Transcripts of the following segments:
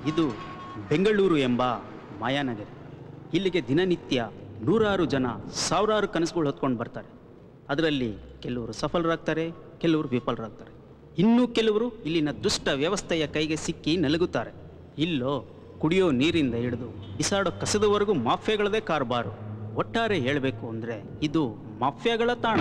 ಇದು ಬೆಂಗಳೂರು ಎಂಬ ಮಾಯಾನಗರಿ ಇಲ್ಲಿಗೆ ದಿನನಿತ್ಯ ನೂರಾರು ಜನ ಸಾವಿರಾರು ಕನಸುಗಳು ಹೊತ್ಕೊಂಡು ಬರ್ತಾರೆ ಅದರಲ್ಲಿ ಕೆಲವರು ಸಫಲರಾಗ್ತಾರೆ ಕೆಲವರು ವಿಫಲರಾಗ್ತಾರೆ ಇನ್ನೂ ಕೆಲವರು ಇಲ್ಲಿನ ದುಷ್ಟ ವ್ಯವಸ್ಥೆಯ ಕೈಗೆ ಸಿಕ್ಕಿ ನಲಗುತ್ತಾರೆ ಇಲ್ಲೋ ಕುಡಿಯೋ ನೀರಿಂದ ಹಿಡಿದು ಬಿಸಾಡೋ ಕಸದವರೆಗೂ ಮಾಫಿಯಾಗಳದೇ ಕಾರ್ಬಾರು ಒಟ್ಟಾರೆ ಹೇಳಬೇಕು ಅಂದರೆ ಇದು ಮಾಫಿಯಾಗಳ ತಾಣ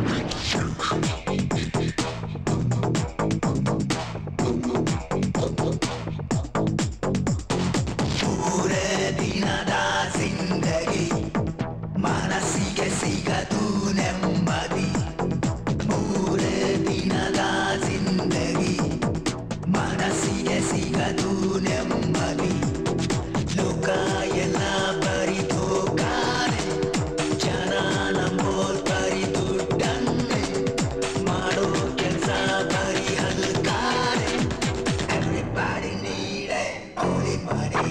ಮೂರೇ ದಿನದ ಜಿಂದಗಿ ಮನಸ್ಸಿಗೆ ಸಿಗದು ನೆಮ್ಮದಿ ಮೂರೇ ದಿನದ ಜಿಂದಗಿ ಮನಸ್ಸಿಗೆ ಸಿಗದು ನೆಮ್ಮದಿ ಲೋಕ ಎಲ್ಲ ಬರಿದೋಗಾನೆ ಜನ ನಂಬೋಲ್ ಬರಿ ದುಡ್ಡನ್ನೆ ಮಾಡೋ ಕೆಲಸ ಬರಿ ಹಲ್ಕಾನೆ Everybody need it, only money.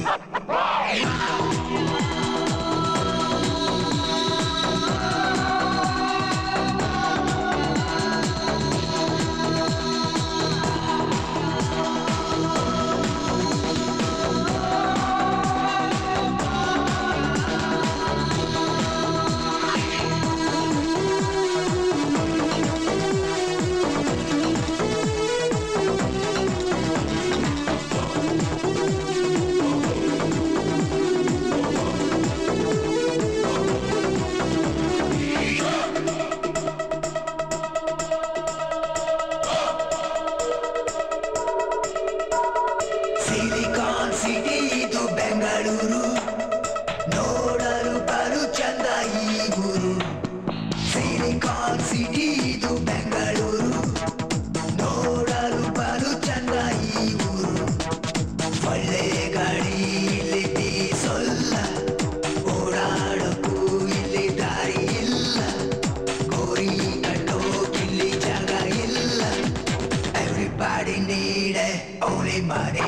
Silicon city ಇದು ಬೆಂಗಳೂರು ನೋಡಲು ಬಲು ಚಂದ ಈ ಊರು ಸಿಲಿಕಾನ್ ಸಿಟಿ ಇದು ಬೆಂಗಳೂರು ನೋಡಲು ಬಲು ಚಂದ ಈ ಊರು ಒಳ್ಳೆ ಗಾಡಿ ಇಲ್ಲಿ ಬೀಸೊಲ್ಲ ಓಡಾಡಕ್ಕೂ ಇಲ್ಲಿ ದಾರಿ ಇಲ್ಲ ಗೋರಿ ಕಟ್ಟೋಕಿಲ್ಲಿ ಜಾಗ ಇಲ್ಲ Everybody need it, only money.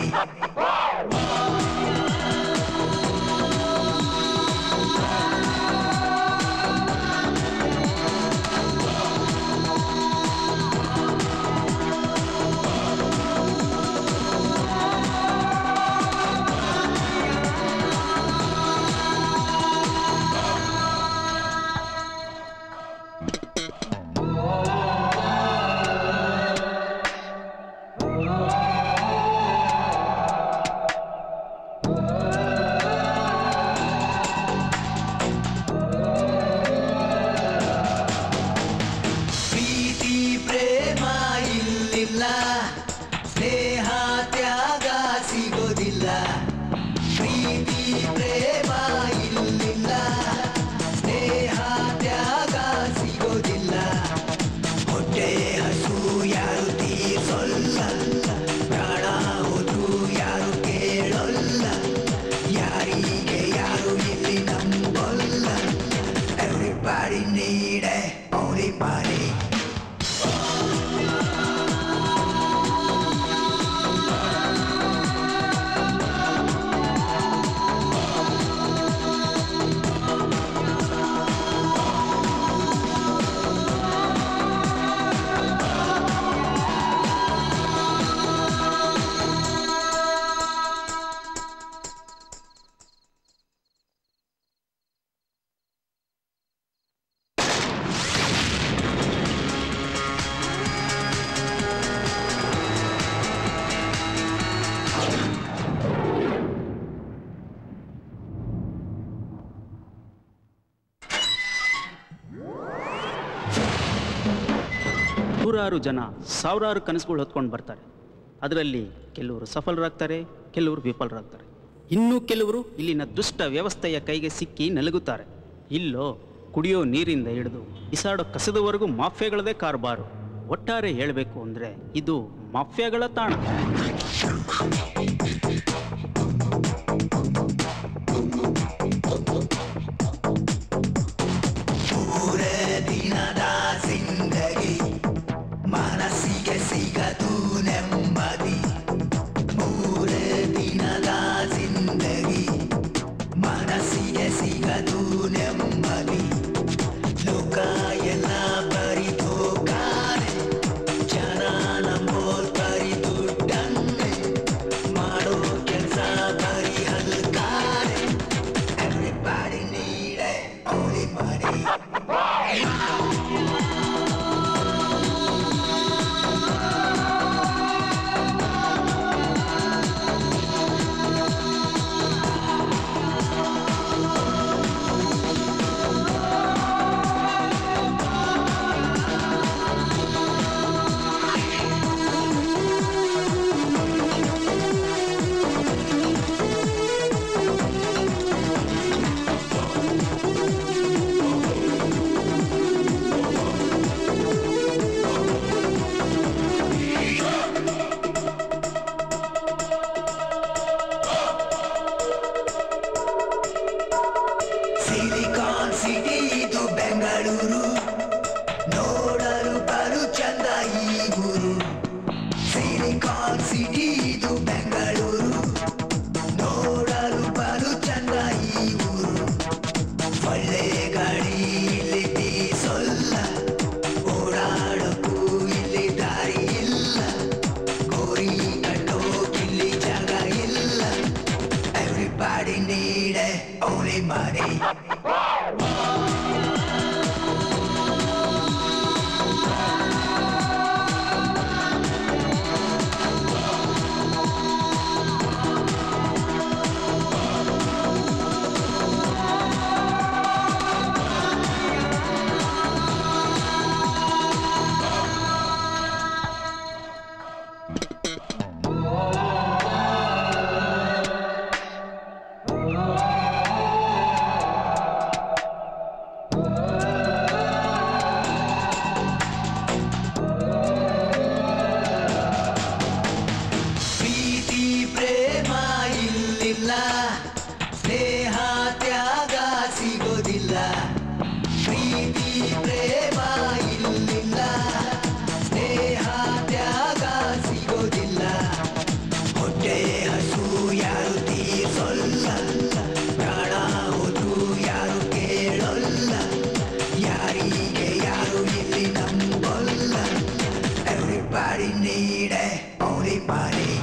ಪ್ರೀತಿ ಪ್ರೇಮ ಇಲ್ಲಿಲ್ಲ ಸ್ನೇಹ ತ್ಯಾಗ ಸಿಗೋದಿಲ್ಲ ಪ್ರೀತಿ ಪ್ರೇಮ ಇಲ್ಲಿಲ್ಲ ಸ್ನೇಹ ತ್ಯಾಗ ಸಿಗೋದಿಲ್ಲ ಹೊಟ್ಟೆ ಹಸು ಯಾರು ತೀರ್ಸೊಲ್ಲ ಪ್ರಾಣ ಹೋದ್ರು ಯಾರು ಕೇಳೊಲ್ಲ ಯಾರಿಗೆ ಯಾರು ಇಲ್ಲಿ ನಂಬೊಲ್ಲ Everybody need it, only money. ನೂರಾರು ಜನ ಸಾವಿರಾರು ಕನಸುಗಳು ಹೊತ್ಕೊಂಡು ಬರ್ತಾರೆ ಅದರಲ್ಲಿ ಕೆಲವರು ಸಫಲರಾಗ್ತಾರೆ ಕೆಲವರು ವಿಫಲರಾಗ್ತಾರೆ ಇನ್ನೂ ಕೆಲವರು ಇಲ್ಲಿನ ದುಷ್ಟ ವ್ಯವಸ್ಥೆಯ ಕೈಗೆ ಸಿಕ್ಕಿ ನಲಗುತ್ತಾರೆ ಇಲ್ಲೋ ಕುಡಿಯೋ ನೀರಿಂದ ಹಿಡಿದು ಬಿಸಾಡೋ ಕಸದವರೆಗೂ ಮಾಫಿಯಾಗಳದೇ ಕಾರ್ಬಾರು ಒಟ್ಟಾರೆ ಹೇಳಬೇಕು ಅಂದರೆ ಇದು ಮಾಫಿಯಾಗಳ ತಾಣ ಮೂರೇ ದಿನದ ಜಿಂದಗಿ ಮನಸ್ಸಿಗೆ ಸಿಗದು ನೆಮ್ಮದಿ ಮೂರೇ ದಿನದ ಜಿಂದಗಿ ಮನಸ್ಸಿಗೆ ಸಿಗದು ನೆಮ್ಮದಿ ಲೋಕ ಎಲ್ಲ ಬರಿದೋಗಾನೆ ಜನ ನಂಬೋಲ್ ಬರಿ ದುಡ್ಡನ್ನೆ Everybody need it, only money.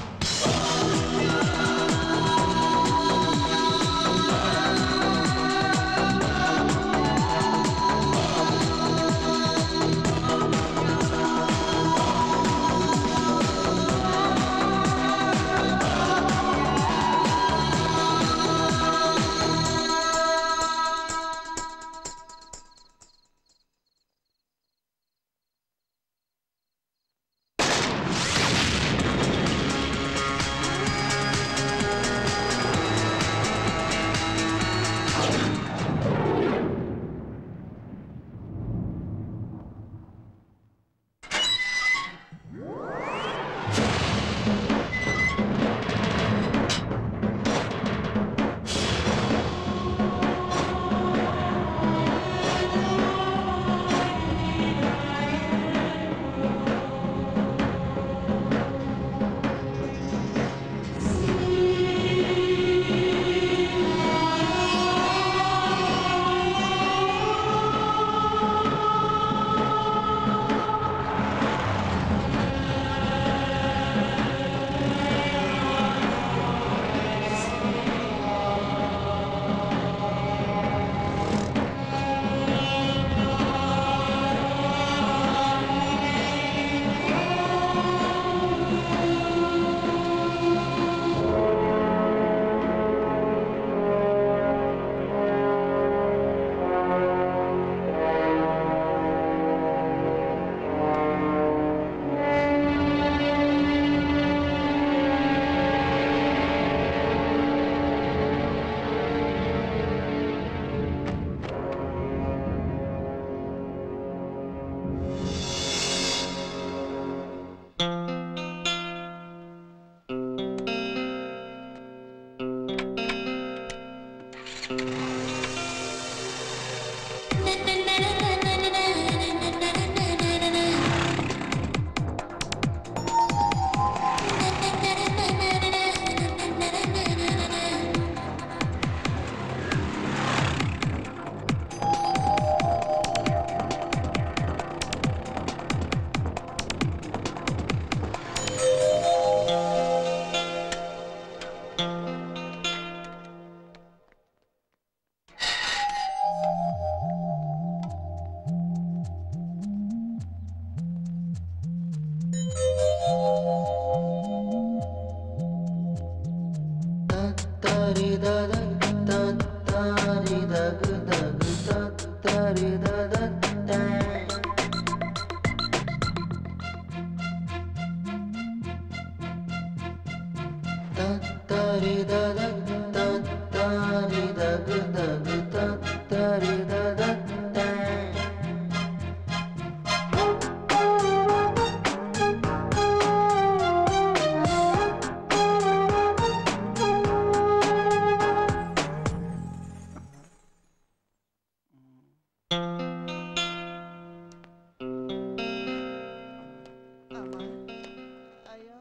ಅಯ್ಯೋ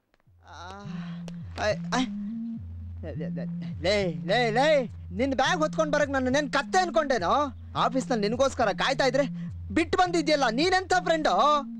ಲೇ ಲೇ ಲೇ ನಿನ್ ಬ್ಯಾಗ್ ಹೊತ್ಕೊಂಡ್ ಬರಕ್ ನನ್ನ ನೆನ್ ಕತ್ತೆ ಅನ್ಕೊಂಡೇನೋ ಆಫೀಸ್ನಲ್ಲಿ ನಿನಗೋಸ್ಕರ ಕಾಯ್ತಾ ಇದ್ರೆ ಬಿಟ್ಟು ಬಂದಿದ್ಯಲ್ಲ ನೀನೆಂತ ಫ್ರೆಂಡು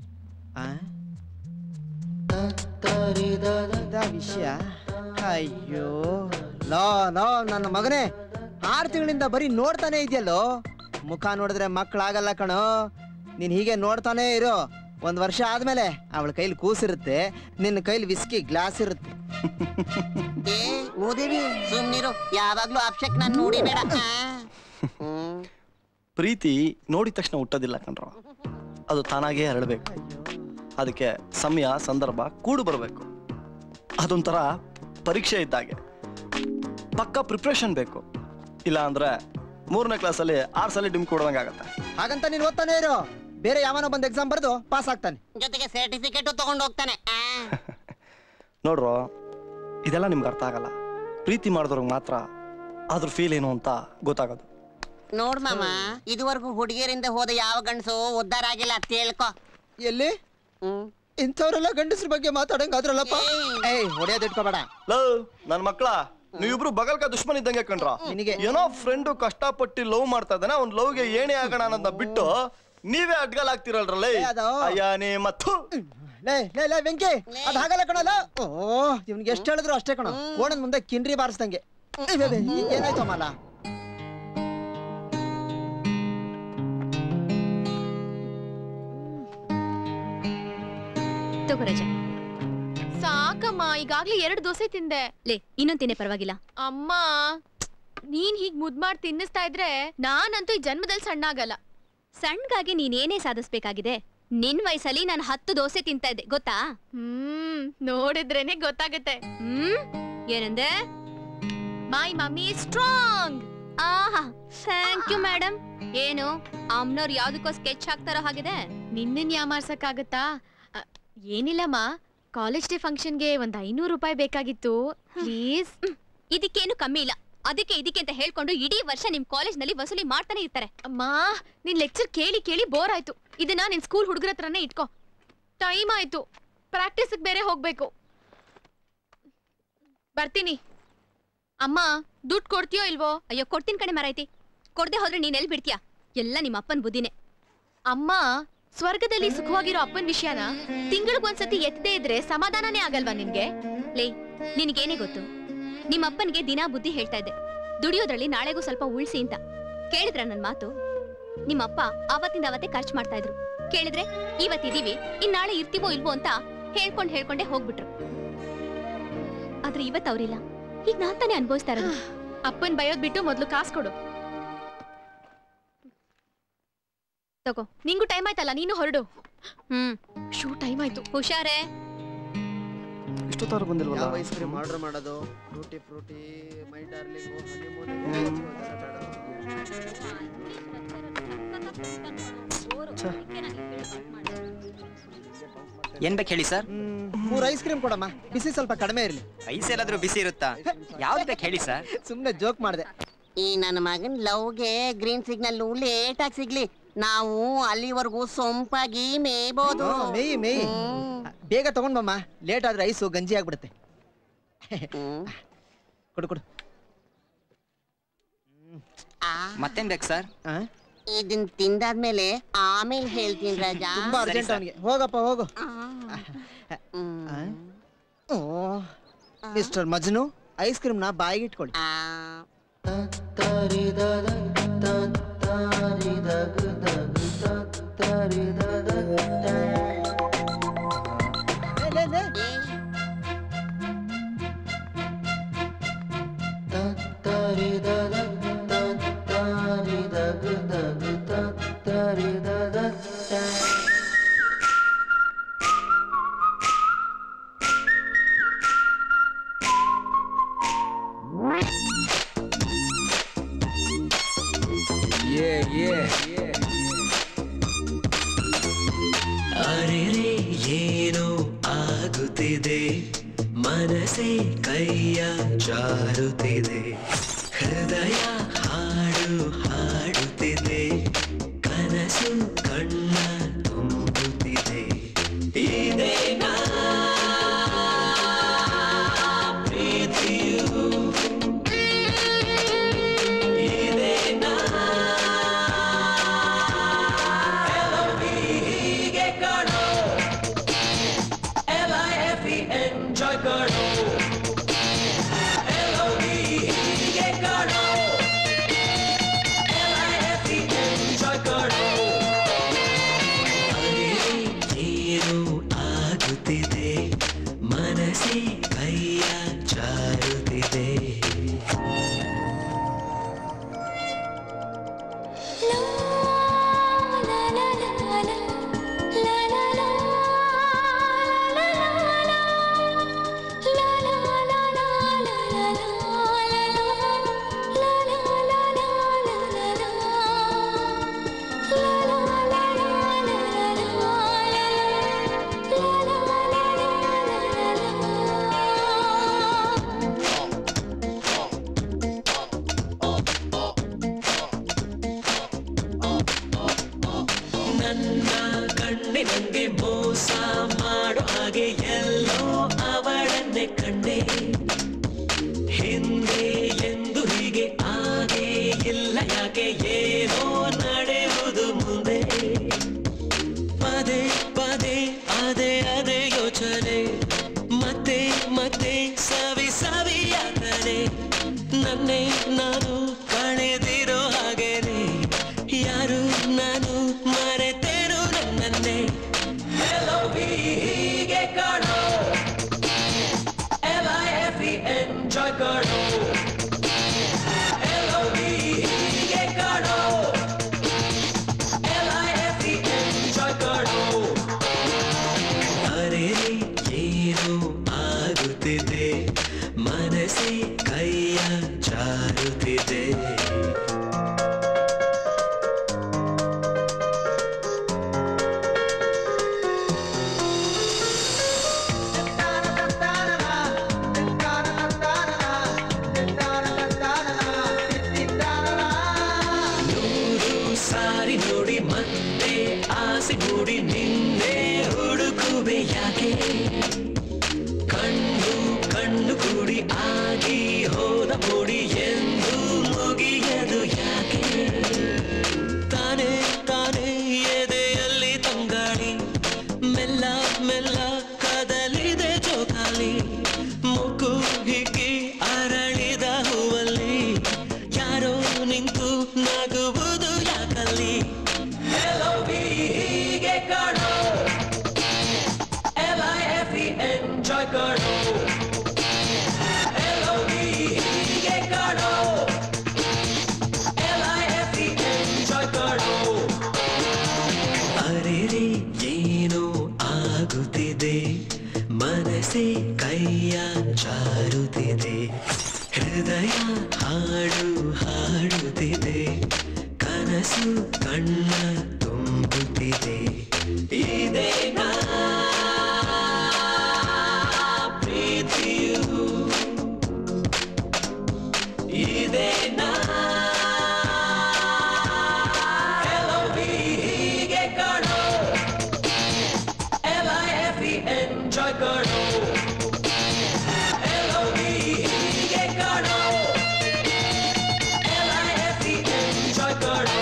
ವಿಷಯ ಅಯ್ಯೋ ಲೋ ಲೋ ನನ್ನ ಮಗನೇ ಆರು ತಿಂಗಳಿಂದ ಬರೀ ನೋಡ್ತಾನೆ ಇದೆಯಲ್ಲೋ ಮುಖ ನೋಡಿದ್ರೆ ಮಕ್ಕಳಾಗಲ್ಲ ಕಣೋ ನೀನ್ ಹೀಗೆ ನೋಡ್ತಾನೆ ಇರು ಒಂದ್ ವರ್ಷ ಆದ್ಮೇಲೆ ಅವಳ ಕೈಲಿ ಕೂಸಿರುತ್ತೆ ನಿನ್ನ ಕೈಲಿ ವಿಸ್ಕಿ ಗ್ಲಾಸ್ ಇರುತ್ತೆ ಏ ಮೂದೇವಿ ಸುಮ್ನಿರು ಯಾವಾಗ್ಲೂ ಅಪ್ಶಕ್ ನಾನು ನೋಡಿಬೇಡ ಆ. ಹ್ಮ್. ಪ್ರೀತಿ ನೋಡಿದ ತಕ್ಷಣ ಹುಟ್ಟೋದಿಲ್ಲ ಕಣ್ರ ಅದು ತಾನಾಗೇ ಹರಡಬೇಕು ಅದಕ್ಕೆ ಸಮಯ ಸಂದರ್ಭ ಕೂಡು ಬರಬೇಕು ಅದೊಂಥರ ಪರೀಕ್ಷೆ ಇದ್ದಾಗೆ ಪಕ್ಕ ಪ್ರಿಪ್ರೇಷನ್ ಬೇಕು ಇಲ್ಲ ಅಂದ್ರೆ ಮೂರನೇ ಕ್ಲಾಸಲ್ಲಿ ಆರು ಸಲ ಡಿಮ್ ಕೊಡ್ದಂಗೆ ಆಗತ್ತೆ ಹಾಗಂತ ನೀನ್ ಓದ್ತಾನೆ ಇರು ಬೇರೆ ಯಾವನೋ ಬಂದ್ ಎಕ್ಸಾಮ್ ಬರೆದು ಪಾಸ್ ಆಗ್ತಾನೆ ಜೊತೆಗೆ ಸರ್ಟಿಫಿಕೇಟ್ ತಗೊಂಡು ಹೋಗ್ತಾನೆ ಆ. ನೋಡ್ರೋ ಇದೆಲ್ಲ ನಿಮ್ಗೆ ಅರ್ಥ ಆಗಲ್ಲ ಪ್ರೀತಿ ಮಾಡಿದವ್ರಿಗೆ ಮಾತ್ರ ಅದ್ರ ಫೀಲ್ ಏನು ಅಂತ ಗೊತ್ತಾಗೋದು ನೋಡ್ ಮಾಮ ಇದುವರೆಗೂ ಹುಡುಗಿಯರಿಂದ ಹೋದ ಯಾವ ಗಂಡಸು ಉದ್ಧಾರ ಆಗಿಲ್ಲ ತಿಳ್ಕೊ ಎಲ್ಲಿ ಹ್ಮ್ ಇಂಥವ್ರೆಲ್ಲ ಗಂಡಸ್ರ ಬಗ್ಗೆ ಮಾತಾಡಂಗ ಅದ್ರಲ್ಲಪ್ಪ ಏಯ್ ಹೊಡೆಯೋದ್ ಇಟ್ಕೋಬೇಡ ಲೋ ನನ್ ಮಕ್ಳ ನೀವಿಬ್ರು ಬಗಲ್ಕ ದುಶ್ಮನ್ ಇದ್ದಂಗೆ ಕಣ್ರ ನಿನಗೆ- ಏನೋ ಫ್ರೆಂಡು ಕಷ್ಟಪಟ್ಟು ಲವ್ ಮಾಡ್ತಾ ಇದ್ದಾನೆ ಅವ್ನ್ ಲವ್ಗೆ ಏನೇ ಆಗೋಣ ಅನ್ನೋದನ್ನ ಬಿಟ್ಟು ನೀವೇ ಅಡ್ಗಲಾಗ್ತಿರಲ್ರಲ್ಲ ಏ, ಅದು- ಅಯ್ಯ ನೀ ಮತ್ತು ಲೇ ಲೇ ಲೇ ವೆಂಕಿ ಅದ್ ಹಾಗಲ್ಲ ಕಣಲ್ಲ ಓ ಇವ್ನಿಗೆ ಎಷ್ಟು ಹೇಳಿದ್ರು ಅಷ್ಟೇ ಕಣ ಕೋಣನ್ ಮುಂದೆ ಕಿಂಡ್ರಿ ಬಾರಿಸ್ದಂಗೆ ಏ, ಬೇ, ಬೇ, ಏನಾಯ್ತು ಅಮ್ಮಲ್ಲ ತಗೋ ರಜಾ ಸಾಕಮ್ಮ ಈಗಾಗ್ಲೇ ಎರಡು ದೋಸೆ ತಿಂದೆ ಲೇ ಇನ್ನೊಂದ್ ತಿನ್ನೆ ಪರವಾಗಿಲ್ಲ ಅಮ್ಮ ನೀನ್ ಹೀಗ್ ಮುದ್ ಮಾಡಿ ತಿನ್ನಿಸ್ತಾ ಇದ್ರೆ ನಾನಂತೂ ಈ ಜನ್ಮದಲ್ಲಿ ಸಣ್ಣ ಆಗಲ್ಲ ಸಣ್ಣಗಾಗಿ ನೀನೇನೇ ಸಾಧಿಸ್ಬೇಕಾಗಿದೆ ನಿನ್ ವಯಸ್ಸಲ್ಲಿ ನಾನು ಹತ್ತು ದೋಸೆ ತಿಂತಾ ಇದ್ದೆ ಗೊತ್ತಾ ಹ್ಮ್ ನೋಡಿದ್ರೇನೆ ಗೊತ್ತಾಗತ್ತೆ ಹ್ಮ್ ಏನಂದೆ ಮೈ ಮಮ್ಮಿ ಸ್ಟ್ರಾಂಗ್ ಆಹಾ ಥ್ಯಾಂಕ್ ಯು ಮೇಡಮ್ ಏನು ಅಮ್ನವ್ರು ಯಾವ್ದಕ್ಕೋ ಸ್ಕೆಚ್ ಹಾಕ್ತಾರೋ ಹಾಗಿದೆ ನಿನ್ನನ್ ಯಾಮಾರ್ಸಕ್ಕಾಗತ್ತಾ ಅ, ಏನಿಲ್ಲಮ್ಮ ಕಾಲೇಜ್ ಡೇ ಫಂಕ್ಷನ್ಗೆ ಒಂದ್ ಐನೂರು ರೂಪಾಯಿ ಬೇಕಾಗಿತ್ತು ಪ್ಲೀಸ್ ಇದಕ್ಕೇನು ಕಮ್ಮಿ ಇಲ್ಲ ಅದಕ್ಕೆ ಇದಕ್ಕೆ ಅಂತ ಹೇಳ್ಕೊಂಡು ಇಡೀ ವರ್ಷ ನಿಮ್ ಕಾಲೇಜ್ನಲ್ಲಿ ವಸೂಲಿ ಮಾಡ್ತಾನೆ ಇರ್ತಾರೆ ಅಮ್ಮ ನಿನ್ ಲೆಕ್ಚರ್ ಕೇಳಿ ಕೇಳಿ ಬೋರ್ ಆಯ್ತು ಇದನ್ನ ನಿನ್ ಸ್ಕೂಲ್ ಹುಡುಗರ ಹತ್ರನೇ ಇಟ್ಕೋ ಟೈಮ್ ಆಯ್ತು ಪ್ರಾಕ್ಟೀಸ್ ಬೇರೆ ಹೋಗ್ಬೇಕು ಬರ್ತೀನಿ ಅಮ್ಮ ದುಡ್ಡು ಕೊಡ್ತೀಯೋ ಇಲ್ವೋ ಅಯ್ಯೋ ಕೊಡ್ತೀನಿ ಕಣೆ ಮರೈತಿ ಕೊಡ್ದೆ ಹೋದ್ರೆ ನೀನ್ ಎಲ್ಲಿ ಬಿಡ್ತೀಯಾ ಎಲ್ಲ ನಿಮ್ಮ ಅಪ್ಪನ್ ಬುದ್ಧಿನೇ ಅಮ್ಮ ಸ್ವರ್ಗದಲ್ಲಿ ಸುಖವಾಗಿರೋ ಅಪ್ಪನ್ ವಿಷಯನ ತಿಂಗಳಿಗೊಂದ್ಸತಿ ಎತ್ತದೇ ಇದ್ರೆ ಸಮಾಧಾನನೇ ಆಗಲ್ವಾ ನಿನ್ಗೆ ಲೇ ನಿನಗೇನೇ ಗೊತ್ತು ನಿಮ್ಮ ಅಪ್ಪನಿಗೆ ದಿನಾ ಬುದ್ಧಿ ಹೇಳ್ತಾ ಇದ್ದೆ ದುಡಿಯೋದ್ರಲ್ಲಿ ನಾಳೆಗೂ ಸ್ವಲ್ಪ ಉಳ್ಸಿ ಅಂತ ಕೇಳಿದ್ರ ನನ್ ಮಾತು ನಿಮ್ಮ ಅಪ್ಪ ಅವತ್ತಿಂದ ಅವತ್ತೇ ಖರ್ಚು ಮಾಡ್ತಾ ಇದ್ರು ಕೇಳಿದ್ರೆ ಇವತ್ತಿದೀವಿ ಇನ್ ನಾಳೆ ಇರ್ತೀವೋ ಇಲ್ವೋ ಅಂತ ಹೇಳ್ಕೊಂಡ್ ಹೇಳ್ಕೊಂಡೆ ಹೋಗ್ಬಿಟ್ರು ಆದ್ರೆ ಇವತ್ ಅವ್ರಿಲ್ಲ ಈಗ ನಾನ್ ತಾನೇ ಅನ್ಭವಿಸ್ತಾ ಇರೋದು ಅಪ್ಪನ್ ಬಯೋದ್ ಬಿಟ್ಟು ಮೊದ್ಲು ಕಾಸು ಕೊಡು ತಗೋ ನಿಂಗೂ ಟೈಮ್ ಆಯ್ತಲ್ಲ ನೀನು ಹೊರಡು ಹ್ಮ್ ಶೂ ಟೈಮ್ ಆಯ್ತು ಹುಷಾರೇ ಇಷ್ಟೊತ್ತಾರು ಬಂದಿಲ್ವಲ್ಲ ಯಾವ ಐಸ್ ಕ್ರೀಮ್ ಆರ್ಡರ್ ಮಾಡೋದು ಫ್ರೂಟಿ ಫ್ರೂಟಿ ಮೈ ಡಾರ್ಲಿಂಗು ಏನ್ ಬೇಕು ಹೇಳಿ ಸರ್ ಮೂರು ಐಸ್ ಕ್ರೀಮ್ ಕೊಡಮ್ಮ ಬಿಸಿ ಸ್ವಲ್ಪ ಕಡಿಮೆ ಇರಲಿ ಐಸ್ ಎಲ್ಲಾದ್ರೂ ಬಿಸಿ ಇರುತ್ತಾ ಯಾವ್ದು ಬೇಕು ಹೇಳಿ ಸರ್ ಸುಮ್ಮನೆ ಜೋಕ್ ಮಾಡಿದೆ ಈ ನನ್ನ ಮಗನ್ ಲವ್ಗೆ ಗ್ರೀನ್ ಸಿಗ್ನಲ್ ಲೇಟ್ ಆಗಿ ಸಿಗ್ಲಿ ನಾವು ಅಲ್ಲಿವರೆಗೂ ಸೊಂಪಾಗಿ ಮೇಯ್ಬೋದು ಮೇಯಿ ಮೇಯಿ ಹ್ಮ್. ಬೇಗ ತಗೊಂಡ್ ಬಮ್ಮ ಲೇಟ್ ಆದ್ರೆ ಐಸು ಗಂಜಿ ಆಗ್ಬಿಡುತ್ತೆ ಹ್ಮ್. ಕೊಡು ಕೊಡು ಆ, ಮತ್ತೇನ್ ಬೇಕು ಸರ್ ಆ? ಇದನ್ ತಿಂದಾದ್ಮೇಲೆ ಆಮೇಲೆ ಹೇಳ್ತೀನಿ ರಾಜಾ ತುಂಬಾ ಅರ್ಜೆಂಟ್ ಅವನಿಗೆ ಹೋಗಪ್ಪ ಹೋಗು ಆ. ಹ್ಮ್. ಆ? ಓ ಮಿಸ್ಟರ್ ಮಜ್ನು ಐಸ್ ಕ್ರೀಮ್ನ ಬಾಯಿಗೆ ಇಟ್ಕೊಳ್ಳಿ ಆ. ಲೇ, ಲೇ, ಲೇ. ಏ, ಅರೆರೆ ಏನೋ ಆಗುತ್ತಿದೆ ಮನಸ್ಸೇ ಕೈಯ ಜಾರುತ್ತಿದೆ ಹೃದಯ ಹಾಡು ಹಾಡುತ್ತಿದೆ ಕನಸು ಕಣ್ಣ ತುಂಬುತ್ತಿದೆ ಇದೇನಾ ಪ್ರೀತಿಯು ಇದೇನಾ ಹೀಗೆ ಕಾಣೋ L I F E enjoy ಕಾಣೋ ಎಲ್ ಓ ಹೀಗೆ ಕಾಣೋ L I F E enjoy ಕಾಣೋ ಅರೆ ಏನು ಆಗುತ್ತಿದೆ ಮನಸ್ಸೇ ಕೈಯ ಜಾರುತ್ತಿದೆ ನನ್ನ ಕಣ್ಣಿನಂಗೆ ಮೋಸ ಮಾಡೋ ಹಾಗೆ ಎಲ್ಲೋ ಅವಳನ್ನೇ ಕಂಡೆ ಹಿಂದೆ ಎಂದು ಹೀಗೆ ಆಗೇ ಇಲ್ಲ ಯಾಕೆ ಏನೋ ನಡೆಯುವುದು ಮುಂದೆ ಕ್ಷೋಭೆ ಯಾಕೆ ಕಣ್ಣು ಕಣ್ಣು ಕೂಡಿ ಆಗಿ ಹೋದ ಮೂಡಿ ಎಂದು ಮುಗಿಯದು ಯಾಕೆ ತಾನೇ ತಾನೇ ಎದೆಯಲ್ಲಿ ತಂಗಾಳಿ ಮೆಲ್ಲ ಮೆಲ್ಲ ಕದಲಿದೆ ಜೋಕಾಲಿ ಮುಕ್ಕು ಹಿಕ್ಕಿ ಅರಳಿದ ಹೂವಲ್ಲಿ ಯಾರೋ ನಿಂತು ನಗುವುದು ಯಾಕಲ್ಲಿ ಎಲೋವಿ ಹೀಗೆ ಕಾಣೋ L I F E enjoy ಕಾಣೋ ಎಲೋವಿ ಹೀಗೆ ಕಾಣೋ L I F E enjoy ಕಾಣೋ ಅರೆರೆ ಏನೋ ಆಗುತ್ತಿದೆ ಮನಸ್ಸೇ ಕೈಯ ಜಾರುತ್ತಿದೆ ಹೃದಯ ಹಾಡು ಹಾಡುತ್ತಿದೆ ಕನಸು ಕಣ್ಣ ತುಂಬುತ್ತಿದೆ ಇದೇನಾ ಪ್ರೀತಿಯು ಇದೇನಾ ಎಲೋವಿ ಹೀಗೆ ಕಾಣೋ L I F E enjoy ಕಾಣೋ ಎಲೋವಿ ಹೀಗೆ ಕಾಣೋ L I F E enjoy ಕಾಣೋ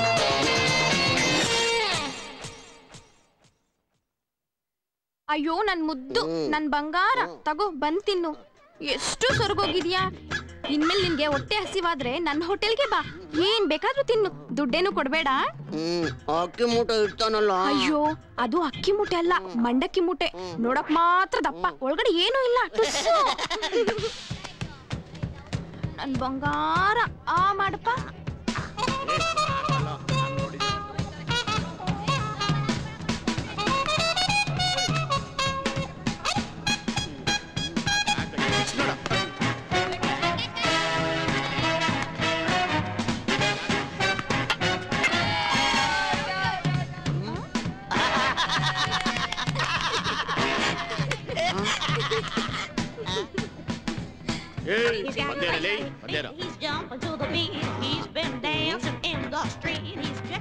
ಅಯ್ಯೋ ನನ್ ಮುದ್ದು ನನ್ ಬಂಗಾರ ತಗೋ ಬಂದ್ ತಿನ್ನು ಎಷ್ಟು ಸೊರ್ಗೋಗಿದ್ಯಾ ಇನ್ಮೇಲೆ ನಿನ್ಗೆ ಹೊಟ್ಟೆ ಹಸಿವಾದ್ರೆ ನನ್ನ ಹೋಟೆಲ್ಗೆ ಬಾ ಏನ್ ಬೇಕಾದ್ರೂ ತಿನ್ನು ದುಡ್ಡೇನು ಕೊಡ್ಬೇಡ ಹ್ಮ್ ಅಕ್ಕಿ ಮೂಟೆ ಇಡ್ತಾನಲ್ಲ ಅಯ್ಯೋ ಅದು ಅಕ್ಕಿ ಮೂಟೆ ಅಲ್ಲ ಮಂಡಕ್ಕಿ ಮೂಟೆ ನೋಡಕ್ ಮಾತ್ರ ದಪ್ಪ ಒಳಗಡೆ ಏನೂ ಇಲ್ಲ ಟುಸ್ಸು. ನನ್ ಬಂಗಾರ ಆ ಮಾಡಪ್ಪ He's jumping to the beat. He's been dancing in the street. He's dressed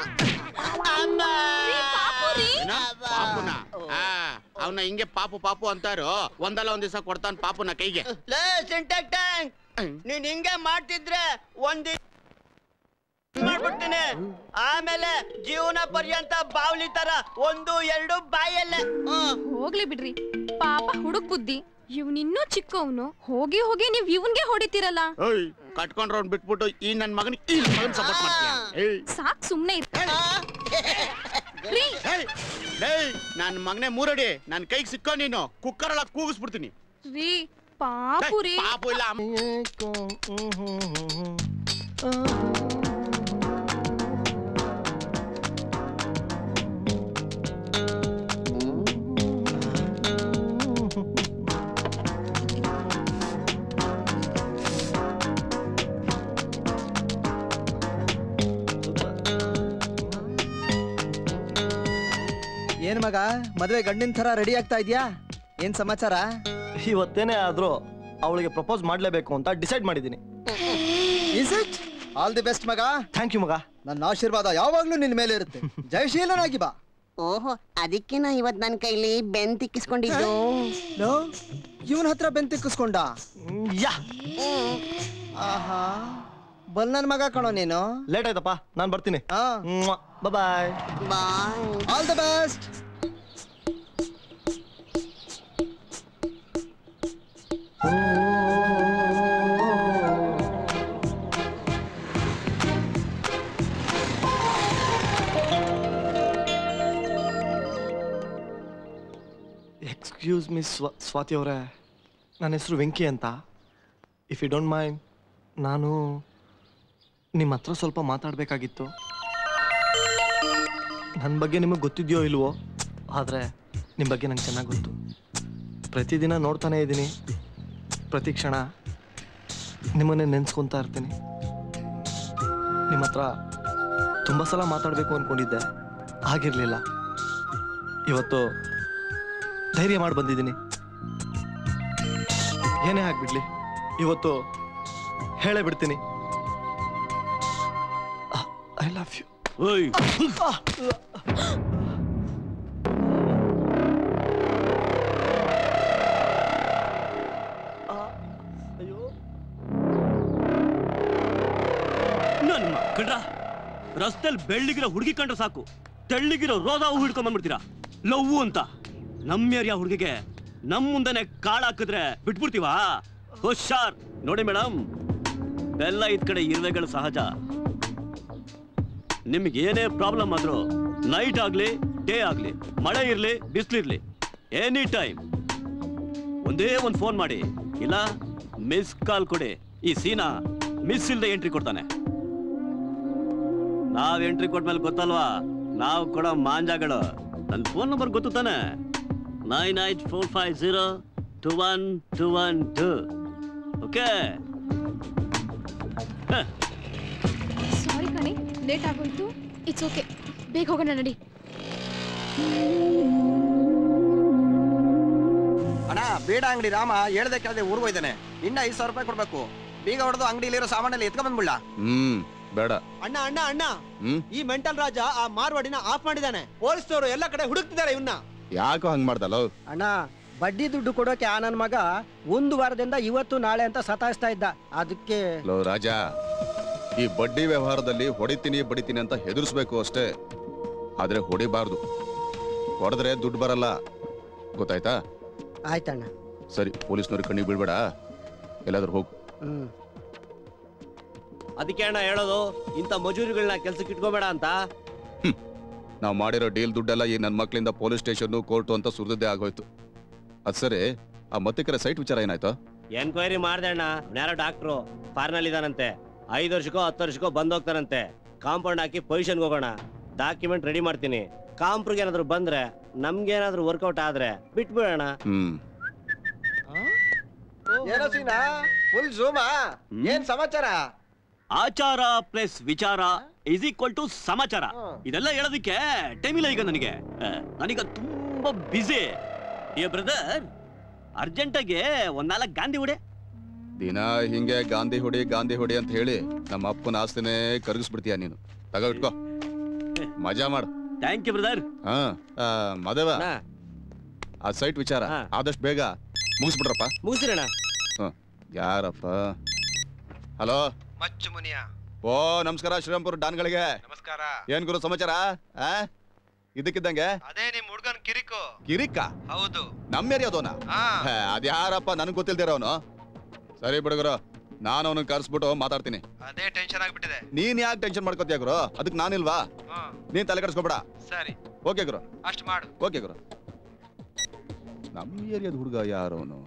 ಪಾಪುನ ಅವನ ಹಿಂಗೆ ಪಾಪು ಪಾಪು ಅಂತಾರೋ ಒಂದಲ್ಲ ಒಂದ್ ದಿವಸ ಕೊಡ್ತಾನ ಪಾಪುನ ಕೈಗೆ ಲೇ ಸಿಂಟೆಕ್ ಟ್ಯಾಂಕ್ ನೀನ್ ಹಿಂಗೆ ಮಾಡ್ತಿದ್ರೆ ಒಂದಿ ಮಾಡ್ಬಿಡ್ತೀನಿ ಆಮೇಲೆ ಜೀವನ ಪರ್ಯಂತ ಬಾವ್ಲಿ ತರ ಒಂದು ಎರಡು ಬಾಯಲ್ಲೇ ಹೋಗ್ಲಿ ಬಿಡ್ರಿ ಪಾಪ ಹುಡುಗ್ ಬುದ್ಧಿ ಇವ್ನಿನ್ನೂ ಚಿಕ್ಕವನು ಹೋಗಿ ಹೋಗಿ ನೀವ್ ಇವನ್ಗೆ ಹೊಡಿತೀರಲ್ಲ ಏಯ್ ಕಟ್ಕೊಂಡ್ರವ್ನ್ ಬಿಟ್ಬಿಟ್ಟು ಈ ನನ್ ಮಗನಿಗೆ ಈ ನನ್ ಮಗನ್ ಸಪೋರ್ಟ್ ಮಾಡ್ತೀಯ ಏಯ್ ಸಾಕ್ ಸುಮ್ನೆ ಇರ್ ರೀ ಏಯ್ ಏಯ್ ನನ್ ಮಗನೇ ಮೂರಡಿ ನನ್ ಕೈಗೆ ಸಿಕ್ಕೋ ನೀನು ಕುಕ್ಕರ್ ಒಳಗ್ ಕೂಗಿಸ್ಬಿಡ್ತೀನಿ ರೀ ಪಾಪು ರೀ ಏಯ್, ಪಾಪು ಇಲ್ಲ ಅಮ್ಮ. ಏನ್ ಮಗ ಮದ್ವೆ ಗಂಡಿನ ತರ ರೆಡಿ ಆಗ್ತಾ ಇದ್ಯಾ ಏನ್ ಸಮಾಚಾರ ಇವತ್ತೇನೇ ಆದ್ರೂ ಅವಳಿಗೆ ಪ್ರಪೋಸ್ ಮಾಡ್ಲೇಬೇಕು ಅಂತ ಡಿಸೈಡ್ ಮಾಡಿದ್ದೀನಿ is it all the best ಮಗ ಥ್ಯಾಂಕ್ ಯು ಮಗ ನನ್ನ ಆಶೀರ್ವಾದ ಯಾವಾಗ್ಲೂ ನಿನ್ ಮೇಲೆ ಇರುತ್ತೆ ಜಯಶೀಲನಾಗಿ ಬಾ ಓಹೋ ಅದಕ್ಕೆ ನಾ ಇವತ್ ನನ್ ಕೈಲಿ ಬೆನ್ ತಿಕ್ಕಿಸ್ಕೊಂಡಿದ್ದು ಲೋ ಇವನ್ ಹತ್ರ ಬೆಂತಿಕ್ಕಿಸ್ಕೊಂಡ ಯಾ ಆಹಾ ಬಲ್ ನನ್ ಮಗ ಕಣೋ ನೀನು ಲೇಟ್ ಆಯ್ತಪ್ಪ ನಾನು ಬರ್ತೀನಿ ಹಾ bye bye all the best excuse me ಸ್ವ ಸ್ವಾತಿ ಅವರೇ ನನ್ನ ಹೆಸರು ವೆಂಕಿ ಅಂತ ಇಫ್ ಯು ಡೋಂಟ್ ಮೈಂಡ್ ನಾನು ನಿಮ್ಮ ಹತ್ರ ಸ್ವಲ್ಪ ಮಾತಾಡಬೇಕಾಗಿತ್ತು ನನ್ನ ಬಗ್ಗೆ ನಿಮಗೆ ಗೊತ್ತಿದೆಯೋ ಇಲ್ವೋ ಆದರೆ ನಿಮ್ಮ ಬಗ್ಗೆ ನಂಗೆ ಚೆನ್ನಾಗಿ ಗೊತ್ತು ಪ್ರತಿದಿನ ನೋಡ್ತಾನೇ ಇದ್ದೀನಿ ಪ್ರತಿ ಕ್ಷಣ ನಿಮ್ಮನ್ನೇ ನೆನೆಸ್ಕೊತಾ ಇರ್ತೀನಿ ನಿಮ್ಮ ಹತ್ರ ತುಂಬ ಸಲ ಮಾತಾಡಬೇಕು ಅಂದ್ಕೊಂಡಿದ್ದೆ ಆಗಿರಲಿಲ್ಲ ಇವತ್ತು ಧೈರ್ಯ ಮಾಡಿ ಬಂದಿದ್ದೀನಿ ಏನೇ ಆಗ್ಬಿಡ್ಲಿ ಇವತ್ತು ಹೇಳೇ ಬಿಡ್ತೀನಿ ಐ ಲವ್ ಯು ಕಣ್ರ ರಸ್ತೆಲ್ ಬೆಳ್ಳಿಗಿರೋ ಹುಡುಗಿ ಕಂಡ್ರೆ ಸಾಕು ತೆಳ್ಳಿಗಿರೋ ರೋದ ಹೂ ಹಿಡ್ಕೊಂಡ್ ಬಂದ್ಬಿಡ್ತೀರಾ ಲವ್ ಅಂತ ನಮ್ಮ ಏರಿಯಾ ಹುಡುಗಿಗೆ ನಮ್ ಮುಂದೆನೆ ಕಾಳು ಹಾಕಿದ್ರೆ ಬಿಟ್ಬಿಡ್ತೀವಾ ಹುಷಾರ್ ನೋಡಿ ಮೇಡಮ್ ಬೆಲ್ಲ ಇದ್ ಕಡೆ ಇರುವೆಗಳು ಸಹಜ ನಿಮ್ಗೆ ಏನೇ ಪ್ರಾಬ್ಲಮ್ ಆದ್ರೂ ನೈಟ್ ಆಗ್ಲಿ ಡೇ ಆಗ್ಲಿ ಮಳೆ ಇರ್ಲಿ ಬಿಸ್ಲಿರ್ಲಿ ಎನಿ ಟೈಮ್ ಒಂದೇ ಒಂದು ಫೋನ್ ಮಾಡಿ ಇಲ್ಲ ಮಿಸ್ ಕಾಲ್ ಕೊಡಿ ಈ ಸೀನಾ ಮಿಸ್ ಇಲ್ದೆ ಎಂಟ್ರಿ ಕೊಡ್ತಾನೆ ನಾವ್ ಎಂಟ್ರಿ ಕೊಟ್ಮೇಲೆ ಗೊತ್ತಲ್ವಾ ನಾವು ಕೊಡೋ ಮಾಂಜಾಗಳು ನನ್ನ ಫೋನ್ ನಂಬರ್ ಗೊತ್ತು ತಾನೆ nine eight four five zero two one two one two okay sorry ಕಣೆ ಲೇಟ್ ಆಗೋಯ್ತು ಇಟ್ಸ್ ಓಕೆ ಬೇಗ ಹೋಗೋಣ ನಡಿ ಅಣ್ಣ ಬೇಡ ಅಂಗಡಿ ರಾಮ ಹೇಳ್ದೆ ಕೇಳದೆ ಊರ್ಗ್ ಹೋಯ್ತಾನೆ ಇನ್ನ ಐದ್ ಸಾವಿರ ರೂಪಾಯಿ ಕೊಡ್ಬೇಕು ಬೀಗ ಹೊಡೆದು ಅಂಗಡಿಲಿರೋ ಸಾಮಾನೆಲ್ಲ ಎತ್ಕೊಂಡ್ ಬಂದ್ಬಿಡ್ಲ ಹ್ಮ್ ಬೇಡ ಅಣ್ಣ ಅಣ್ಣ ಅಣ್ಣ ಹ್ಮ್ ಈ ಮೆಂಟಲ್ ರಾಜ ಆ ಮಾರ್ವಾಡಿನ ಆಫ್ ಮಾಡಿದಾನೆ ಪೊಲೀಸ್ನವರು ಎಲ್ಲ ಕಡೆ ಹುಡುಕ್ತಿದ್ದಾರೆ ಇವನ್ನ ಯಾಕೋ ಹಂಗ್ ಮಾಡ್ದಲ್ಲ ಅಣ್ಣ ಬಡ್ಡಿ ದುಡ್ಡು ಕೊಡೋಕೆ ಆ ನನ್ನ ಮಗ ಒಂದು ವಾರದಿಂದ ಇವತ್ತು ನಾಳೆ ಅಂತ ಸತಾಯಿಸ್ತಾ ಇದ್ದ ಅದಕ್ಕೆ ಲೋ ರಾಜ ಈ ಬಡ್ಡಿ ವ್ಯವಹಾರದಲ್ಲಿ ಹೊಡಿತೀನಿ ಬಡಿತೀನಿ ಅಂತ ಹೆದರ್ಸ್ಬೇಕು ಅಷ್ಟೇ ಆದ್ರೆ ಹೊಡಿಬಾರ್ದು ಹೊಡೆದ್ರೆ ದುಡ್ಡು ಬರಲ್ಲ ಗೊತ್ತಾಯ್ತಾ ಆಯ್ತಣ್ಣ ಸರಿ ಪೊಲೀಸ್ನವ್ರಿಗೆ ಕಣ್ಣಿಗೆ ಬೀಳ್ಬೇಡ ಎಲ್ಲಾದ್ರೂ ಹೋಗು ಹ್ಮ್ ಅದಕ್ಕೆ ಅಣ್ಣ ಹೇಳೋದು ಇಂಥ ಮಜೂರಿಗಳನ್ನ ಕೆಲ್ಸಕ್ಕೆ ಇಟ್ಕೋಬೇಡ ಅಂತ ನಾವು ಮಾಡಿರೋ ಡೀಲ್ ದುಡ್ಡೆಲ್ಲ ಈ ನನ್ನ ಮಕ್ಳಿಂದ ಪೊಲೀಸ್ ಸ್ಟೇಷನ್ನು ಕೋರ್ಟು ಅಂತ ಸುರಿದೇ ಆಗೋಯ್ತು ಅದ್ ಸರಿ ಆ ಮತ್ತಿಕರ ಸೈಟ್ ವಿಚಾರ ಏನಾಯ್ತು ಎನ್ಕ್ವೈರಿ ಮಾಡ್ದೆ ಅಣ್ಣ ಯಾರೋ ಡಾಕ್ಟ್ರು ಫಾರ್ನಲ್ ಇದಾನಂತೆ ಐದು ವರ್ಷಕ್ಕೋ ಹತ್ತು ವರ್ಷಕ್ಕೋ ಬಂದ್ ಹೋಗ್ತಾರಂತೆ ಕಾಂಪೌಂಡ್ ಹಾಕಿ ಪೊಸಿಷನ್ಗೆ ಹೋಗೋಣ ಡಾಕ್ಯುಮೆಂಟ್ ರೆಡಿ ಮಾಡ್ತೀನಿ ಕಾಂಪ್ರಿಗೆ ಏನಾದ್ರು ಬಂದ್ರೆ ನಮ್ಗೇನಾದ್ರೂ ವರ್ಕೌಟ್ ಆದ್ರೆ ಬಿಟ್ಬಿಡೋಣ ಹ್ಮ್ ಏನೋ ಸೀನಾ ಫುಲ್ ಝೂಮಾ ಏನ್ ಸಮಾಚಾರ ಆಚಾರ ಪ್ಲಸ್ ವಿಚಾರ ಇಸ್ ಈಕ್ವಲ್ ಟು ಸಮಾಚಾರ ಇದೆಲ್ಲ ಹೇಳೋದಕ್ಕೆ ಟೈಮ್ ಇಲ್ಲ ಈಗ ನನಗೆ ಆ, ನಾನೀಗ ತುಂಬಾ ಬಿಸಿ ಏ ಬ್ರದರ್ ಅರ್ಜೆಂಟಾಗೆ ಒಂದ್ ನಾಲ್ಕು ಗಾಂಧಿ ಹೊಡೆ ದಿನ ಹಿಂಗೆ ಗಾಂಧಿ ಹೊಡಿ ಗಾಂಧಿ ಹೊಡಿ ಅಂತ ಹೇಳಿ ನಮ್ಮ ಅಪ್ಪನ ಆಸ್ತಿನೇ ಕರಗಿಸ್ಬಿಡ್ತೀಯ ನೀನು ತಗೋ ಇಟ್ಕೋ ಮಜಾ ಮಾಡು ಥ್ಯಾಂಕ್ ಯು ಬ್ರದರ್ ಹಾ ಆ, ಮಾದೇವ ಆ ಸೈಟ್ ವಿಚಾರ ಆದಷ್ಟು ಬೇಗ ಮುಗಿಸ್ಬಿಡ್ರಪ್ಪ ಮುಗಿಸಿರೋಣ ಹ್ಮ್ ಯಾರಪ್ಪ ಹಲೋ ಮಚ್ಚು ಮುನಿಯ ಓ ನಮಸ್ಕಾರ ಶ್ರೀರಾಮ್ಪುರ ಡಾನ್ಗಳಿಗೆ ನಮಸ್ಕಾರ ಏನ್ ಗುರು ಸಮಾಚಾರ ಆ ಇದಕ್ಕಿದ್ದಂಗೆ ಅದೇ ನಿಮ್ ಹುಡ್ಗನ್ ಕಿರಿಕು ಕಿರಿಕ ಹೌದು ನಮ್ಮ ಏರಿಯಾದವನ ಹಾ. ಅದ್ಯಾರಪ್ಪ ನನಗೆ ಗೊತ್ತಿಲ್ದಿರೋನು ಸರಿ ಬಿಡುಗರು ನಾನು ಅವನ ಕರ್ಸ್ಬಿಟ್ಟು ಮಾತಾಡ್ತೀನಿ ಅದೇ ಟೆನ್ಷನ್ ಆಗ್ಬಿಟ್ಟಿದೆ ನೀನ್ ಯಾಕೆ ಟೆನ್ಷನ್ ಮಾಡ್ಕೋತೀಯ ಗುರು ಅದಕ್ಕೆ ನಾನಿಲ್ವಾ ಹ್ಮ್. ನೀನ್ ತಲೆ ಕೆಡಿಸ್ಕೋಬೇಡ ಸರಿ ಓಕೆ ಗುರು ಅಷ್ಟ್ ಮಾಡು ಓಕೆ ಗುರು ನಮ್ಮ ಏರಿಯಾದ ಹುಡುಗ ಯಾರವನು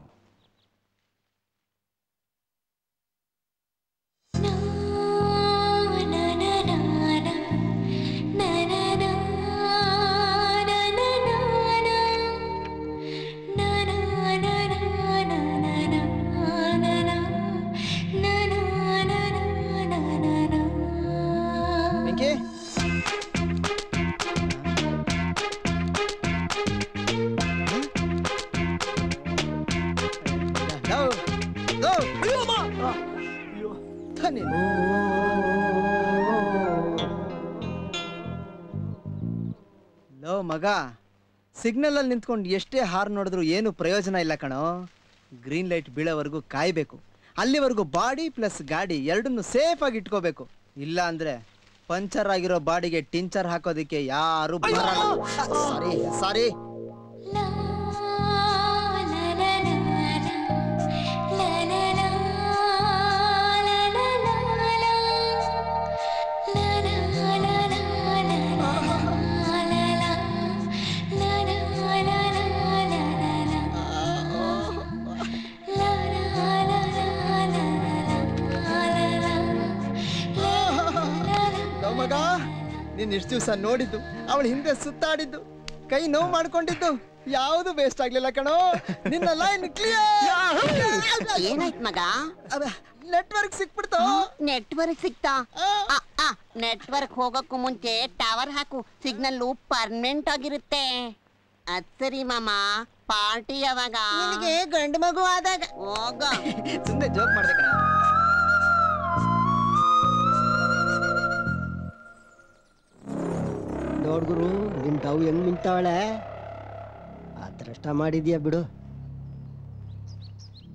ವೆಂಕಿ ಲವ್, ಲವ್, ಅಯ್ಯೋ ಅಮ್ಮ! ಅಯ್ಯೋ, ತಾನೇ. ಲೋ ಮಗ ಸಿಗ್ನಲ್ ಅಲ್ಲಿ ನಿಂತ್ಕೊಂಡು ಎಷ್ಟೇ ಹಾರ್ ನೋಡಿದ್ರು ಏನು ಪ್ರಯೋಜನ ಇಲ್ಲ ಕಣೋ ಗ್ರೀನ್ ಲೈಟ್ ಬೀಳೋವರೆಗೂ ಕಾಯ್ಬೇಕು ಅಲ್ಲಿವರೆಗೂ ಬಾಡಿ ಪ್ಲಸ್ ಗಾಡಿ ಎರಡನ್ನು ಸೇಫ್ ಆಗಿ ಇಟ್ಕೋಬೇಕು ಇಲ್ಲ ಅಂದ್ರೆ ಪಂಚರ್ ಆಗಿರೋ ಬಾಡಿಗೆ ಟಿಂಚರ್ ಹಾಕೋದಿಕ್ಕೆ ಯಾರು ಸಾರಿ ಸಾರಿ ಲೋ ಮಗ ನೀನ್ ಇಷ್ಟು ದಿವಸ ನೋಡಿದ್ದು ಅವಳ ಹಿಂದೆ ಸುತ್ತಾಡಿದ್ದು ಕೈ ನೋವು ಮಾಡ್ಕೊಂಡಿದ್ದು ಯಾವುದು ಬೇಸ್ಟ್ ಆಗ್ಲಿಲ್ಲ ಕಣೋ ನಿನ್ನ ಲೈನ್ ಏನಾಯ್ತ್ ಮಗ ನೆಟ್ವರ್ಕ್ ಸಿಕ್ಬಿಡ್ತು ನೆಟ್ವರ್ಕ್ ಸಿಕ್ತಾ ನೆಟ್ವರ್ಕ್ ಹೋಗಕ್ಕೂ ಮುಂಚೆ ಟವರ್ ಹಾಕು ಸಿಗ್ನಲ್ ಪರ್ಮನೆಂಟ್ ಆಗಿರುತ್ತೆ ಅದ್ ಸರಿ ಮಾಮ ಪಾರ್ಟಿ ಯಾವಾಗ ನಿನಗೆ ಗಂಡು ಮಗು ಆದಾಗ ಹೋಗ ಸುಮ್ಮನೆ ಜೋಕ್ ಮಾಡ್ದೆ ಕಣ ನೋಡ್ಗುರು ನಿಮ್ ಡವ್ ಹೆಂಗ್ ನಿಂತಾವಳೆ ಅದೃಷ್ಟ ಮಾಡಿದ್ಯಾ ಬಿಡು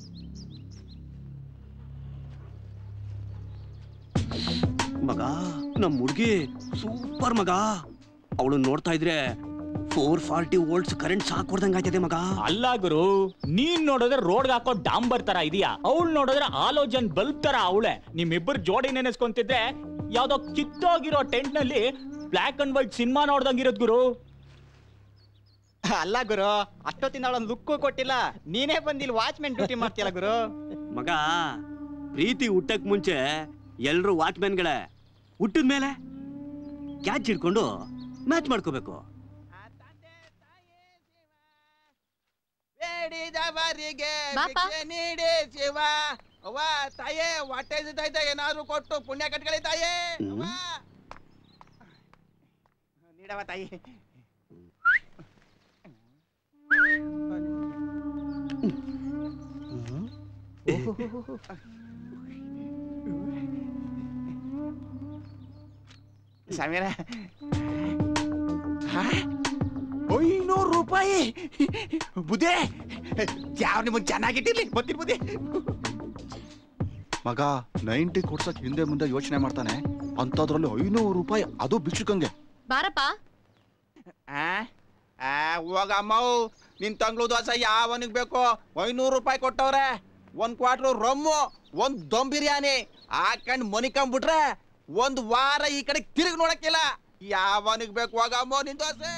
ಮಗ ನಮ್ಮ ಹುಡುಗಿ ಸೂಪರ್ ಮಗ ಅವಳು ನೋಡ್ತಾ ಇದ್ರೆ four forty volts current shock ಹೊಡ್ದಂಗ್ ಆಯ್ತದೆ ಮಗ ಅಲ್ಲ ಗುರು ನೀನ್ ನೋಡಿದ್ರೆ ರೋಡ್ ಹಾಕೋ ಡಾಂಬರ್ ತರ ಇದೆಯಾ ಅವಳು ನೋಡಿದ್ರೆ ಆಲೋಜನ್ ಬಲ್ಬ್ ತರ ಅವಳೆ ನಿಮ್ಮಿಬ್ಬರು ಜೋಡಿ ನೆನೆಸ್ಕೊಂತಿದ್ರೆ ಯಾವ್ದೋ ಕಿತ್ತೋಗಿರೋ ಟೆಂಟ್ ನಲ್ಲಿ ಬ್ಲಾಕ್ ಅಂಡ್ ವೈಟ್ ಸಿನಿಮಾ ನೋಡ್ದಂಗಿರೋದ್ ಗುರು ಅಲ್ಲ ಗುರು ಅಷ್ಟೊತ್ತಿನ ಅವಳೊಂದು ಲುಕ್ಕು ಕೊಟ್ಟಿಲ್ಲ ನೀನೇ ಬಂದಿಲ್ ವಾಚ್ಮೆನ್ ಡ್ಯೂಟಿ ಮಾಡ್ತೀಯಲ್ಲ ಗುರು ಮಗ ಪ್ರೀತಿ ಹುಟ್ಟಕ್ ಮುಂಚೆ ಎಲ್ರು ವಾಚ್ಮ್ಯಾನ್ಗಳೇ ಹುಟ್ಟಿದ ಮೇಲೆ ಕ್ಯಾಚ್ ಹಿಡ್ಕೊಂಡು ಮ್ಯಾಚ್ ಮಾಡ್ಕೋಬೇಕು ಬೇಡಿದವರಿಗೆ ಬಾಪ. ಭಿಕ್ಷೆ ನೀಡಿ ಶಿವ ಅವ್ವ ತಾಯೇ ಹೊಟ್ಟೆ ಹಸಿತೈತೆ ಏನಾದ್ರು ಕೊಟ್ಟು ಪುಣ್ಯ ಕಟ್ಕೊಳ್ಳಿ ತಾಯೇ ಅವ್ವ. ನೀಡವ ತಾಯಿ ಸಮೀರ ಐನೂರು ರೂಪಾಯಿ ಬುದ್ಧಿ ಯಾವ ನಿಮಗೆ ಚೆನ್ನಾಗಿಟ್ಟಿರ್ಲಿ ಬರ್ತೀನಿ ಬುದ್ಧಿ ಮಗ ನೈಂಟಿ ಕೊಡ್ಸಕ್ ಹಿಂದೆ ಮುಂದೆ ಯೋಚನೆ ಮಾಡ್ತಾನೆ ಅಂತದ್ರಲ್ಲಿ ಐನೂರು ರೂಪಾಯಿ ಅದು ಭಿಕ್ಷುಕಂಗೆ ಬಾರಪ್ಪ ಆ ಆ, ಹೋಗಮ್ಮವ್ ನಿನ್ ತಂಗ್ಳು ದೋಸೆ ಯಾವನಿಗೆ ಬೇಕು ಐನೂರು ರೂಪಾಯಿ ಕೊಟ್ಟವ್ರೆ ಒಂದ್ ಕ್ವಾಟ್ರು ರಮ್ಮು ಒಂದ್ ದಮ್ ಬಿರಿಯಾನಿ ಹಾಕೊಂಡ್ ಮನಿಕೊಂಡ್ಬಿಟ್ರೆ ಒಂದ್ ವಾರ ಈ ಕಡೆ ತಿರುಗಿ ನೋಡಕ್ಕಿಲ್ಲ ಯಾವನಿಗೆ ಬೇಕು ಹೋಗಮ್ಮ ನಿನ್ ದೋಸೆ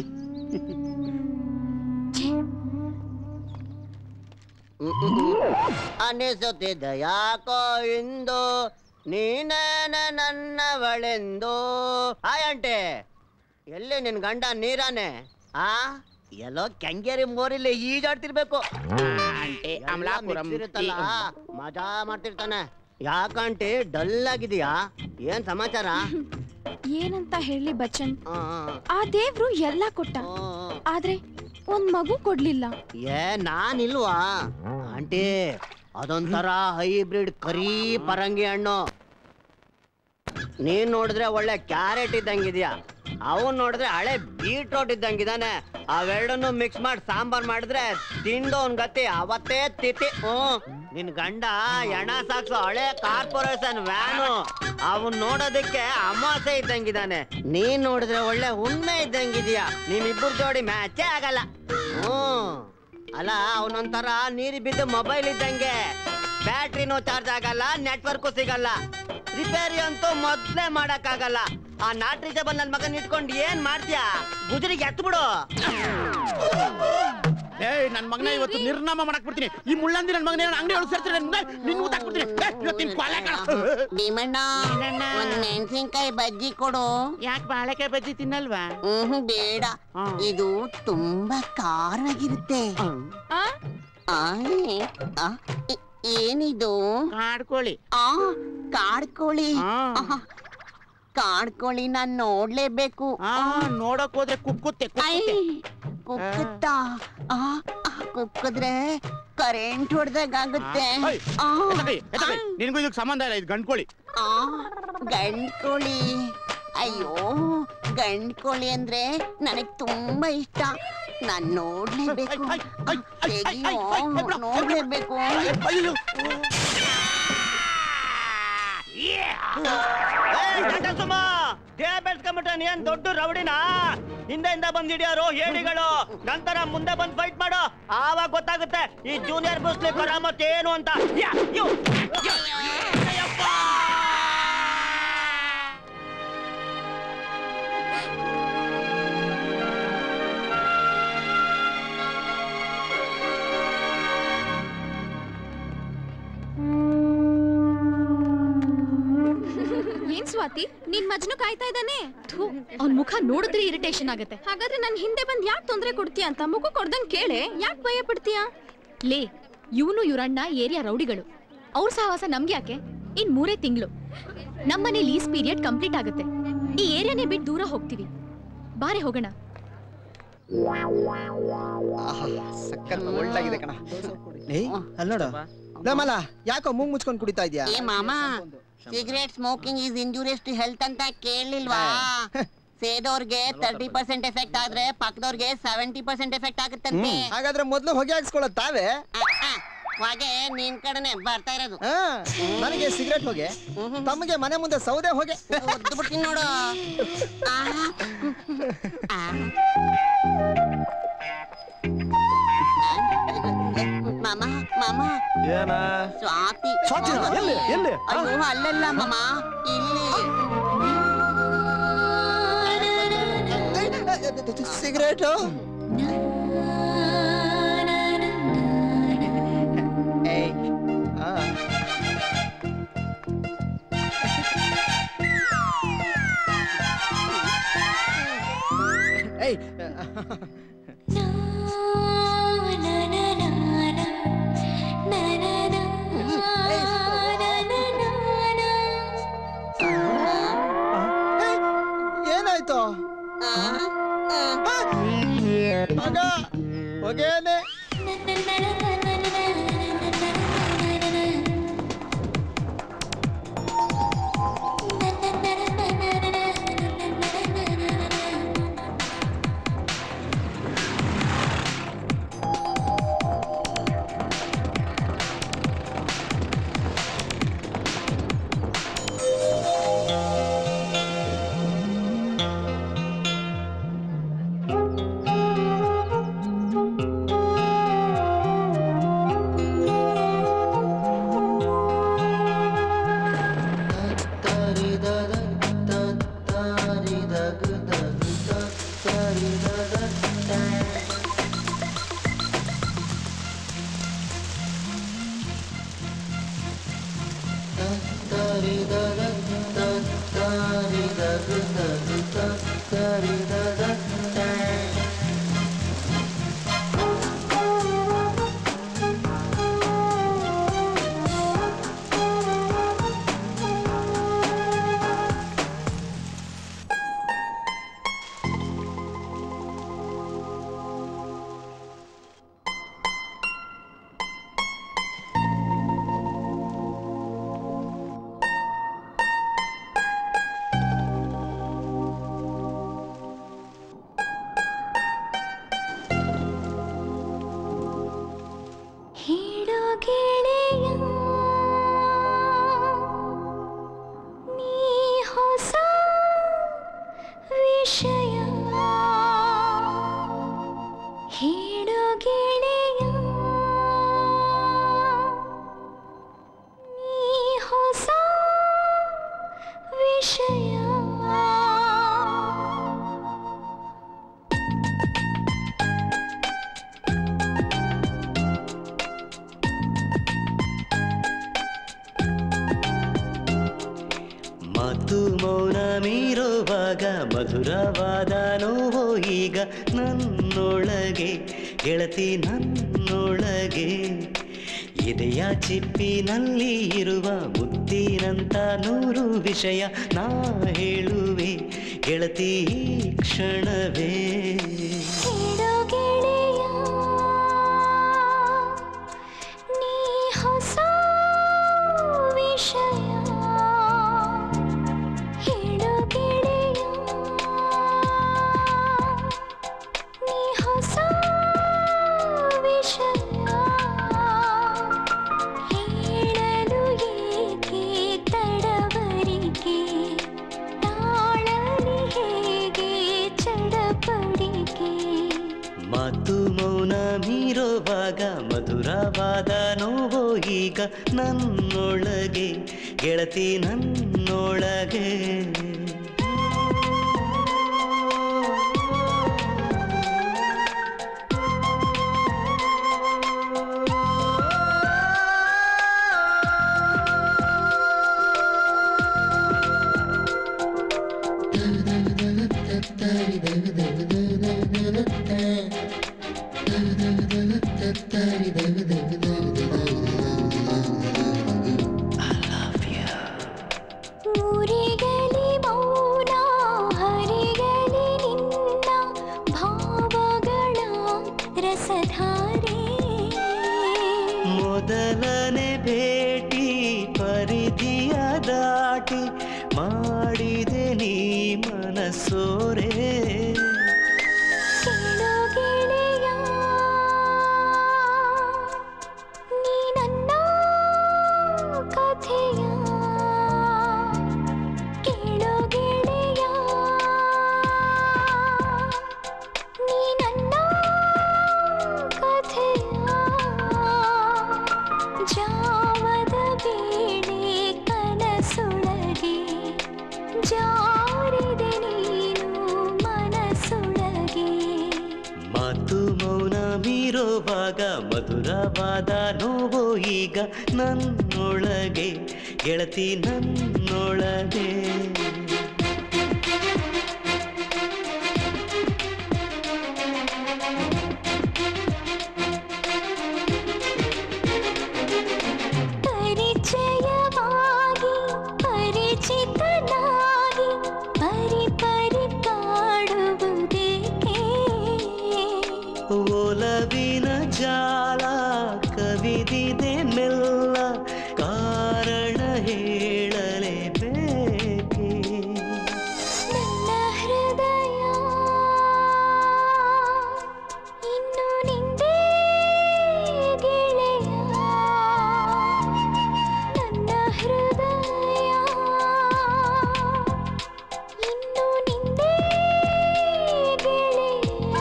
ಅನಿಸುತ್ತಿದ್ದ ಯಾಕೋ ಇಂದು ನೀನೇನ ನನ್ನವಳೆಂದು ಹಾಯ್ ಆಂಟಿ ಎಲ್ಲಿ ನಿನ್ ಗಂಡ ನೀರಾನೆ ಆ ಎಲ್ಲೋ ಕೆಂಗೇರಿ ಮೋರಿಲಿ ಈಜಾಡ್ತಿರ್ಬೇಕು ಎಲ್ಲ ಅಮಲಾಪುರಂ mix ಇರುತ್ತಲ್ಲ ಮಜಾ ಮಾಡ್ತಿರ್ತಾನೆ ಯಾಕಂಟಿ ಡಲ್ ಆಗಿದೀಯಾ ಏನ್ ಸಮಾಚಾರ ಏನಂತ ಹೇಳಿ ಬಚ್ಚನ್ ಆ ದೇವ್ರು ಎಲ್ಲ ಕೊಟ್ಟ ಆದ್ರೆ ಒಂದ್ ಮಗು ಕೊಡ್ಲಿಲ್ಲ ಏ ನಾನಿಲ್ವಾ ಆಂಟಿ ಅದೊಂಥರ ಹೈಬ್ರಿಡ್ ಕರಿ ಪರಂಗಿ ಹಣ್ಣು ನೀನ್ ನೋಡಿದ್ರೆ ಒಳ್ಳೆ ಕ್ಯಾರೆಟ್ ಇದ್ದಂಗಿದ್ಯಾ ಅವನ್ ನೋಡಿದ್ರೆ ಹಳೆ ಬೀಟ್ರೋಟ್ ಇದ್ದಂಗಿದಾನೆ ಅವೆರಡನ್ನು ಮಿಕ್ಸ್ ಮಾಡಿ ಸಾಂಬಾರ್ ಮಾಡಿದ್ರೆ ತಿಂದೋನ್ ಗತಿ ಅವತ್ತೇ ತಿಥಿ ಹ್ಮ್ ನಿನ್ ಗಂಡ ಎಣ ಸಾಕ್ಸೋ ಹಳೆ ಕಾರ್ಪೊರೇಷನ್ ವ್ಯಾನು ಅವನ್ ನೋಡೋದಕ್ಕೆ ಅಮಾಸೆ ಇದ್ದಂಗಿದಾನೆ ನೀನ್ ನೋಡಿದ್ರೆ ಒಳ್ಳೆ ಉಣ್ಮೆ ಇದ್ದಂಗಿದ್ಯಾ ನಿಮ್ಮಿಬ್ಬರು ಜೋಡಿ ಮ್ಯಾಚೇ ಆಗಲ್ಲ ಹ್ಮ್ ಅಲ್ಲ ಅವನೊಂಥರ ನೀರಿ ಬಿದ್ದು ಮೊಬೈಲ್ ಇದ್ದಂಗೆ ಬ್ಯಾಟ್ರಿನೂ ಚಾರ್ಜ್ ಆಗಲ್ಲ ನೆಟ್ವರ್ಕು ಸಿಗಲ್ಲ ರಿಪೇರಿ ಅಂತೂ ಮೊದ್ಲೇ ಮಾಡಕ್ಕಾಗಲ್ಲ ಆ ನಾಟ್ ರೀಚಬಲ್ ನನ್ ಮಗನ್ ಇಟ್ಕೊಂಡು ಏನ್ ಮಾಡ್ತೀಯಾ ಗುಜರಿಗೆ ಎತ್ತು ಬಿಡು ಏ ನನ್ ಮಗನ ಇವತ್ತು ನಿರ್ನಾಮ ಮಾಡಕ್ ಬಿಡ್ತೀನಿ ಈ ಮುಳ್ಳಂದಿ ನನ್ ಮಗನ ಅಂಗಡಿ ಒಳಗೆ ಸೇರ್ತೀನಿ ನನ್ ಮಗ ನಿನ್ ಊಟ ಹಾಕ್ಬಿಡ್ತೀನಿ ಏ, ಇವತ್ತಿನ ಕೊಲೆ ಕಣ ಭೀಮಣ್ಣ ಒಂದ್ ಮೆಣಸಿನ್ಕಾಯಿ ಬಜ್ಜಿ ಕೊಡು ಯಾಕೆ ಬಾಳೆಕಾಯಿ ಬಜ್ಜಿ ತಿನ್ನಲ್ವಾ ಹ್ಮ್ ಬೇಡ ಇದು ತುಂಬಾ ಖಾರವಾಗಿರುತ್ತೆ ಆಯ್, ಆ, ಇ- ಏನಿದು ಕಾಡ್ಕೋಳಿ ಆ ಕಾಡ್ಕೋಳಿ ಆಹಾ, ಕಾಡ್ಕೋಳಿ ನಾನ್ ನೋಡ್ಲೇಬೇಕು ನೋಡಕ್ ಹೋದ್ರೆ ಕುಕ್ಕುತ್ತೆ ಐ, ಕುಕ್ಕುತ್ತಾ ಆ, ಆ, ಕುಕ್ಕಿದ್ರೆ ಕರೆಂಟ್ ಹೊಡೆದಾಗುತ್ತೆ ಆ, ನಿನ್ಗೂ ಇದಕ್ಕೆ ಸಂಬಂಧ ಇಲ್ಲ ಇದು ಗಂಡ್ಕೋಳಿ ಆ, ಗಂಡ್ ಕೋಳಿ ಅಯ್ಯೋ ಗಂಡ್ ಕೋಳಿ ಅಂದ್ರೆ ನನಗ್ ತುಂಬಾ ಇಷ್ಟ ನಾನ್ ನೋಡ್ಲೇಬೇಕು ತೆಗಿಯೋ, ನೋಡ್ಲೇಬೇಕು ಸುಮ್ಮ ದೇಹ ಬೆಳ್ಸ್ಕೊಂಬಿಟ್ರೆ ಏನ್ ದೊಡ್ಡ ರೌಡಿನ ಹಿಂದೆಯಿಂದ ಬಂದಿದ್ಯಾರು ಹೇಳಿಗಳು ನಂತರ ಮುಂದೆ ಬಂದ್ ಫೈಟ್ ಮಾಡು ಆವಾಗ ಗೊತ್ತಾಗುತ್ತೆ ಈ ಜೂನಿಯರ್ ಬ್ರೂಸ್ಲಿ ಕರಾಮತ್ ಏನು ಅಂತ ಯಾ, ಯು, ಯು, ಅಯ್ಯಪ್ಪ! ಏನ್ ಸ್ವಾತಿ ನಿನ್ ಮಜ್ನು ಕಾಯ್ತಾ ಇದ್ದಾನೆ ಅವ್ನ್ ಮುಖ ನೋಡಿದ್ರೆ ಇರಿಟೇಷನ್ ಆಗುತ್ತೆ ಹಾಗಾದ್ರೆ ನನ್ ಹಿಂದೆ ಬಂದ್ ಯಾಕೆ ತೊಂದ್ರೆ ಕೊಡ್ತೀಯ ಅಂತ ಮುಖ ಕೊಡ್ದಂಗ್ ಕೇಳೆ ಯಾಕೆ ಭಯ ಪಡ್ತೀಯ ಲೇ ಇವನು ಇವರಣ್ಣ ಏರಿಯಾ ರೌಡಿಗಳು ಅವ್ರ ಸಹವಾಸ ನಮ್ಗೆ ಯಾಕೆ ಇನ್ ಮೂರೇ ತಿಂಗಳು ನಮ್ಮನೆ ಲೀಸ್ ಪೀರಿಯಡ್ ಕಂಪ್ಲೀಟ್ ಆಗುತ್ತೆ ಈ ಏರಿಯಾನೇ ಬಿಟ್ಟು ದೂರ ಹೋಗ್ತೀವಿ ಬಾರೆ ಹೋಗೋಣ ಸಖತ್ ಒಳ್ಳಾಗಿದೆ ಕಣ ಏಯ್ ಅಲ್ಲಿ ನೋಡು ನಮ್ಮಲ್ಲ ಯಾಕೋ ಮೂಗ್ ಮುಚ್ಕೊಂಡ್ ಕುಡಿತಾ ಇದ್ಯಾ ಏ ಮಾಮ cigarette smoking is injurious to health ಅಂತ ಕೇಳಿಲ್ವಾ ಸೇದೋರ್ಗೆ ತರ್ಟಿ ಪರ್ಸೆಂಟ್ ಎಫೆಕ್ಟ್ ಆದ್ರೆ ಪಕ್ಕದವ್ರಿಗೆ ಸೆವೆಂಟಿ ಪರ್ಸೆಂಟ್ ಎಫೆಕ್ಟ್ ಆಗುತ್ತಂತೆ ಹಾಗಾದ್ರೆ ಮೊದ್ಲು ಹೊಗೆ ಹಾಕ್ಸ್ಕೊಳ್ಳೋದ್ ತಾವೇ ಹೊಗೆ ನಿನ್ ಕಡೆನೆ ಬರ್ತಾ ಇರೋದು ಆ, ನನಗೆ ಸಿಗರೇಟ್ ಹೋಗೆ ತಮಗೆ ಮನೆ ಮುಂದೆ ಸೌದೆ ಹೋಗೆ ಒದ್ದು ಬಿಡ್ತೀನಿ ನೋಡು ಆ, ಆ. ಮಾಮ ಮಾಮ ಏನ ಸ್ವಾತಿ ಸ್ವಾತಿನಾ? ಮಾಮ. ಎಲ್ಲಿ? ಎಲ್ಲಿ? ಆ? ಅಯ್ಯೋ ಅಲ್ಲಲ್ಲ ಮಾಮ ಇಲ್ಲಿ ಸಿಗರೇಟು ಏಯ್, ಆ. ಏಯ್ ಏನಾಯ್ತು ಮಗ ಹೊಗೇನೆ ಹೇಳೋ ಗೆಳೆಯ ನೀ ಹೊಸ ವಿಷಯ ಹೇಳೋ ಗೆಳೆಯ ನೀ ಹೊಸ ವಿಷಯ ಮಾತು ಮೌನ ಮೀರುವಾಗ ಮಧುರವಾದ ನೋವು ಈಗ ನನ್ನೊಳಗೆ ಗೆಳತಿ ನನ್ನೊಳಗೆ ಎದೆಯ ಚಿಪ್ಪಿನಲ್ಲಿ ಇರುವ ಮುತ್ತಿನಂತ ನೂರು ವಿಷಯ ನಾ ಹೇಳುವೆ ಗೆಳತಿ ಈ ಕ್ಷಣವೇ ಹೇಳೋ ಗೆಳೆಯ ನೀ ಹೊಸ ವಿಷಯ ಹೇಳೋ ಗೆಳೆಯ ನೀ ಹೊಸ ವಿಷಯ ಹೇಳಲು ಏಕೆ ತಡವರಿಕೆ ತಾಳಲಿ ಹೇಗೆ ಚಡಪಡಿಕೆ ಮಾತು ಮೌನ ಮೀರುವಾಗ ಮಧುರವಾದ ನೋವು ಈಗ ನನ್ನೊಳಗೆ ಗೆಳತಿ ನನ್ನೊಳಗೆ ಊರಿಗಲಿ ಮೌನ ಹರಿಗಲಿ ನಿನ್ನ ಭಾವಗಳ ರಸಧಾರೆ ಮೊದಲನೇ ಭೇಟಿ ಪರಿಧಿಯ ದಾಟಿ ಮಾಡಿದೆ ನೀ ಮನಸೋರೆ ಕೇಳೋ ಗೆಳೆಯ ನೀ ಮೀರೋವಾಗ ಮಧುರವಾದ ನೋವು ಈಗ ನನ್ನೊಳಗೆ ಗೆಳತಿ ನನ್ನೊಳಗೆ ಪರಿಚಯವಾಗಿ ಪರಿಚಿತನಾಗಿ ಪರಿ ಪರಿ ಕಾಡುವುದೇಕೆ ಒಲವಿನ ಜಾಲ ಕವಿದಿದೆ ಮೆಲ್ಲ ಕಾರಣ ಹೇಳಲೇಬೇಕೆ ನನ್ನ ಹೃದಯ ಇನ್ನು ನಿಂದೇ ಗೆಳೆಯ ನನ್ನ ಹೃದಯ ಇನ್ನು ನಿಂದೇ ಗೆಳೆಯ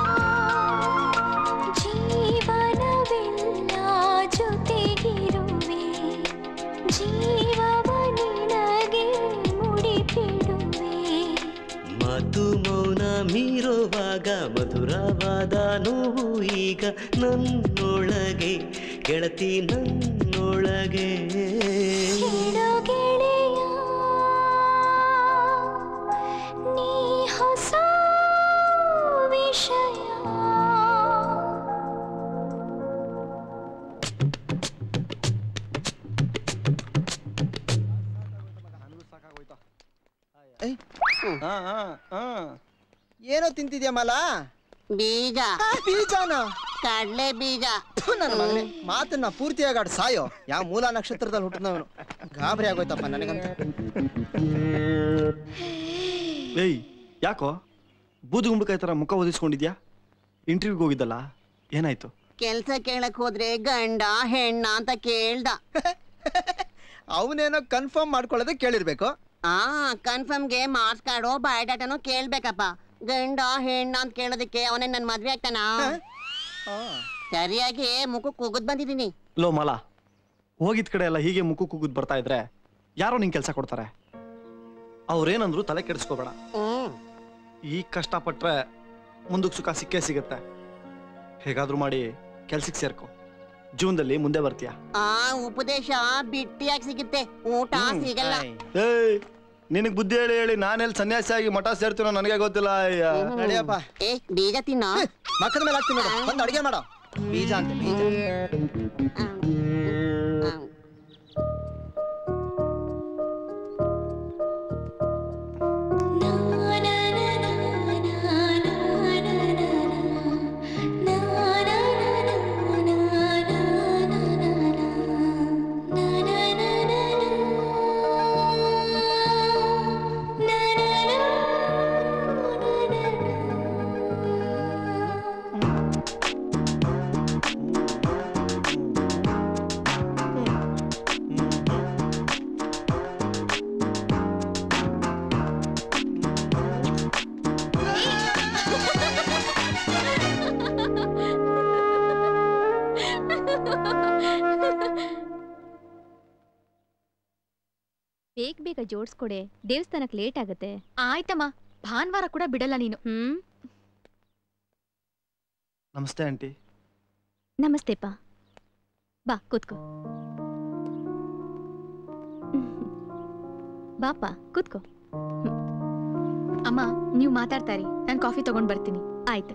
ಜೀವನವೆಲ್ಲ ಜೊತೆಗಿರುವೆ ಜೀವವ ನಿನಗೆ ಮುಡಿಪಿಡುವೆ ಮಾತು ಮೌನ ಮೀರುವಾಗ ಮಧುರವಾದ ನೋವು ಈಗ ನನ್ನೊಳಗೆ ಗೆಳತಿ ನನ್ನೊಳಗೆ ಹೇಳೋ ಗೆಳೆಯ ನೀ ಹೊಸ ವಿಷಯ ಏನೋ ತಿಂತಿದ್ಯಾ ಮಲ ಬೀಜ ಬೀಜನ ಕಡ್ಲೆ ಬೀಜ ನನ್ನ ಮಗನೇ ಮಾತನ್ನ ಪೂರ್ತಿಯಾಗಿ ಆಡ್ ಸಾಯೋ ಯಾವ ಮೂಲ ನಕ್ಷತ್ರದಲ್ಲಿ ಹುಟ್ಟಿದವನು ಗಾಬರಿ ಆಗೋಯ್ತಪ್ಪ ನನಗಂತ ಏಯ್ ಯಾಕೋ ಬೂದು ಗುಂಬಕಾಯಿ ಥರ ಮುಖ ಒದಿಸ್ಕೊಂಡಿದ್ಯಾ ಇಂಟರ್ವ್ಯೂಗೆ ಹೋಗಿದ್ದಲ್ಲ ಏನಾಯ್ತು ಕೆಲ್ಸ ಕೇಳಕ್ ಹೋದ್ರೆ ಗಂಡ ಹೆಣ್ಣ ಅಂತ ಕೇಳ್ದ ಅವನೇನೋ ಕನ್ಫರ್ಮ್ ಮಾಡ್ಕೊಳ್ಳೋದೇ ಕೇಳಿರ್ಬೇಕು ಆ ಕನ್ಫರ್ಮ್ಗೆ ಮಾರ್ಕ್ಸ್ ಕಾರ್ಡು ಬಯೋಡಾಟಾನು ಕೇಳ್ಬೇಕಪ್ಪ ಗಂಡ ಹೆಣ್ಣ ಅಂತ ಕೇಳೋದಕ್ಕೆ ಅವನೇ ನನ್ ಮದ್ವೆ ಆಗ್ತಾನ ಸರಿಯಾಗಿ ಮುಖ ಕೂಗುದ್ ಬಂದಿದೀನಿ ಲೋ ಮಲ ಹೋಗಿದ್ ಕಡೆ ಎಲ್ಲ ಹೀಗೆ ಮುಖ ಕೂಗುದ್ ಬರ್ತಾ ಇದ್ರೆ ಯಾರೋ ನಿಂಗೆ ಕೆಲಸ ಕೊಡ್ತಾರೆ ಅವ್ರೇನಂದ್ರು ತಲೆ ಕೆಡಿಸ್ಕೋಬೇಡ ಈಗ ಕಷ್ಟಪಟ್ರೆ ಮುಂದಕ್ಕೆ ಸುಖ ಸಿಕ್ಕೇ ಸಿಗುತ್ತೆ ಹೇಗಾದ್ರೂ ಮಾಡಿ ಕೆಲ್ಸಕ್ಕೆ ಸೇರ್ಕೊ ಜೀವನದಲ್ಲಿ ಮುಂದೆ ಬರ್ತೀಯ ಆ ಉಪದೇಶ ಬಿಟ್ಟಿಯಾಗಿ ಸಿಗುತ್ತೆ ಊಟ ಸಿಗಲ್ಲ ಏಯ್ ನಿನಗ್ ಬುದ್ಧಿ ಹೇಳಿ ಹೇಳಿ ನಾನೆಲ್ಲಿ ಸನ್ಯಾಸಿ ಆಗಿ ಮಠ ಸೇರ್ತೀನೋ ನನಗೆ ಗೊತ್ತಿಲ್ಲ ಅಯ್ಯ. ನಡಿಯಪ್ಪ ಏ ಬೀಜ ತಿನ್ನ ಮಕ್ಕದ ಮೇಲೆ ಹಾಕ್ತೀನಿ ನೋಡು ಬಂದು ಅಡಿಗೆ ಮಾಡೋ ಬೀಜ ಅಂತ ಬೀಜ ಬೇಗ ಬೇಗ ಜೋಡ್ಸ್ಕೊಡೆ ದೇವಸ್ಥಾನಕ್ಕೆ ಲೇಟ್ ಆಗುತ್ತೆ ಆಯ್ತಮ್ಮ ಭಾನುವಾರ ಕೂಡ ಬಿಡಲ್ಲ ನೀನು ಹ್ಮ್ ನಮಸ್ತೆ ಆಂಟಿ ನಮಸ್ತೆಪ್ಪ ಬಾ ಕೂತ್ಕೋ ಬಾಪ ಕೂತ್ಕೋ ಅಮ್ಮ ನೀವು ಮಾತಾಡ್ತಾ ಇರಿ ನಾನು ಕಾಫಿ ತಗೊಂಡ್ ಬರ್ತೀನಿ ಆಯ್ತು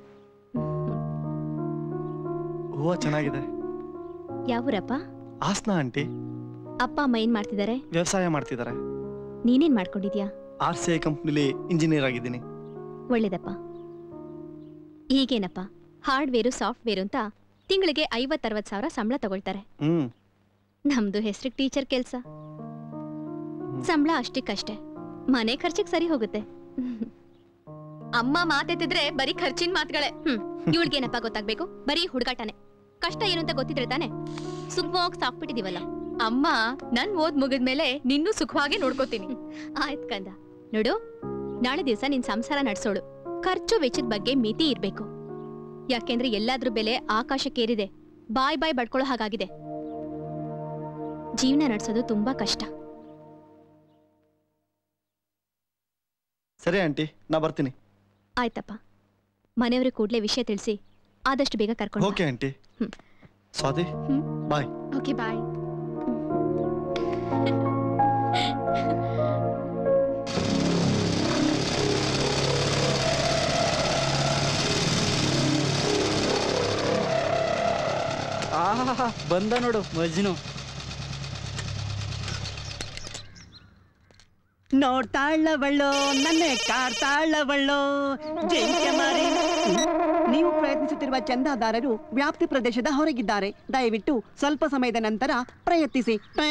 ಹೂವ ಚೆನ್ನಾಗಿದೆ ಯಾವೂರಪ್ಪ ಹಾಸನ ಆಂಟಿ ಅಪ್ಪ ಅಮ್ಮ ಏನ್ ಮಾಡ್ತಿದ್ದಾರೆ ವ್ಯವಸಾಯ ಮಾಡ್ತಿದ್ದಾರೆ ನೀನೇನ್ ಮಾಡ್ಕೊಂಡಿದ್ಯಾ ಆರ್ ಸಿ ಐ ಕಂಪ್ನಿಲಿ ಇಂಜಿನಿಯರ್ ಆಗಿದ್ದೀನಿ ಒಳ್ಳೇದಪ್ಪ ಈಗೇನಪ್ಪ ಹಾರ್ಡ್ವೇರು ಸಾಫ್ಟ್ವೇರು ಅಂತ ತಿಂಗಳಿಗೆ ಐವತ್ತರವತ್ತು ಸಾವಿರ ಸಂಬಳ ತಗೊಳ್ತಾರೆ ಹ್ಮ್ ನಮ್ದು ಹೆಸ್ರಿಗೆ ಟೀಚರ್ ಕೆಲ್ಸ ಸಂಬಳ ಅಷ್ಟಕ್ಕಷ್ಟೇ ಮನೆ ಖರ್ಚಿಗೆ ಸರಿ ಹೋಗುತ್ತೆ ಅಮ್ಮ ಮಾತೆತ್ತಿದ್ರೆ ಬರೀ ಖರ್ಚಿನ ಮಾತುಗಳೇ ಹ್ಮ್ ಇವಳಿಗೇನಪ್ಪ ಗೊತ್ತಾಗ್ಬೇಕು ಬರೀ ಹುಡುಗಾಟನೆ ಕಷ್ಟ ಏನು ಅಂತ ಗೊತ್ತಿದ್ರೆ ತಾನೆ ಸುಖವಾಗಿ ಸಾಕ್ಬಿಟ್ಟಿದೀವಲ್ಲ ಅಮ್ಮ ನನ್ ಓದ್ ಮುಗಿದ್ಮೇಲೆ ನಿನ್ನೂ ಸುಖವಾಗಿ ನೋಡ್ಕೋತೀನಿ ಆಯ್ತ್ ಕಂದ ನೋಡು ನಾಳೆ ದಿವಸ ನಿನ್ ಸಂಸಾರ ನಡ್ಸೋಳು ಖರ್ಚು ವೆಚ್ಚದ ಬಗ್ಗೆ ಮಿತಿ ಇರ್ಬೇಕು ಯಾಕೆಂದ್ರೆ ಎಲ್ಲಾದ್ರೂ ಬೆಲೆ ಆಕಾಶಕ್ಕೇರಿದೆ ಬಾಯ್ ಬಾಯ್ ಬಡ್ಕೊಳ್ಳೋ ಹಾಗಾಗಿದೆ ಜೀವನ ನಡ್ಸೋದು ತುಂಬಾ ಕಷ್ಟ ಸರಿ ಆಂಟಿ ನಾ ಬರ್ತೀನಿ ಆಯ್ತಪ್ಪ ಮನೆಯವ್ರಿಗೆ ಕೂಡ್ಲೇ ವಿಷಯ ತಿಳಿಸಿ ಆದಷ್ಟು ಬೇಗ ಕರ್ಕೊಂಡು okay aunty Swathi bye okay bye ಆಹಾ ಬಂದ ನೋಡು ಮಜ್ನು ನೋಡ್ತಾಳವಳ್ಳೋ ನನ್ನೆ ಕಾಡ್ತಾಳವಳ್ಳೋ ಜಿಂಕೆ ಮಾರಿ ನೀವು ಪ್ರಯತ್ನಿಸುತ್ತಿರುವ ಚಂದಾದಾರರು ವ್ಯಾಪ್ತಿ ಪ್ರದೇಶದ ಹೊರಗಿದ್ದಾರೆ ದಯವಿಟ್ಟು ಸ್ವಲ್ಪ ಸಮಯದ ನಂತರ ಪ್ರಯತ್ನಿಸಿ ಟೇ.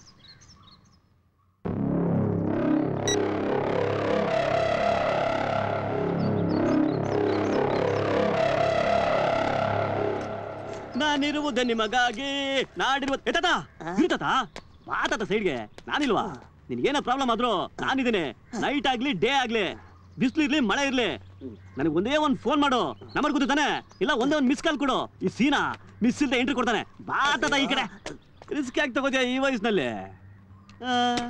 ನಾನಿರುವುದು ನಿಮಗಾಗಿ ನಾಡಿರುವ ಎತ್ತಾತ ಇರ್ತಾತ ಮಾತಾತ ಸೈಡ್ಗೆ ನಾನಿಲ್ವಾ ನಿನ್ಗೇನೋ ಪ್ರಾಬ್ಲಮ್ ಆದ್ರೂ ನಾನಿದ್ದೇನೆ ನೈಟ್ ಆಗ್ಲಿ ಡೇ ಆಗ್ಲಿ ಬಿಸಿಲು ಇರ್ಲಿ ಮಳೆ ಇರ್ಲಿ ನನಗೆ ಒಂದೇ ಒಂದು ಫೋನ್ ಮಾಡು ನಂಬರ್ ಗೊತ್ತಾನೆ ಇಲ್ಲ ಒಂದೇ ಒಂದು ಮಿಸ್ ಕಾಲ್ ಕೊಡು ಈ ಸೀನಾ ಮಿಸ್ ಇಲ್ಲದೆ ಎಂಟ್ರಿ ಕೊಡ್ತಾನೆ ಬಾತಾತ ಈ ಕಡೆ ರಿಸ್ಕ್ ಯಾಕೆ ತಗೋತೀಯ ಈ ವಯಸ್ಸಿನಲ್ಲಿ ಆ,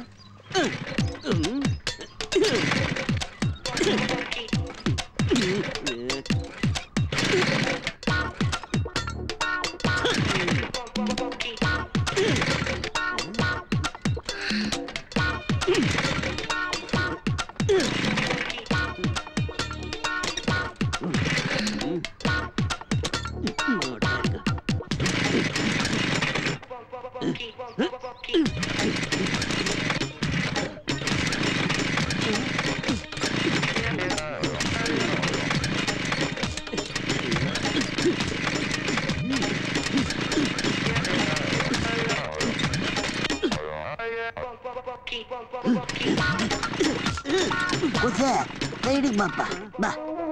ಕುಸೆ ಸೈಡಿಗೆ ಬಾಪ್ಪ ಬಾ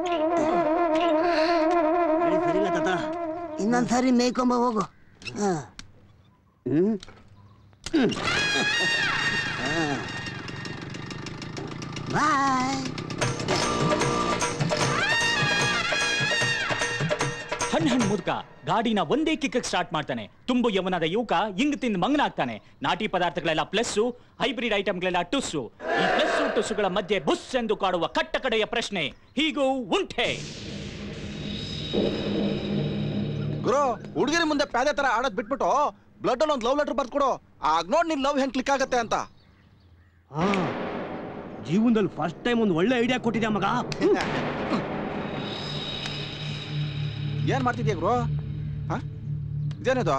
ಇನ್ನೊಂದ್ಸರಿ ಮೇಯ್ಕೊಂಬ ಹೋಗು ಹಾ. ಹ್ಮ್ ಹ್ಮ್. ಹಾ. ಬಾಯ್ ಹಣ್ ಹಣ್ ಮುದ್ಕ ಗಾಡಿನ ಒಂದೇ ಕಿಕ್ ಸ್ಟಾರ್ಟ್ ಮಾಡ್ತಾನೆ ತುಂಬು ಯವನದ ಯುವಕ ಹಿಂಗ್ ತಿಂದು ಮಂಗನಾಗ್ತಾನೆ ನಾಟಿ ಪದಾರ್ಥಗಳೆಲ್ಲ ಪ್ಲಸ್ಸು ಹೈಬ್ರಿಡ್ ಐಟಮ್ಗಳೆಲ್ಲ ಟುಸ್ಸು ಈ ಪ್ಲಸ್ಸು ಟುಸ್ಸುಗಳ ಮಧ್ಯೆ ಬುಸ್ ಎಂದು ಕಾಡುವ ಕಟ್ಟ ಕಡೆಯ ಪ್ರಶ್ನೆ ಹೀಗೂ ಉಂಟೆ ಗುರು ಹುಡುಗಿರಿ ಮುಂದೆ ಪ್ಯಾದೆ ತರ ಆಡೋದ್ ಬಿಟ್ಬಿಟ್ಟು ಬ್ಲಡ್ ಅಲ್ಲಿ ಒಂದು ಲವ್ ಲೆಟರ್ ಬರ್ಕೊಡು ಆಗ ನೋಡ್ ನಿನ್ ಲವ್ ಹೆಂಗ್ ಕ್ಲಿಕ್ ಆಗತ್ತೆ ಅಂತ ಹಾ ಜೀವನದಲ್ಲಿ ಫಸ್ಟ್ ಟೈಮ್ ಒಂದು ಒಳ್ಳೆ ಐಡಿಯಾ ಕೊಟ್ಟಿದ್ಯಾ ಮಗ ಏನ್ ಮಾಡ್ತಿದ್ಯಾ ಗುರು ಹ? ಇದೇನಿದು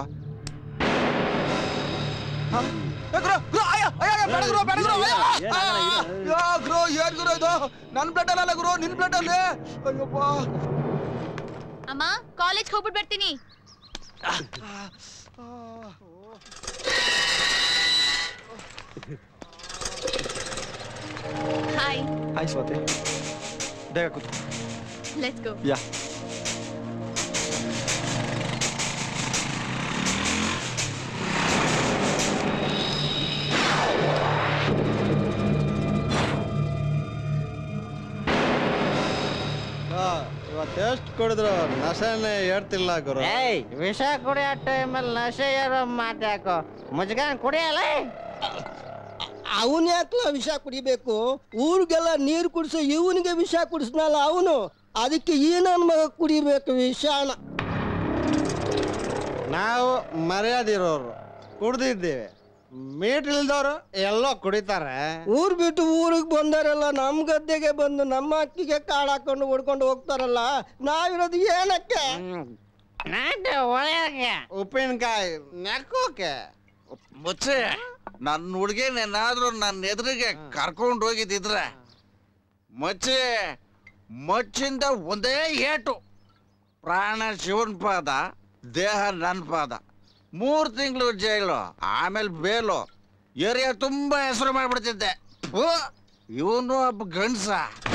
ಹ? ಏ ಗುರು, ಗುರು, ಅಯ್ಯ, ಅಯ್ಯ, ಅಯ್ಯ, ಬೇಡ ಗುರು, ಬೇಡ ಗುರು, ಅಯ್ಯ, ಅಯ್ಯ, ಅಯ್ಯೋ, ಗುರು, ಏನ್ ಗುರು ಇದು ನನ್ ಬ್ಲಡ್ ಅಲ್ಲ ಗುರು ನಿನ್ ಬ್ಲಡ್ ಅಲ್ಲಿ ಅಯ್ಯಪ್ಪ ಅಮ್ಮ ಕಾಲೇಜ್ ಹೋಗ್ಬಿಟ್ಟು ಬರ್ತೀನಿ ಹಾಯ್ ಹಾಯ್ ಸ್ವಾತಿ ಬೇಗ ಕೂತು ಲೆಟ್ಸ್ ಗೋ ಯಾ ಇವತ್ತು ಎಷ್ಟು ಕುಡಿದ್ರು ನಶೆನೆ ಹೇಳ್ತಿಲ್ಲ ಗುರು ಏಯ್ ವಿಷ ಕುಡಿಯೋ ಟೈಮಲ್ಲಿ ನಶೆ ಇರೋ ಮಾತಾಕೋ ಮುಜ್ಗಾನ್ ಕುಡಿಯಲ್ಲ ಅವನ್ ಯಾಕಲ ವಿಷ ಕುಡಿಬೇಕು ಊರಿಗೆಲ್ಲ ನೀರು ಕುಡಿಸೋ ಇವನಿಗೆ ವಿಷ ಕುಡಿಸ್ನಲ್ಲ ಅವನು ಅದಕ್ಕೆ ಈ ನನ್ನ ಮಗ ಕುಡಿಬೇಕು ವಿಷಾನ ನಾವು ಮರ್ಯಾದಿರೋರು ಕುಡ್ದಿದ್ದೀವಿ ಮೀಟ್ ಇಲ್ದವ್ರು ಎಲ್ಲೋ ಕುಡಿತಾರೆ ಊರ್ ಬಿಟ್ಟು ಊರಿಗೆ ಬಂದವರೆಲ್ಲ ನಮ್ ಗದ್ದೆಗೆ ಬಂದು ನಮ್ಮ ಅಕ್ಕಿಗೆ ಕಾಳು ಹಾಕೊಂಡು ಹೊಡ್ಕೊಂಡು ಹೋಗ್ತಾರಲ್ಲ ನಾವಿರೋದು ಏನಕ್ಕೆ ಉಪ್ಪಿನಕಾಯಿ ನೆಕ್ಕೋಕೆ ಮುಚ್ಚೆ ನನ್ನ ಹುಡುಗಿನೇನಾದ್ರೂ ನನ್ನ ಎದುರಿಗೆ ಕರ್ಕೊಂಡು ಹೋಗಿದ್ದಿದ್ರೆ ಮಚ್ಚೆ ಮಚ್ಚಿಂದ ಒಂದೇ ಏಟು ಪ್ರಾಣ ಶಿವನ್ ಪಾದ ದೇಹ ನನ್ನ ಪಾದ ಮೂರು ತಿಂಗಳು ಜೈಲು ಆಮೇಲೆ ಬೇಲು ಏರಿಯಾ ತುಂಬಾ ಹೆಸರು ಮಾಡ್ಬಿಡ್ತಿದ್ದೆ ಇವನು ಒಬ್ಬ ಗಂಡ್ಸ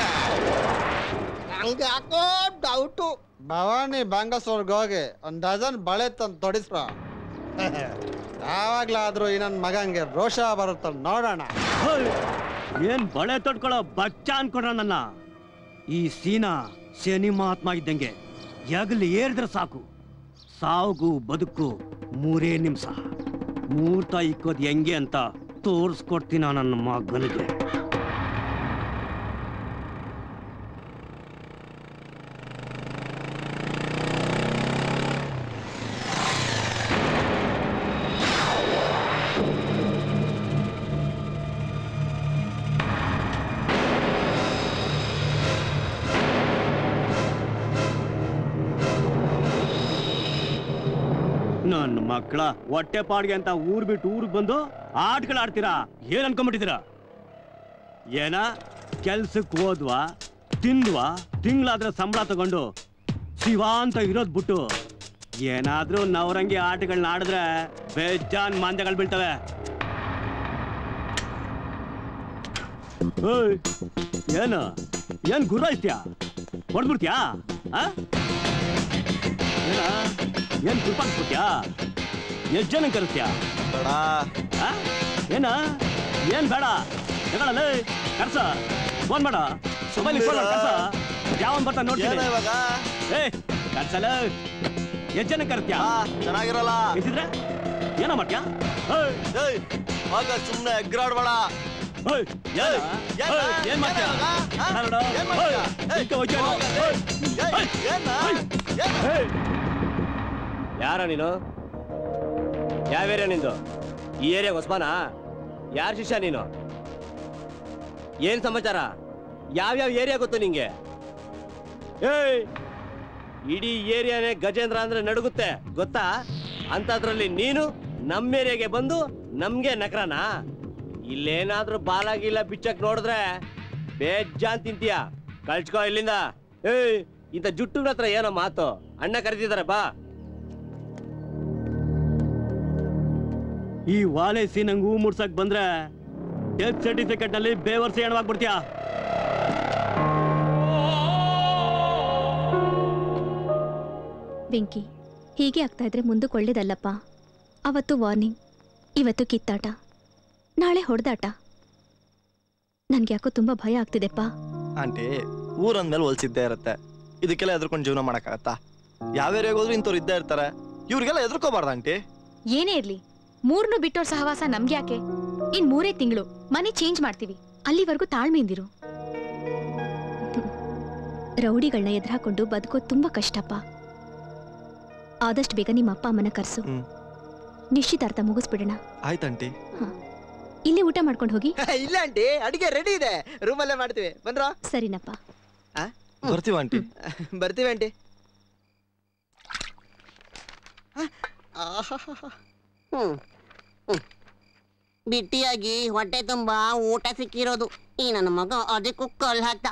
ಹಂಗೆ ಯಾಕೋ ಡೌಟು ಭವಾನಿ ಬಂಗಸೋರ್ಗೆ ಹೋಗಿ ಒಂದ್ ಡಜನ್ ಬಳೆ ತಂದು ತೊಡಿಸ್ರ ಯಾವಾಗ್ಲಾದ್ರೂ ಈ ನನ್ನ ಮಗಂಗೆ ರೋಷ ಬರುತ್ತ ನೋಡೋಣ ಏನ್ ಬಳೆ ತೊಡ್ಕೊಳ್ಳೋ ಬಚ್ಚ ಅನ್ಕೊಂಡ್ರ ನನ್ನ ಈ ಸೀನಾ ಶನಿ ಮಹಾತ್ಮ ಇದ್ದಂಗೆ ಯಗಲಿ ಏರಿದ್ರೆ ಸಾಕು ಸಾವುಗೂ ಬದುಕು ಮೂರೇ ನಿಮಿಷ ಮೂರ್ತ ಇಕ್ಕೋದ್ ಹೆಂಗೆ ಅಂತ ತೋರಿಸ್ಕೊಡ್ತೀನ ನನ್ನ ಮಗನಿಗೆ ನನ್ನ ಮಕ್ಕಳ ಹೊಟ್ಟೆ ಪಾಡ್ಗೆ ಅಂತ ಊರ್ ಬಿಟ್ಟು ಊರಿಗೆ ಬಂದು ಆಟಗಳು ಆಡ್ತೀರಾ ಏನ್ ಅನ್ಕೊಂಬಿಟ್ಟಿದ್ದೀರಾ ಏನ ಕೆಲ್ಸಕ್ಕೆ ಹೋದ್ವಾ ತಿಂದ್ವಾ ತಿಂಗಳಾದ್ರೆ ಸಂಬಳ ತಗೊಂಡು ಶಿವ ಅಂತ ಇರೋದ್ ಬಿಟ್ಟು ಏನಾದ್ರೂ ನವರಂಗಿ ಆಟಗಳನ್ನ ಆಡಿದ್ರೆ ಬೇಜಾನ್ ಮಾಂದ್ಯಗಳು ಬೀಳ್ತವೆ ಓಯ್, ಏನು ಏನ್ ಗುರಾಯ್ತ್ಯಾ ಹೊಡ್ಬಿಡ್ತ್ಯಾ ಆ? ಏನ? ಏನ್ ಕುರ್ಪಾಕ್ಸ್ಬಿಟ್ಯಾ ಎಷ್ಟ್ ಜನ ಕರೆಸ್ತ್ಯಾ ಬೇಡ ಆ? ಏನ ಏನ್ ಬೇಡ ತಗೊಳಲ್ಲ ಕರ್ಸ ಫೋನ್ ಮಾಡ ಮೊಬೈಲ್ ಫೋನ್ ಕರ್ಸ ಯಾವನ್ ಬರ್ತಾ ನೋಡ್ತೀನಿ ಏನೋ ಇವಾಗ? ಏ ಕರ್ಸಲ್ಲ ಎಷ್ಟ್ ಜನ ಕರ್ತ್ಯಾ ಚೆನ್ನಾಗಿರಲ್ಲ ಇದ್ರೆ ಏನೋ ಮಾಡ್ತ್ಯಾ ಏಯ್ ಆಗ ಸುಮ್ನೆ ಎಗ್ರಾಡ್ಬೇಡ ಏಯ್, ಏನ? ಏನ? ಏಯ್, ಏನ್ ಮಾಡ್ತ್ಯಾ ಏನ ಇವಾಗ? ಆ? ನಾನು ನೋಡು. ಏನ್ ಮಾಡ್ತ್ಯಾ? ಏಯ್, ಇದ್ಕೆ ಹೋಗ್ತೀಯ ನಾನು. ಏಯ್, ಏಯ್, ಏನ? ಏಯ್. ಯಾರ ನೀನು ಯಾವ ಏರಿಯಾ ನಿಂದು ಈ ಏರಿಯಾ ಹೊಸ್ಮಾನ ಯಾರ ಶಿಷ್ಯ ನೀನು ಏನ್ ಸಮಾಚಾರ ಯಾವ್ಯಾವ ಏರಿಯಾ ಗೊತ್ತು ನಿಂಗೆ ಏಯ್ ಇಡೀ ಏರಿಯಾನೇ ಗಜೇಂದ್ರ ಅಂದ್ರೆ ನಡುಗುತ್ತೆ ಗೊತ್ತಾ ಅಂತದ್ರಲ್ಲಿ ನೀನು ನಮ್ಮ ಏರಿಯಾಗೆ ಬಂದು ನಮ್ಗೆ ನಕ್ರನ ಇಲ್ಲೇನಾದ್ರೂ ಬಾಲಾಗಿಲ್ಲ ಬಿಚ್ಚಕ್ ನೋಡಿದ್ರೆ ಬೇಜಾನ್ ತಿಂತೀಯ ಕಳ್ಸ್ಕೋ ಇಲ್ಲಿಂದ ಏಯ್ ಇಂಥ ಜುಟ್ಟುಗಳ ಹತ್ರ ಏನೋ ಮಾತು ಅಣ್ಣ ಕರೆದಿದ್ದಾರೆ ಬಾ ಈ ವಾಲೆ ಸೀನಂಗ್ ಹೂ ಮುಡ್ಸಕ್ ಬಂದ್ರೆ ಡೆತ್ ಸರ್ಟಿಫಿಕೇಟ್ ನಲ್ಲಿ ಬೇವರ್ಸಿ ಹೆಣವಾಗ್ಬಿಡ್ತೀಯಾ ಬೆಂಕಿ ಹೀಗೆ ಆಗ್ತಾ ಇದ್ರೆ ಮುಂದಕ್ಕೆ ಒಳ್ಳೇದಲ್ಲಪ್ಪ ಅವತ್ತು ವಾರ್ನಿಂಗ್ ಇವತ್ತು ಕಿತ್ತಾಟ ನಾಳೆ ಹೊಡೆದಾಟ ನನ್ಗೆ ಯಾಕೋ ತುಂಬಾ ಭಯ ಆಗ್ತಿದೆಪ್ಪ ಆಂಟಿ ಊರಂದ್ಮೇಲೆ ಹೊಲ್ಸಿದ್ದೇ ಇರುತ್ತೆ ಇದಕ್ಕೆಲ್ಲ ಎದ್ರಕೊಂಡು ಜೀವನ ಮಾಡಕ್ಕಾಗತ್ತಾ ಯಾವ ಏರಿಯಾಗ ಹೋದ್ರು ಇಂಥವ್ರು ಇದ್ದೇ ಇರ್ತಾರೆ ಇವ್ರಿಗೆಲ್ಲ ಎದ್ರಕೋಬಾರ್ದು ಆಂಟಿ ಏನೇ ಇರ್ಲಿ ಮೂರ್ನು ಬಿಟ್ಟೋರ್ ಸಹವಾಸ ನಮ್ಗೆ ಯಾಕೆ ಇನ್ ಮೂರೇ ತಿಂಗಳು ಮನೆ ಚೇಂಜ್ ಮಾಡ್ತೀವಿ ಅಲ್ಲಿವರೆಗೂ ತಾಳ್ಮೆಯಿಂದಿರು ರೌಡಿಗಳನ್ನ ಎದುರಾಕೊಂಡು ಬದುಕೋದು ತುಂಬಾ ಕಷ್ಟಪ್ಪ ಆದಷ್ಟು ಬೇಗ ನಿಮ್ಮ ಅಪ್ಪ ಅಮ್ಮನ ಕರ್ಸು ನಿಶ್ಚಿತಾರ್ಥ ಮುಗಿಸ್ಬಿಡೋಣ ಆಯ್ತಂಟಿ ಇಲ್ಲೇ ಊಟ ಮಾಡ್ಕೊಂಡು ಹೋಗಿ ಇಲ್ಲ ಆಂಟಿ ಅಡಿಗೆ ರೆಡಿ ಇದೆ ರೂಮಲ್ಲೇ ಮಾಡ್ತೀವಿ ಬಂದ್ರ ಸರಿನಪ್ಪ ಬರ್ತೀವ ಆಂಟಿ ಬರ್ತೀವಿ ಆಂಟಿ ಹ್ಮ್ ಹ್ಮ್. ಬಿಟ್ಟಿಯಾಗಿ ಹೊಟ್ಟೆ ತುಂಬಾ ಊಟ ಸಿಕ್ಕಿರೋದು ಈ ನನ್ನ ಮಗ ಅದಕ್ಕೂ ಕಲ್ ಹಾಕ್ತ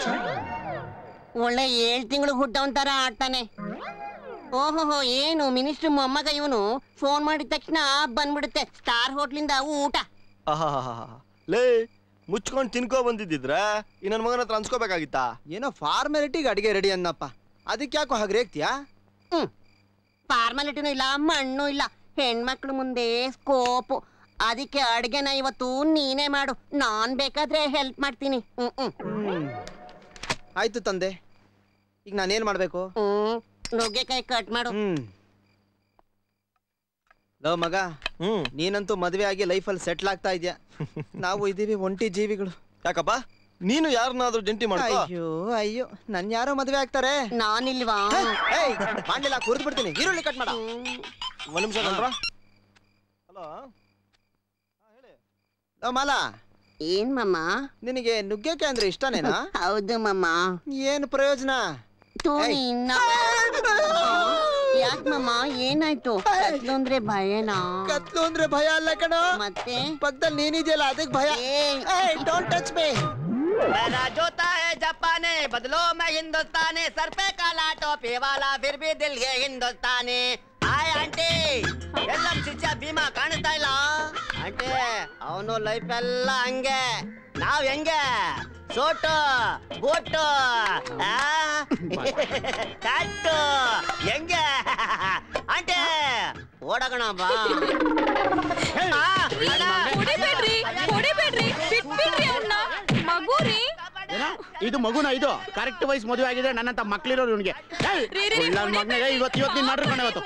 ಒಳ್ಳೆ ಏಳ್ ತಿಂಗಳು ಹುಟ್ಟವನ್ ತರ ಆಡ್ತಾನೆ ಓಹೋಹೋ ಏನು ಮಿನಿಸ್ಟರ್ ಮೊಮ್ಮಗ ಇವನು ಫೋನ್ ಮಾಡಿದ ತಕ್ಷಣ ಬಂದ್ಬಿಡುತ್ತೆ ಸ್ಟಾರ್ ಹೋಟ್ಲಿಂದ ಊಟ ಆಹಾಹಾಹಾ. ಲೇ ಮುಚ್ಕೊಂಡು ತಿನ್ಕೋ ಬಂದಿದ್ದಿದ್ರೆ ಈ ನನ್ನ ಮಗನ ಹತ್ರ ಅನ್ಸ್ಕೋಬೇಕಾಗಿತ್ತಾ ಏನೋ ಫಾರ್ಮಾಲಿಟಿಗೆ ಅಡಿಗೆ ರೆಡಿ ಅನ್ನಪ್ಪ ಅದಕ್ಕೆ ಯಾಕೋ ಹಾಗೆ ರೇಗ್ತೀಯಾ ಫಾರ್ಮಾಲಿಟಿನೂ ಇಲ್ಲ ಮಣ್ಣು ಇಲ್ಲ ಹೆಣ್ಮಕ್ಳು ಮುಂದೆ ಸ್ಕೋಪು ಅದಕ್ಕೆ ಅಡ್ಗೆನ ಇವತ್ತು ನೀನೇ ಮಾಡು ನಾನ್ ಬೇಕಾದ್ರೆ ಹೆಲ್ಪ್ ಮಾಡ್ತೀನಿ ಹ್ಮ್ ಹ್ಮ್ ಆಯ್ತು ತಂದೆ ಈಗ ನಾನೇನ್ ಮಾಡ್ಬೇಕು ಹ್ಮ್ ನುಗ್ಗೆಕಾಯಿ ಕಟ್ ಮಾಡು ಹ್ಮ್ ಲೋ ಮಗ ಹ್ಮ್ ನೀನಂತೂ ಮದ್ವೆ ಆಗಿ ಲೈಫಲ್ಲಿ ಸೆಟ್ಲ್ ಆಗ್ತಾ ಇದ್ಯಾ ನಾವು ಇದೀವಿ ಒಂಟಿ ಜೀವಿಗಳು ಯಾಕಪ್ಪ ನೀನು ಯಾರನ್ನಾದ್ರೂ ಜಂಟಿ ಮಾಡ್ಕೋ ಅಯ್ಯೋ ಅಯ್ಯೋ ನನ್ ಯಾರೋ ಮದ್ವೆ ಆಗ್ತಾರೆ ನಾನಿಲ್ವಾ ಏಯ್ ಮಾಡ್ಲಿಲ್ಲ ಕುರಿದು ಬಿಡ್ತೀನಿ ಈರುಳ್ಳಿ ಕಟ್ ಮಾಡ ಒಂದ್ ನಿಮಿಷ ಕಂಡ್ರ ಲೋ ಮಾಲ ಏನ್ ಮಮ್ಮ ನಿನಗೆ ನುಗ್ಗೆಕಾಯಿ ಅಂದ್ರೆ ಇಷ್ಟನೇನಾ ಹೌದು ಮಮ್ಮ ಏನು ಪ್ರಯೋಜನ ತೂ ಏಯ್. ನಿನ್ನ ಯಾಕ್ ಮಮ್ಮ ಏನಾಯ್ತು ಕತ್ಲು ಅಂದ್ರೆ ಭಯನಾ ಕತ್ಲು ಅಂದ್ರೆ ಭಯ ಅಲ್ಲ ಕಣೋ ಮತ್ತೆ ಪಕ್ಕದಲ್ಲಿ ನೀನಿದೆಯಲ್ಲ ಅದಕ್ಕೆ ಭಯ ಡೋಂಟ್ ಟಚ್ ಮೀ मेरा जूता है जापानी बदलो मैं हिंदुस्तानी सर पे काला टोपी वाला फिर भी दिल ये हिंदुस्तानी ಹಾಯ್ ಆಂಟಿ ಎಲ್ಲ ಶಿಷ್ಯ ಭೀಮಾ ಕಾಣಿಸ್ತಾ ಇಲ್ಲ ಆಂಟಿ ಅವನು ಲೈಫ್ ಎಲ್ಲ ಹಂಗೆ ನಾವ್ ಹೆಂಗೆ ಸೋಟು ಬೋಟು ಕಟ್ಟು ಹೆಂಗೆ ಆಂಟಿ ಓಡಗೋಣ ಬಾ ಆ, ಅಣ್ಣ. ಹೊಡಿಬೇಡ್ರಿ ಹೊಡಿಬೇಡ್ರಿ ಬಿಟ್ಬಿಡ್ರಿ ಅವ್ನ ಮಗುರಿ ಇದು ಮಗುನ ಇದು ಕರೆಕ್ಟ್ ವಯಸ್ಸು ಮದುವೆ ಆಗಿದ್ರೆ ನನ್ನಂತ ಮಕ್ಳಿರೋರು ಇವನಿಗೆ ಮಗನಿಗೆ ಇವತ್ತು ಇವತ್ತು ನೀನ್ ಮಾಡ್ಕೊಂಡು ಇವತ್ತು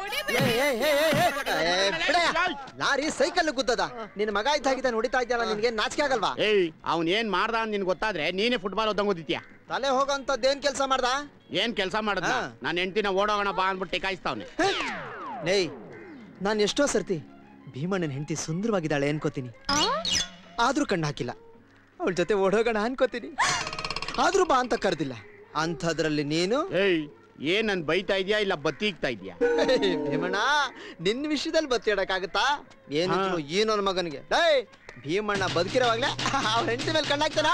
ಲಾರಿ ಸೈಕಲ್ ಗುದ್ದದ ನಿನ್ ಮಗ ಇದ್ದಾಗಿದ್ದ ನೋಡಿತಾ ಇದ್ಯಲ್ಲ ನಿನ್ಗೆ ನಾಚಿಕೆ ಆಗಲ್ವಾ ಏಯ್ ಅವ್ನ್ ಏನ್ ಮಾಡ್ದ ಅಂತ ನಿನ್ ಗೊತ್ತಾದ್ರೆ ನೀನೇ ಫುಟ್ಬಾಲ್ ಓದಂಗ್ ಓದಿತ್ಯಾ ತಲೆ ಹೋಗಂತದ್ದೇನ್ ಕೆಲಸ ಮಾಡ್ದ ಏನ್ ಕೆಲಸ ಮಾಡದ ನಾನು ಹೆಂಡತಿನ ಓಡೋಗೋಣ ಬಾ ಅಂದ್ಬಿಟ್ಟು ಕಾಯಿಸ್ತಾವ್ನೆ ನೇಯ್ ನಾನು ಎಷ್ಟೋ ಸರ್ತಿ ಭೀಮಣ್ಣನ ಹೆಂಡತಿ ಸುಂದರವಾಗಿದ್ದಾಳೆ ಅನ್ಕೋತೀನಿ ಆದ್ರೂ ಕಣ್ಣು ಹಾಕಿಲ್ಲ ಅವಳ ಜೊತೆ ಓಡೋಗೋಣ ಅನ್ಕೋತೀನಿ ಆದ್ರೂ ಬಾ ಅಂತ ಕರೆದಿಲ್ಲ ಅಂಥದ್ರಲ್ಲಿ ನೀನು ಏಯ್ ಏನ್ ನನ್ ಬೈತಾ ಇದೀಯಾ ಇಲ್ಲ ಬತ್ತಿ ಇಕ್ತಾ ಇದೀಯಾ ಭೀಮಣ್ಣ ನಿನ್ನ ವಿಷಯದಲ್ಲಿ ಬತ್ತಿಡಕ್ಕಾಗತ್ತಾ ಏನಿದ್ರು ಈ ನನ್ನ ಮಗನಿಗೆ ಡೇಯ್ ಭೀಮಣ್ಣ ಬದುಕಿರೋವಾಗ್ಲೇ ಅವ್ರ ಹೆಂಡತಿ ಮೇಲೆ ಕಣ್ಣಾಗ್ತಾನ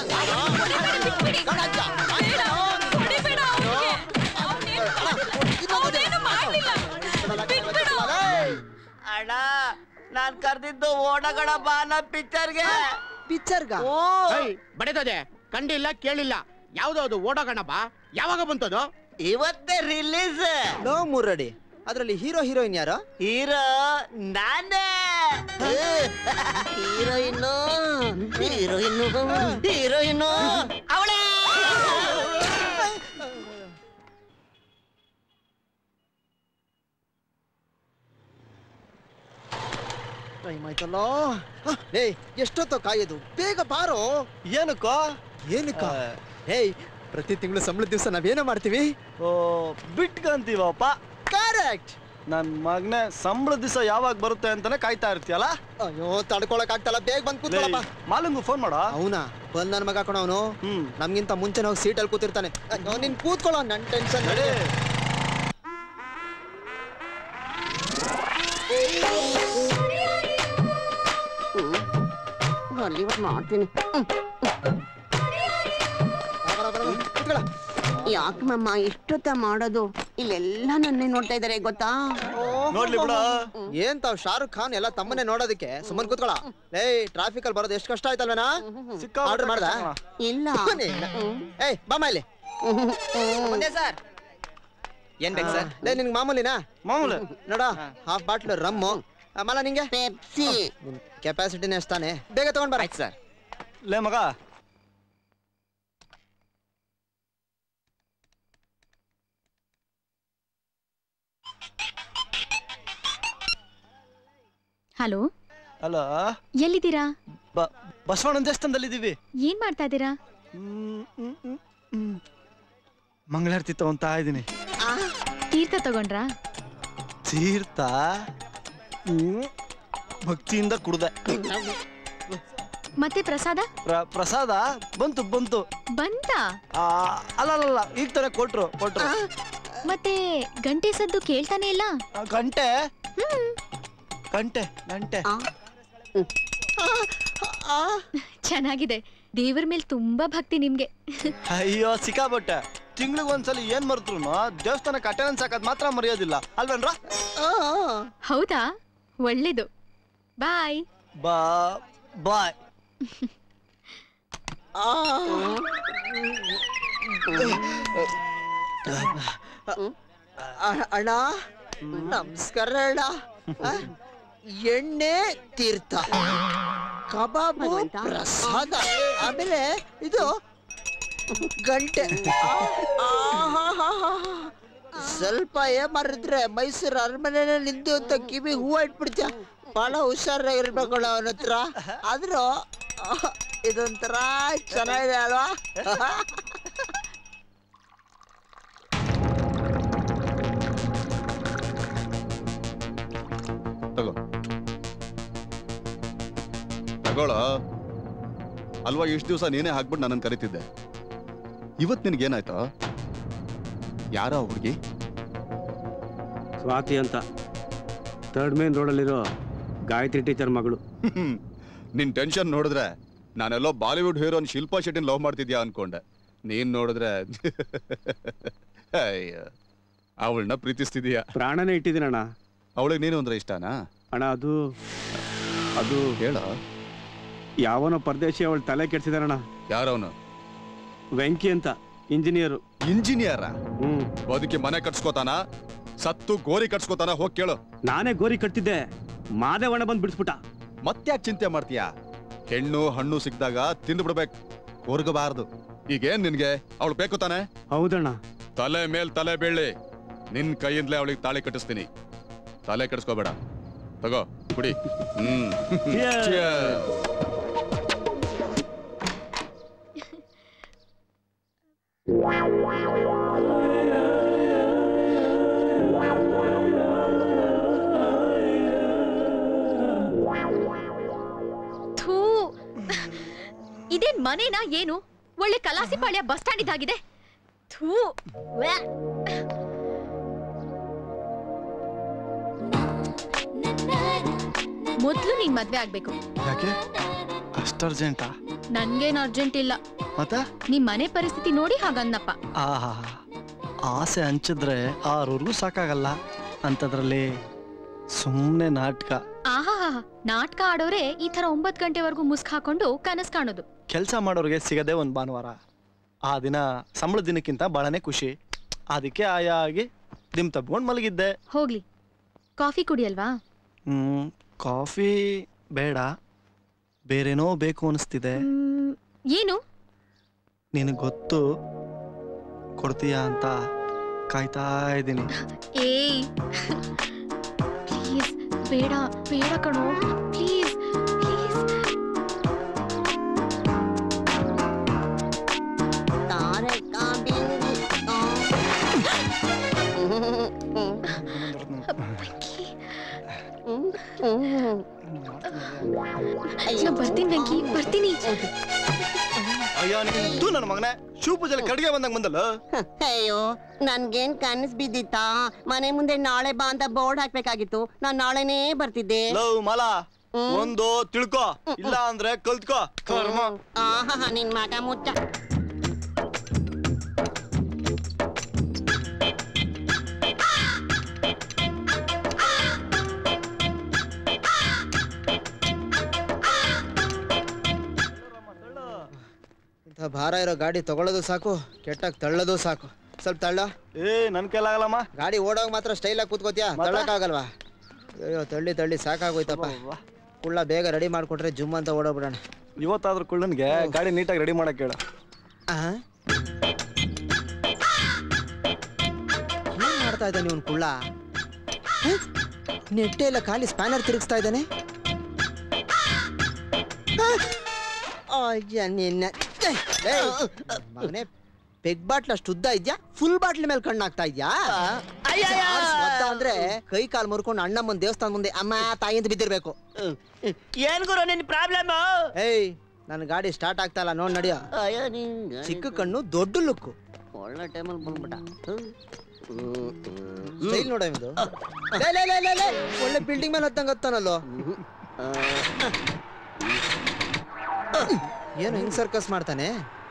ಅಣ್ಣ ನಾನ್ ಕರ್ದಿದ್ದು ಓಡಗಡ ಬಾಲ ಪಿಕ್ಚರ್ಗೆ ಪಿಕ್ಚರ್ಗ ಬಡೆದದೆ ಕಂಡಿಲ್ಲ ಕೇಳಿಲ್ಲ ಯಾವ್ದು ಅದು ಓಡೋಗಣ ಬಾ ಯಾವಾಗ ಬಂತದು ಇವತ್ತೇ ರಿಲೀಸ್ ನೋ ಮುರಡಿ ಅದ್ರಲ್ಲಿ ಹೀರೋ ಹೀರೋಯಿನ್ ಯಾರು ಹೀರೋ ನಾನೇ ಹೀರೋಯಿನ್ನು ಹೀರೋಯಿನ್ನು ಹೀರೋಯಿನ್ನು ಅವಳೇ ಟೈಮ್ ಆಯ್ತಲ್ಲ ಏಯ್ ಎಷ್ಟೊತ್ತೋ ಕಾಯೋದು ಬೇಗ ಬಾರೋ ಏನಕ್ಕೋ ಏನಕ್ಕ ಏಯ್ ಪ್ರತಿ ತಿಂಗಳು ಸಂಬಳದ ದಿವಸ ನಾವೇನೋ ಮಾಡ್ತೀವಿ ಓ ಬಿಟ್ಕಂತೀವಪ್ಪ ಕರೆಕ್ಟ್ ನನ್ ಮಗನೇ ಸಂಬಳ ದಿವಸ ಯಾವಾಗ ಬರುತ್ತೆ ಅಂತಾನೆ ಕಾಯ್ತಾ ಇರ್ತೀಯಲ್ಲ ಅಯ್ಯೋ ತಡ್ಕೊಳಕ್ ಆಗ್ತಲ್ಲ ಬೇಗ ಬಂದ್ ಕೂತ್ಕೊಳ್ಳಪ್ಪ ಮಾಲಂಗು ಫೋನ್ ಮಾಡ ಅವನಾ ಬಂದ್ ನನ್ ಮಗ ಕಣ ಅವನು ನಮ್ಗಿಂತ ಮುಂಚೆ ಹೋಗಿ ಸೀಟಲ್ಲಿ ಕೂತಿರ್ತಾನೆ ಅಯ್ಯೋ, ನೀನ್ ಕೂತ್ಕೊಳ್ಳೋ ನನ್ ಟೆನ್ಷನ್ ಬರ್ಲಿ ಇವತ್ತು ಮಾಡ್ತೀನಿ ಯಾಕೆ ಮಮ್ಮ ಇಷ್ಟೊತ್ತ ಮಾಡೋದು ಇಲ್ಲೆಲ್ಲ ನನ್ನೇ ನೋಡ್ತಾ ಇದಾರೆ ಗೊತ್ತಾ ನೋಡ್ಲಿ ಬಿಡ ಏನ್ ತಾವ್ ಶಾರುಖ್ ಖಾನ್ ಎಲ್ಲ ತಮ್ಮನ್ನೇ ನೋಡೋದಕ್ಕೆ ಸುಮ್ಮನೆ ಕೂತ್ಕೊಳ ಲೇ ಟ್ರಾಫಿಕ್ ಅಲ್ಲಿ ಬರೋದು ಎಷ್ಟು ಕಷ್ಟ ಆಯ್ತಲ್ವೇನಾ ಆರ್ಡರ್ ಮಾಡ್ದ ಇಲ್ಲ ಏಯ್ ಬಾಮ ಇಲ್ಲಿ ಸರ್ ಏನ್ ಬೇಕು ಸರ್ ಲೇ ನಿನ್ಗೆ ಮಾಮೂಲಿನಾ ಮಾಮೂಲಿ ನೋಡ ಹಾಫ್ ಬಾಟ್ಲ್ ರಮ್ಮು ಮಲ ನಿಂಗೆ ಪೆಪ್ಸಿ ಕೆಪಾಸಿಟಿನೇ ಅಷ್ಟಾನೆ ಬೇಗ ತಗೊಂಡ್ ಬರ ಸರ್ ಲೇ ಮಗ ಹಲೋ ಅಲ್ಲ ಎಲ್ಲಿದ್ದೀರಾ ಬ- ಬಸವಣ್ಣನ ದೇವಸ್ಥಾನದಲ್ಲಿದ್ದೀವಿ ಏನ್ ಮಾಡ್ತಾ ಇದ್ದೀರಾ ಮಂಗಳಾರತಿ ತಗೊಂತಾ ಇದ್ದೀನಿ ತೀರ್ಥ ತಗೊಂಡ್ರಾ ತೀರ್ಥ ಹ್ಮ್. ಭಕ್ತಿಯಿಂದ ಕುಡ್ದೆ ಮತ್ತೆ ಪ್ರಸಾದ ಪ್ರ- ಪ್ರಸಾದ ಬಂತು ಬಂತು ಬಂತ ಆ, ಅಲ್ಲ ಅಲ್ಲ, ಅಲ್ಲ ಈಗ ತಾನೇ ಕೊಟ್ರು ಕೊಟ್ರು ಮತ್ತೆ ಗಂಟೆ ಸದ್ದು ಕೇಳ್ತಾನೆ ಇಲ್ಲ ಆ, ಗಂಟೆ ಗಂಟೆ ಗಂಟೆ ಚೆನ್ನಾಗಿದೆ ದೇವರ ಮೇಲೆ ತುಂಬಾ ಭಕ್ತಿ ನಿಮ್ಗೆ ಅಯ್ಯೋ ಸಿಕ್ಕಾಬಟ್ಟೆ ತಿಂಗ್ಳಿಗೆ ಒಂದ್ಸಲಿ ಏನ್ ಮರ್ತರು ದೇವಸ್ಥಾನಕ್ಕೆ ಅಟೆಂಡೆನ್ಸ್ ಹಾಕೋದ್ ಮಾತ್ರ ಮರೆಯೋದಿಲ್ಲ ಅಲ್ವೇನ್ರ ಹೌದಾ ಒಳ್ಳೇದು ಬಾಯ್ ಬಾ ಬಾಯ್ ಅ- ಅಣ್ಣ ನಮಸ್ಕಾರ ಅಣ್ಣ ಆ, ಎಣ್ಣೆ ತೀರ್ಥ ಕಬಾಬು ಪ್ರಸಾದ ಆಮೇಲೆ ಇದು ಗಂಟೆ ಆ, ಆಹಾಹಾಹಾ. ಸ್ವಲ್ಪ ಏಮಾರಿದ್ರೆ ಮೈಸೂರು ಅರಮನೆ ನಿಂತು ಅಂತ ಕಿವಿ ಹೂವು ಇಟ್ಬಿಡ್ತೀಯ ಬಹಳ ಹುಷಾರಾಗಿರ್ಬೇಕಲ್ಲ ಅವನ ಹತ್ರ ಆದ್ರೂ ಆ, ಇದೊಂಥರ ಚೆನ್ನಾಗಿದೆ ಅಲ್ವಾ ತಗೋ ತಗೋಳ ಅಲ್ವಾ ಇಷ್ಟು ದಿವಸ ನೀನೇ ಹಾಕ್ಬಿಟ್ಟು ನನ್ನನ್ನು ಕರಿತಿದ್ದೆ ಇವತ್ತು ನಿನಗೇನಾಯ್ತಾ ಯಾರ ಹುಡುಗಿ ಸ್ವಾತಿ ಅಂತ ಥರ್ಡ್ ಮೇನ್ ರೋಡಲ್ಲಿರೋ ಗಾಯತ್ರಿ ಟೀಚರ್ ಮಗಳು ನಿನ್ ಟೆನ್ಷನ್ ನೋಡಿದ್ರೆ ನಾನೆಲ್ಲೋ ಬಾಲಿವುಡ್ ಹೀರೋನ್ ಶಿಲ್ಪಾ ಶೆಟ್ಟಿನ ಲವ್ ಮಾಡ್ತಿದ್ಯಾ ಅನ್ಕೊಂಡೆ ನೀನ್ ನೋಡಿದ್ರೆ ಅಯ್ಯ ಅವಳನ್ನ ಪ್ರೀತಿಸ್ತಿದೀಯಾ ಪ್ರಾಣನೇ ಇಟ್ಟಿದ್ದೀನಣ್ಣ ಅವಳಿಗೆ ನೀನು ಅಂದ್ರೆ ಇಷ್ಟನಾ ಅಣ್ಣ ಅದು ಅದು ಹೇಳ ಯಾವನೋ ಪರದೇಶಿ ಅವಳ ತಲೆ ಕೆಡ್ಸಿದಾನಣ್ಣ ಯಾರವನು ವೆಂಕಿ ಅಂತ ಇಂಜಿನಿಯರು ಇಂಜಿನಿಯರ ಹ್ಮ್ ಬದುಕಿ ಮನೆ ಕಟ್ಸ್ಕೋತಾನ ಸತ್ತು ಗೋರಿ ಕಟ್ಸ್ಕೋತಾನ ಹೋಗ್ ಕೇಳು ನಾನೇ ಗೋರಿ ಕಟ್ತಿದ್ದೆ ಮಾದೇವಣ್ಣ ಬಂದು ಬಿಡಿಸ್ಬಿಟ್ಟ ಮತ್ತ್ಯಾಕ್ ಚಿಂತೆ ಮಾಡ್ತೀಯಾ ಹೆಣ್ಣು ಹಣ್ಣು ಸಿಕ್ಕಿದಾಗ ತಿಂದು ಬಿಡ್ಬೇಕು ಕೊರ್ಗಬಾರ್ದು ಈಗೇನ್ ನಿನ್ಗೆ ಅವಳು ಬೇಕು ತಾನೆ ಹೌದಣ್ಣ ತಲೆ ಮೇಲ್ ತಲೆ ಬೀಳಿ ನಿನ್ ಕೈಯಿಂದಲೇ ಅವಳಿಗೆ ತಾಳಿ ಕಟ್ಟಿಸ್ತೀನಿ ತಲೆ ಕೆಡಿಸ್ಕೋಬೇಡ ತಗೋ ಕುಡಿ ಹ್ಮ್ Cheers. Cheers. ಥೂ ಇದೇನ್ ಮನೇನಾ ಏನು ಒಳ್ಳೆ ಕಲಾಸಿಪಾಳ್ಯ ಬಸ್ ಸ್ಟ್ಯಾಂಡ್ ಇದ್ದಾಗಿದೆ ಥೂ ವ್ಯಾ. ಮೊದ್ಲು ನೀನ್ ಮದ್ವೆ ಆಗ್ಬೇಕು ಯಾಕೆ ಅಷ್ಟು ಅರ್ಜೆಂಟಾ ನನ್ಗೇನ್ ಅರ್ಜೆಂಟ್ ಇಲ್ಲ ಮತ್ತೆ ನಿಮ್ ಮನೆ ಪರಿಸ್ಥಿತಿ ನೋಡಿ ಹಾಗನ್ನಪ್ಪ ಆಹಾ ಆಸೆ ಹಂಚಿದ್ರೆ ಆರೂರ್ಗೂ ಸಾಕಾಗಲ್ಲ ಅಂಥದ್ರಲ್ಲಿ ಸುಮ್ಮನೆ ನಾಟಕ ಆಹಾ ನಾಟಕ ಆಡೋರೆ ಈ ತರ ಒಂಬತ್ ಗಂಟೆವರೆಗೂ ಮುಸ್ಕ್ ಹಾಕೊಂಡು ಕನಸ್ ಕಾಣೋದು ಕೆಲಸ ಮಾಡೋರಿಗೆ ಸಿಗದೆ ಒಂದು ಭಾನುವಾರ ಆ ದಿನ ಸಂಬಳ ದಿನಕ್ಕಿಂತ ಭಾಳನೇ ಖುಷಿ ಅದಕ್ಕೆ ಆಯಾ ಆಗಿ ದಿಮ್ ತಬ್ಕೊಂಡು ಮಲಗಿದ್ದೆ ಹೋಗ್ಲಿ ಕಾಫಿ ಕುಡಿಯಲ್ವಾ ಹ್ಮ್ ಕಾಫಿ ಬೇಡ ಬೇರೇನೋ ಬೇಕು ಅನಿಸ್ತಿದೆ ಮ್, ಏನು ನಿನಗೆ ಗೊತ್ತು ಕೊಡ್ತೀಯಾ ಅಂತ ಕಾಯ್ತಾ ಇದ್ದೀನಿ ಏಯ್ ಪ್ಲೀಸ್ ಬೇಡ ಬೇಡ ಕಣೋ ಪ್ಲೀಸ್ ಪ್ಲೀಸ್ ತಾರೆ ಕಾಬಿಂಗು ನಾ ಬರ್ತೀನಿ ವೆಂಕಿ ಬರ್ತೀನಿ ಅಯ್ಯೋ ನೀನು ನನ್ನ ಮಗನೇ ಶಿವ ಪೂಜೆಲಿ ಕಡ್ಗೆ ಬಂದಂಗ ಬಂದಲ್ಲ ಅಯ್ಯೋ ನನ್ಗೇನ್ ಕನಸ್ ಬಿದ್ದಿತ್ತಾ ಮನೆ ಮುಂದೆ ನಾಳೆ ಬಾ ಅಂತ ಬೋರ್ಡ್ ಹಾಕ್ಬೇಕಾಗಿತ್ತು ನಾನ್ ನಾಳೆನೇ ಬರ್ತಿದ್ದೆ ಲವ್ ಮಲ ಒಂದು ತಿಳ್ಕೊ ಇಲ್ಲ ಅಂದ್ರೆ ಕಲ್ತ್ಕೋ ಕರ್ಮ ಆಹಾ ನಿನ್ ಮಗ ಮುಚ್ಚ ಇಂಥ ಭಾರ ಇರೋ ಗಾಡಿ ತಗೊಳ್ಳೋದು ಸಾಕು ಕೆಟ್ಟಾಗ ತಳ್ಳೋದು ಸಾಕು ಸ್ವಲ್ಪ ತಳ್ಳ ಏ ನನ್ ಕೈಲಾಗಲ್ಲಮ್ಮ ಗಾಡಿ ಓಡೋಗ ಮಾತ್ರ ಸ್ಟೈಲಾಗಿ ಕೂತ್ಕೋತಿಯಾ ತಳ್ಳಕ್ಕಾಗಲ್ವಾ ಅಯ್ಯೋ ತಳ್ಳಿ ತಳ್ಳಿ ಸಾಕಾಗೋಯ್ತಪ್ಪ ಕುಳ್ಳ ಬೇಗ ರೆಡಿ ಮಾಡ್ಕೊಟ್ರೆ ಜುಮ್ ಅಂತ ಓಡೋಗ್ಬಿಡೋಣ ಇವತ್ತಾದ್ರೂ ಕುಳ್ಳನ್ಗೆ ಗಾಡಿ ನೀಟಾಗಿ ರೆಡಿ ಮಾಡಕ್ ಹೇಳು ಏನ್ ಮಾಡ್ತಾ ಇದ್ದಾನೆ ಇವನ್ ಕುಳ್ಳ ಹ? ನೆಟ್ಟೆ ಎಲ್ಲ ಖಾಲಿ ಸ್ಪ್ಯಾನರ್ ತಿರುಗಿಸ್ತಾ ಇದ್ದಾನೆ ಅಯ್ಯ ನಿನ್ನ ಏಯ್, ಮಗನೇ ಪೆಗ್ ಬಾಟ್ಲ್ ಅಷ್ಟು ಉದ್ದ ಇದ್ಯಾ ಫುಲ್ ಬಾಟ್ಲ್ ಮೇಲೆ ಕಣ್ಣು ಹಾಕ್ತಾ ಇದ್ಯಾ ಚಾರ್ಜ್ ಒದ್ದ ಅಂದ್ರೆ ಕೈ ಕಾಲ್ ಮುರ್ಕೊಂಡು ಅಣ್ಣಮ್ಮನ್ ದೇವಸ್ಥಾನ ಮುಂದೆ ಅಮ್ಮ ತಾಯಿ ಅಂತ ಬಿದ್ದಿರ್ಬೇಕು ಏನ್ ಗುರು ನಿನ್ ಪ್ರಾಬ್ಲಮ್ ಏಯ್ ನನ್ನ ಗಾಡಿ ಸ್ಟಾರ್ಟ್ ಆಗ್ತಾ ಇಲ್ಲ ನೋಡ್ ನಡಿಯೋ ಅಯ್ಯೋ ನಿಂಗ ಚಿಕ್ಕ ಕಣ್ಣು ದೊಡ್ಡ ಲುಕ್ಕು ಒಳ್ಳೆ ಟೈಮಲ್ಲಿ ಬಂದ್ಬಿಟ್ಟ ಸ್ಟೈಲ್ ನೋಡ ಇದು ಲೇ, ಲೇ, ಲೇ, ಲೇ, ಲೇ. ಒಳ್ಳೆ ಬಿಲ್ಡಿಂಗ್ ಮೇಲೆ ಹತ್ತಂಗ ಹತ್ತಾನಲ್ಲೋ ಏನು ಹಿಂಗ್ ಸರ್ಕಸ್ ಮಾಡ್ತಾನೆ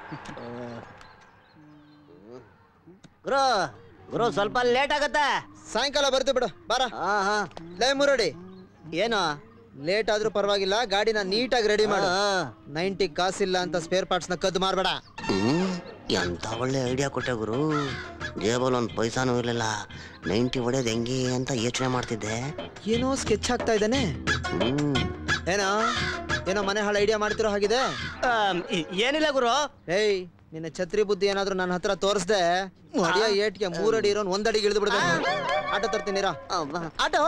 ಗುರು ಗುರು ಸ್ವಲ್ಪ ಲೇಟ್ ಆಗತ್ತೆ ಸಾಯಂಕಾಲ ಬರ್ತೀವಿ ಬಿಡು ಬಾರ ಲೇ ಮುರಡಿ ಏನು ಲೇಟ್ ಆದ್ರೂ ಪರವಾಗಿಲ್ಲ ಗಾಡಿನ ನೀಟಾಗಿ ರೆಡಿ ಮಾಡು ನೈಂಟಿ ಕಾಸಿಲ್ಲ ಅಂತ ಸ್ಪೇರ್ ಪಾರ್ಟ್ಸ್ ನ ಕದ್ದು ಮಾರ್ಬೇಡ ಹ್ಮ್ ಎಂತ ಒಳ್ಳೆ ಐಡಿಯಾ ಕೊಟ್ಟೆ ಗುರು ಜೇಬಲ್ ಒಂದು ಪೈಸಾನೂ ಇರಲಿಲ್ಲ ನೈಂಟಿ ಹೊಡೆಯೋದು ಹೆಂಗೆ ಅಂತ ಯೋಚನೆ ಮಾಡ್ತಿದ್ದೆ ಏನೋ ಸ್ಕೆಚ್ ಹಾಕ್ತಾ ಇದ್ದಾನೆ ಹ್ಮ್ ಏನೋ ಏನೋ ಮನೆ ಹಾಳು ಐಡಿಯಾ ಮಾಡ್ತಿರೋ ಹಾಗಿದೆ ಏನಿಲ್ಲ ಗುರು ಏಯ್ ನಿನ್ನ ಛತ್ರಿ ಬುದ್ಧಿ ಏನಾದ್ರೂ ನನ್ನ ಹತ್ರ ತೋರಿಸ್ದೆ ಅಡಿಯ ಏಟ್ಗೆ ಮೂರಡಿ ಇರೋನ್ ಒಂದಡಿಗೆ ಇಳಿದು ಬಿಡ್ದೆ ಆಟೋ ತರ್ತೀನಿರಾ ಆಟೋ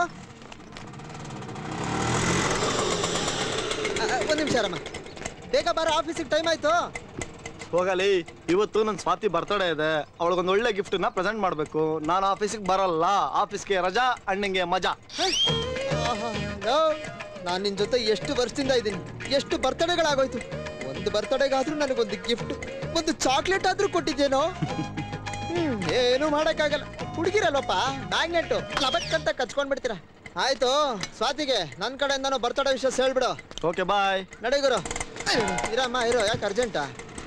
ಆ, ಆ, ಒಂದ್ ನಿಮಿಷ ರಮ್ಮ ಬೇಗ ಬಾರ ಆಫೀಸಿಗೆ ಟೈಮ್ ಆಯ್ತು ಹೋಗಲಿ ಇವತ್ತು ನನ್ನ ಸ್ವಾತಿ ಬರ್ತಡೇ ಇದೆ ಅವಳಿಗೊಂದು ಒಳ್ಳೆ ಗಿಫ್ಟ್ ನ ಪ್ರೆಸೆಂಟ್ ಮಾಡ್ಬೇಕು ನಾನು ಆಫೀಸಿಗೆ ಬರಲ್ಲ ಆಫೀಸ್ಗೆ ರಜಾ ಅಣ್ಣಂಗೆ ಮಜಾ ನಾನು ನಿನ್ ಜೊತೆ ಎಷ್ಟು ವರ್ಷದಿಂದ ಇದ್ದೀನಿ ಎಷ್ಟು ಬರ್ತಡೇಗಳಾಗೋಯ್ತು ಒಂದು ಬರ್ತಡೇಗಾದ್ರೂ ನನಗೊಂದು ಗಿಫ್ಟ್ ಒಂದು ಚಾಕ್ಲೇಟ್ ಆದ್ರೂ ಕೊಟ್ಟಿದ್ದೇನೋ ಹ್ಮ್, ಏನು ಮಾಡಕ್ಕಾಗಲ್ಲ ಹುಡುಗಿರಲ್ವಪ್ಪ ಮ್ಯಾಗ್ನೆಟ್ ಲಬಕ್ಕಂತ ಕಚ್ಕೊಂಡ್ಬಿಡ್ತೀರಾ ಆಯ್ತು ಸ್ವಾತಿಗೆ ನನ್ನ ಕಡೆಯಿಂದನೂ ಬರ್ತಡೇ ವಿಷಯ ಹೇಳ್ಬಿಡು ಓಕೆ ಬಾಯ್ ನಡಿ ಗುರು ಇರಮ್ಮ ಇರೋ ಯಾಕೆ ಅರ್ಜೆಂಟಾ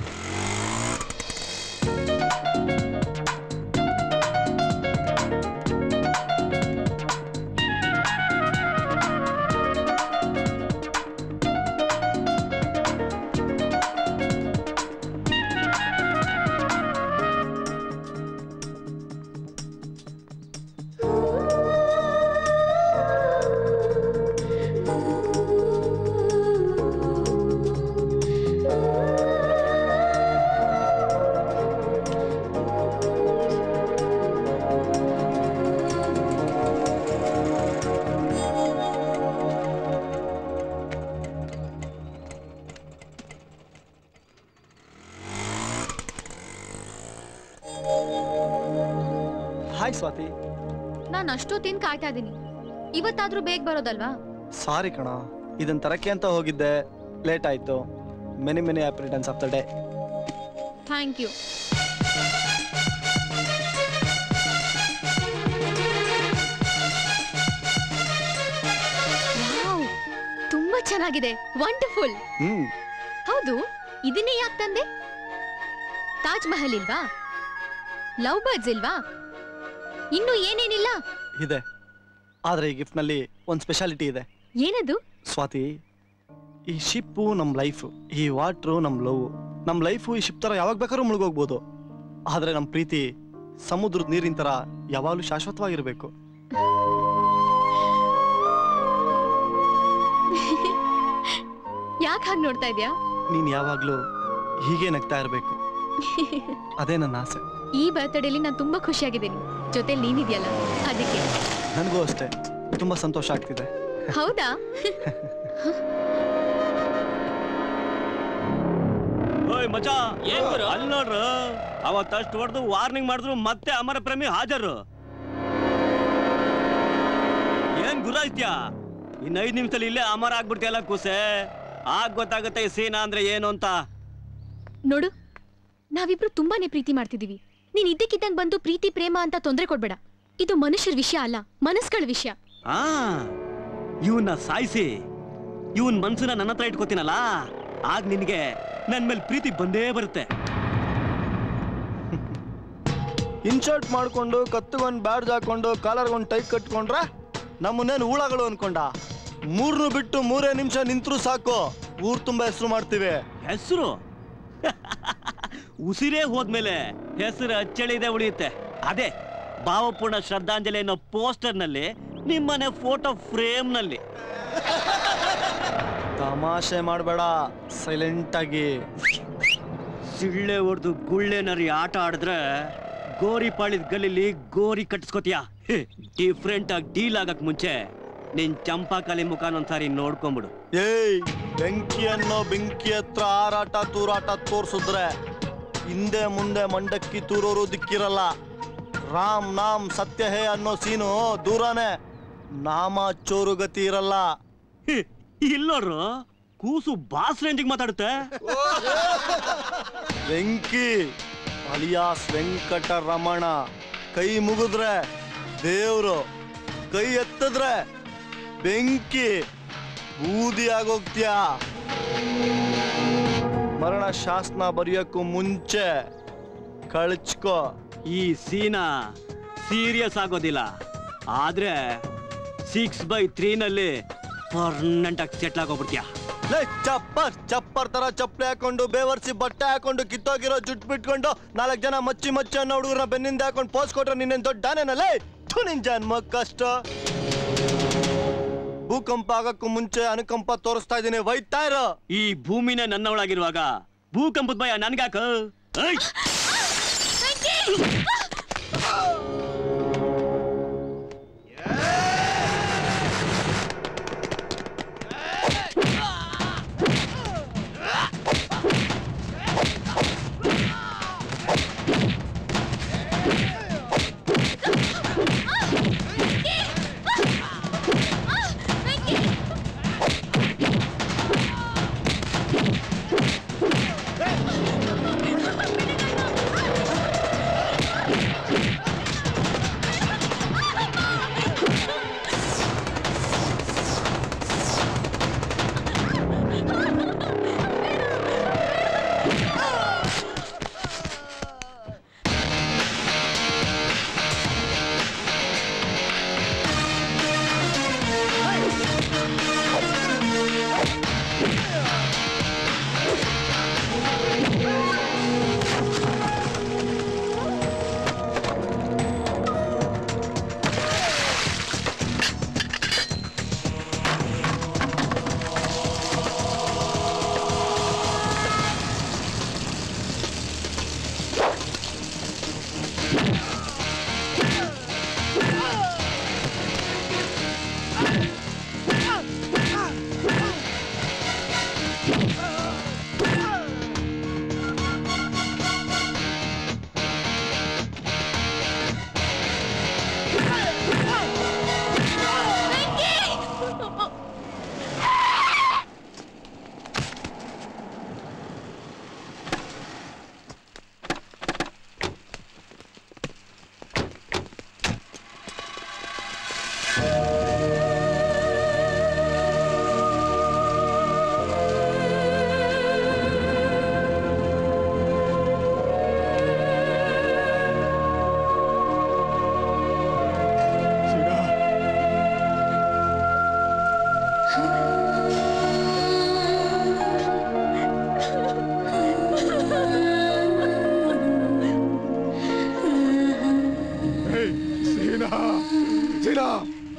ಹಾಯ್ ಸ್ವಾತಿ ನಾನು ಅಷ್ಟೊತ್ತಿನ ಕಾಯ್ತಾ ಇದ್ದೀನಿ ಇವತ್ತಾದ್ರೂ ಬೇಗ ಬರೋದಲ್ವಾ ಸಾರಿ ಕಣ ಇದನ್ನ ತರಕ್ಕೆ ಅಂತ ಹೋಗಿದ್ದೆ ಲೇಟ್ ಆಯ್ತು many many happy returns of the day thank you ಚೆನ್ನಾಗಿದೆ ವಂಡರ್ಫುಲ್ ಹ್ಮ್ ಹೌದು ಇದನ್ನೇ ಯಾಕೆ ತಂದೆ ತಾಜ್ ಮಹಲ್ ಇಲ್ವಾ ಲವ್ ಬರ್ಡ್ಸ್ ಇಲ್ವಾ ಇನ್ನು ಏನೇನಿಲ್ಲ ಇದೆ ಆದ್ರೆ ಈ ಗಿಫ್ಟ್ ನಲ್ಲಿ ಒಂದ್ ಸ್ಪೆಷಾಲಿಟಿ ಇದೆ ಏನದು ಸ್ವಾತಿ ಈ ಶಿಪ್ಪು ನಮ್ ಲೈಫ್ ಈ ವಾಟ್ರು ನಮ್ ಲವ್ ನಮ್ ಲೈಫು ಈ ಶಿಪ್ ತರ ಯಾವಾಗ ಬೇಕಾದ್ರೂ ಮುಳುಗೋಗ್ಬೋದು ಆದ್ರೆ ನಮ್ ಪ್ರೀತಿ ಸಮುದ್ರದ ನೀರಿನ ತರ ಯಾವಾಗಲೂ ಶಾಶ್ವತವಾಗಿರ್ಬೇಕು ಯಾಕೆ ಹಾಗೆ ನೋಡ್ತಾ ಇದ್ಯಾ ನೀನ್ ಯಾವಾಗ್ಲೂ ಹೀಗೆ ನಗ್ತಾ ಇರ್ಬೇಕು ಅದೇ ನನ್ನ ಆಸೆ ಈ ಬರ್ತ್ಡೇಲಿ ನಾನು ತುಂಬಾ ಖುಷಿಯಾಗಿದ್ದೀನಿ ಜೊತೆಲಿ ನೀನಿದ್ಯಲ್ಲ ಅದಕ್ಕೆ ನನಗೂ ಅಷ್ಟೇ ತುಂಬಾ ಸಂತೋಷ ಆಗ್ತಿದೆ ಹೌದಾ ಓಯ್ ಮಚ ಅಲ್ಲಿ ನೋಡ್ರು ಅವತ್ತಷ್ಟು ಹೊಡೆದು ವಾರ್ನಿಂಗ್ ಮಾಡಿದ್ರು ಮತ್ತೆ ಅಮರ ಪ್ರೇಮಿ ಹಾಜರು ಏನ್ ಗುರಾಯ್ತ್ಯಾ ಇನ್ ಐದ್ ನಿಮಿಷದಲ್ಲಿ ಇಲ್ಲೇ ಅಮರ ಆಗ್ಬಿಡ್ತಿಯಲ್ಲ ಕೂಸೆ ಆಗ ಗೊತ್ತಾಗುತ್ತೆ ಈ ಸೀನಾ ಅಂದ್ರೆ ಏನು ಅಂತ ನೋಡು ನಾವಿಬ್ರು ತುಂಬಾನೇ ಪ್ರೀತಿ ಮಾಡ್ತಿದೀವಿ ನೀನ್ ಇದ್ದಕ್ಕಿದ್ದಂಗ್ ಬಂದು ಪ್ರೀತಿ ಪ್ರೇಮ ಅಂತ ತೊಂದರೆ ಕೊಡ್ಬೇಡ ಇದು ಮನುಷ್ಯರ ವಿಷಯ ಅಲ್ಲ ಮನಸ್ಗಳ ವಿಷಯ ಆ ಇವನ್ನ ಸಾಯಿಸಿ ಇವನ್ ಮನ್ಸನ್ನ ನನ್ನ ಹತ್ರ ಇಟ್ಕೋತೀನಲ್ಲ ಆಗ ನಿನಗೆ ನನ್ ಮೇಲೆ ಪ್ರೀತಿ ಬಂದೇ ಬರುತ್ತೆ ಇನ್ಶರ್ಟ್ ಮಾಡ್ಕೊಂಡು ಕತ್ತಗೊಂದು ಬ್ಯಾಡ್ಜ್ ಹಾಕೊಂಡು ಕಾಲರ್ಗೊಂದು ಟೈ ಕಟ್ಕೊಂಡ್ರೆ ನಮ್ಮನ್ನೇನು ಹೂಳಗಳು ಅನ್ಕೊಂಡ ಮೂರ್ನು ಬಿಟ್ಟು ಮೂರೇ ನಿಮಿಷ ನಿಂತ್ರು ಸಾಕು ಊರ್ ತುಂಬಾ ಹೆಸರು ಮಾಡ್ತೀವಿ ಹೆಸರು ಉಸಿರೇ ಹೋದ್ಮೇಲೆ ಹೆಸರು ಅಚ್ಚಳಿದೆ ಉಳಿಯುತ್ತೆ ಅದೇ ಭಾವಪೂರ್ಣ ಶ್ರದ್ಧಾಂಜಲಿ ಅನ್ನೋ ಪೋಸ್ಟರ್ ನಲ್ಲಿ ನಿಮ್ಮನೆ ಫೋಟೋ ಫ್ರೇಮ್ ನಲ್ಲಿ ತಮಾಷೆ ಮಾಡಬೇಡ ಸೈಲೆಂಟ್ ಆಗಿ ಸಿಳ್ಳೆ ಹೊಡೆದು ಗುಳ್ಳೆ ನರಿ ಆಟ ಆಡಿದ್ರೆ ಗೋರಿ ಪಾಳಿದ ಗಲ್ಲಿಲಿ ಗೋರಿ ಕಟ್ಟಿಸ್ಕೋತೀಯ ಡಿಫ್ರೆಂಟ್ ಆಗಿ ಡೀಲ್ ಆಗಕ್ ಮುಂಚೆ ನಿನ್ ಚಂಪಾಕಲಿ ಮುಖಾನ ಒಂದ್ಸಾರಿ ನೋಡ್ಕೊಂಬಿಡು ಏಯ್ ಬೆಂಕಿ ಅನ್ನೋ ಬೆಂಕಿ ಹತ್ರ ಹಾರಾಟ ತೂರಾಟ ತೋರ್ಸಿದ್ರೆ ಹಿಂದೆ ಮುಂದೆ ಮಂಡಕ್ಕಿ ತೂರೋರು ದಿಕ್ಕಿರಲ್ಲ ರಾಮ್ ನಾಮ್ ಸತ್ಯ ಹೇ ಅನ್ನೋ ಸೀನು ದೂರನೇ ನಾಮ ಚೋರು ಗತಿ ಇರಲ್ಲ ಇಲ್ಲೋರು ಕೂಸು ಬಾಸ್ ರೇಂಜಿಗೆ ಮಾತಾಡುತ್ತೆ ಬೆಂಕಿ ಅಲಿಯಾಸ್ ವೆಂಕಟರಮಣ ಕೈ ಮುಗಿದ್ರೆ ದೇವ್ರು ಕೈ ಎತ್ತಿದ್ರೆ ಬೆಂಕಿ ಬೂದಿ ಆಗೋಗ್ತ್ಯಾ ಮರಣ ಶಾಸನ ಬರೆಯೋಕ್ಕೂ ಮುಂಚೆ ಕಳ್ಚ್ಕೋ ಈ ಸೀನಾ ಸೀರಿಯಸ್ ಆಗೋದಿಲ್ಲ ಆದ್ರೆ ಸಿಕ್ಸ್ ಬೈ ತ್ರೀನಲ್ಲಿ ಪರ್ಮನೆಂಟ್ ಆಗಿ ಸೆಟ್ಲ್ ಆಗೋಗ್ಬಿಡ್ತೀಯ ಲೇ ಚಪ್ಪರ್ ಚಪ್ಪರ್ ತರ ಚಪ್ಪಲಿ ಹಾಕೊಂಡು ಬೇವರ್ಸಿ ಬಟ್ಟೆ ಹಾಕೊಂಡು ಕಿತ್ತೋಗಿರೋ ಜುಟ್ ಬಿಟ್ಕೊಂಡು ನಾಲ್ಕು ಜನ ಮಚ್ಚಿ ಮಚ್ಚಿ ಅನ್ನೋ ಹುಡುಗರನ್ನ ಬೆನ್ನಿಂದ ಹಾಕೊಂಡು ಪೋಸ್ ಕೊಟ್ರೆ ನಿನ್ನೇನ್ ದೊಡ್ಡ ದಾನೇನಲ್ಲೇ ಥು ನಿನ್ ಜನ್ಮ ಕಷ್ಟ ಭೂಕಂಪ ಆಗಕ್ಕೂ ಮುಂಚೆ ಅನುಕಂಪ ತೋರಿಸ್ತಾ ಇದೀನಿ ವೈತಾ ಇರೋ ಈ ಭೂಮಿನೇ ನನ್ನವಳಾಗಿರುವಾಗ ಭೂಕಂಪದ ಭಯ ನನ್ಗಾಕ ಏಯ್! Ah!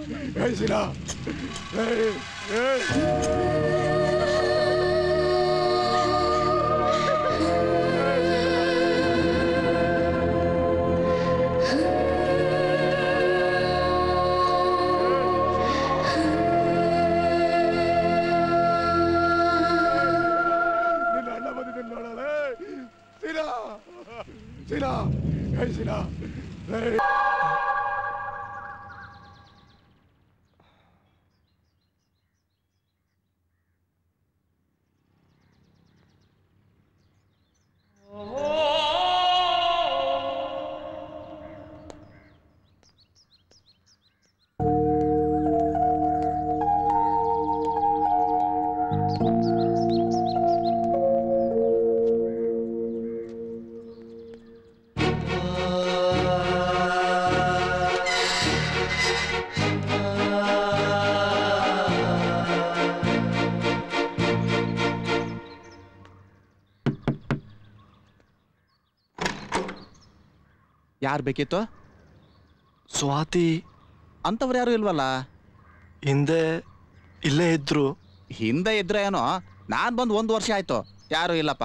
ಹೇಳ್ಸಿನ ನಿನ್ನ ಅಣ್ಣ ಬಂದಿದ್ದೀನಿ ನೋಡಲೆ ಸೀನಾ ಸೀನಾ ಹೇಳ್ಸಿನ ಯಾರು ಬೇಕಿತ್ತು ಸ್ವಾತಿ ಅಂತವ್ರು ಯಾರು ಇಲ್ವಲ್ಲ ಹಿಂದೆ ಇಲ್ಲೇ ಇದ್ರು ಹಿಂದೆ ಇದ್ರೆ ಏನೋ ನಾನ್ ಬಂದು ಒಂದು ವರ್ಷ ಆಯ್ತು ಯಾರು ಇಲ್ಲಪ್ಪ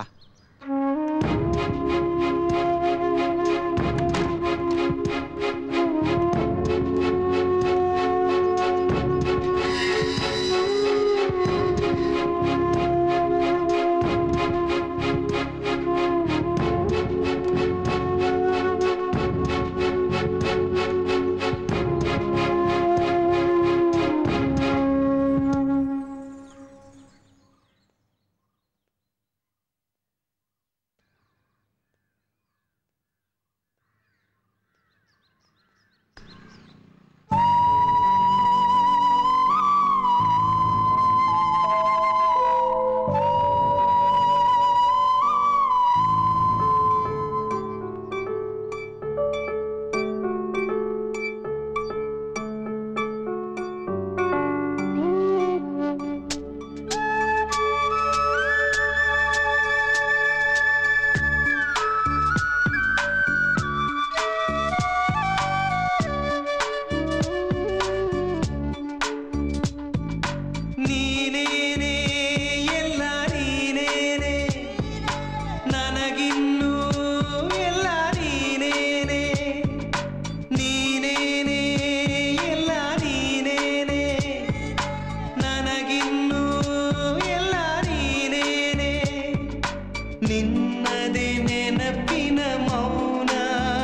ನೀನೇನೆ ಎಲ್ಲ ನೀನೇನೆ ನನಗಿನ್ನೂ ಎಲ್ಲ ನೀನೇನೆ ನೀನೇನೆ ಎಲ್ಲ ನೀನೇನೆ ನನಗಿನ್ನೂ ಎಲ್ಲ ನೀನೇನೆ ನಿನ್ನದೇ ನೆನಪಿನ ಮೌನ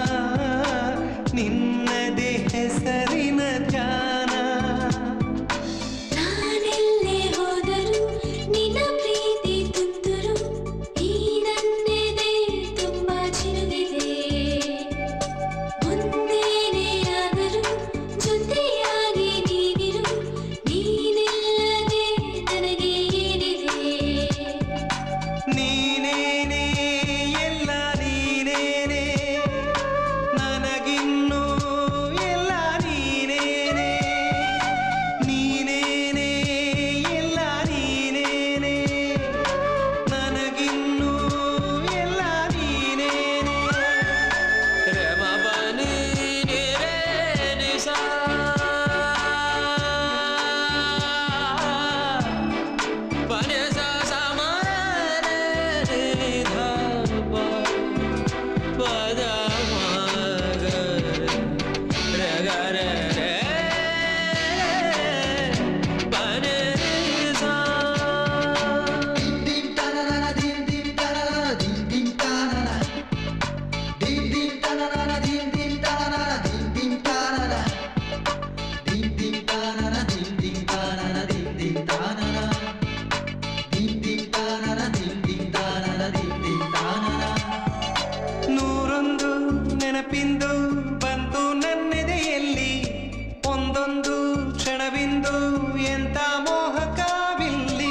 ನಿನ್ನದೇ ಹೆಸರಿನ ಧ್ಯಾನ ನಾನೆಲ್ಲೇ ಹೋದರೂ ನಿನ್ನ ಪ್ರೀತಿ ತುಂತುರು ಈ ನನ್ನೆದೆ ತುಂಬಾ ಚಿರುಗಿದೆ ಮುಂದೇನೇ ಆದರೂ ಜೊತೆಯಾಗಿ ನೀನಿರು ನೀನಿಲ್ಲದೆ ನನಗೆ ಏನಿದೆ ನೀನೇನೆ ಎಲ್ಲ ನೀನೇನೆ ನನಗಿನ್ನೂ ಎಲ್ಲ ನೀನೇನೆ ನೀನೇನೆ ಎಲ್ಲ ನೀನೇನೆ ನನಗಿನ್ನೂ ಎಲ್ಲ ನೀನೇನೆ ರಮಬನಿ ನಿಸಾ ಪನಸ ಸಮಾನ ಧಾಪ ಪದ ಮಗ ರ ರ ಪನಸ ನೂರೊಂದು ನೆನಪಿಂದು ಬಂತು ನನ್ನೆದೆಯಲ್ಲಿ ಒಂದೊಂದು ಕ್ಷಣವಿಂದು ಎಂತ ಮೋಹಕಾವಿಲ್ಲಿ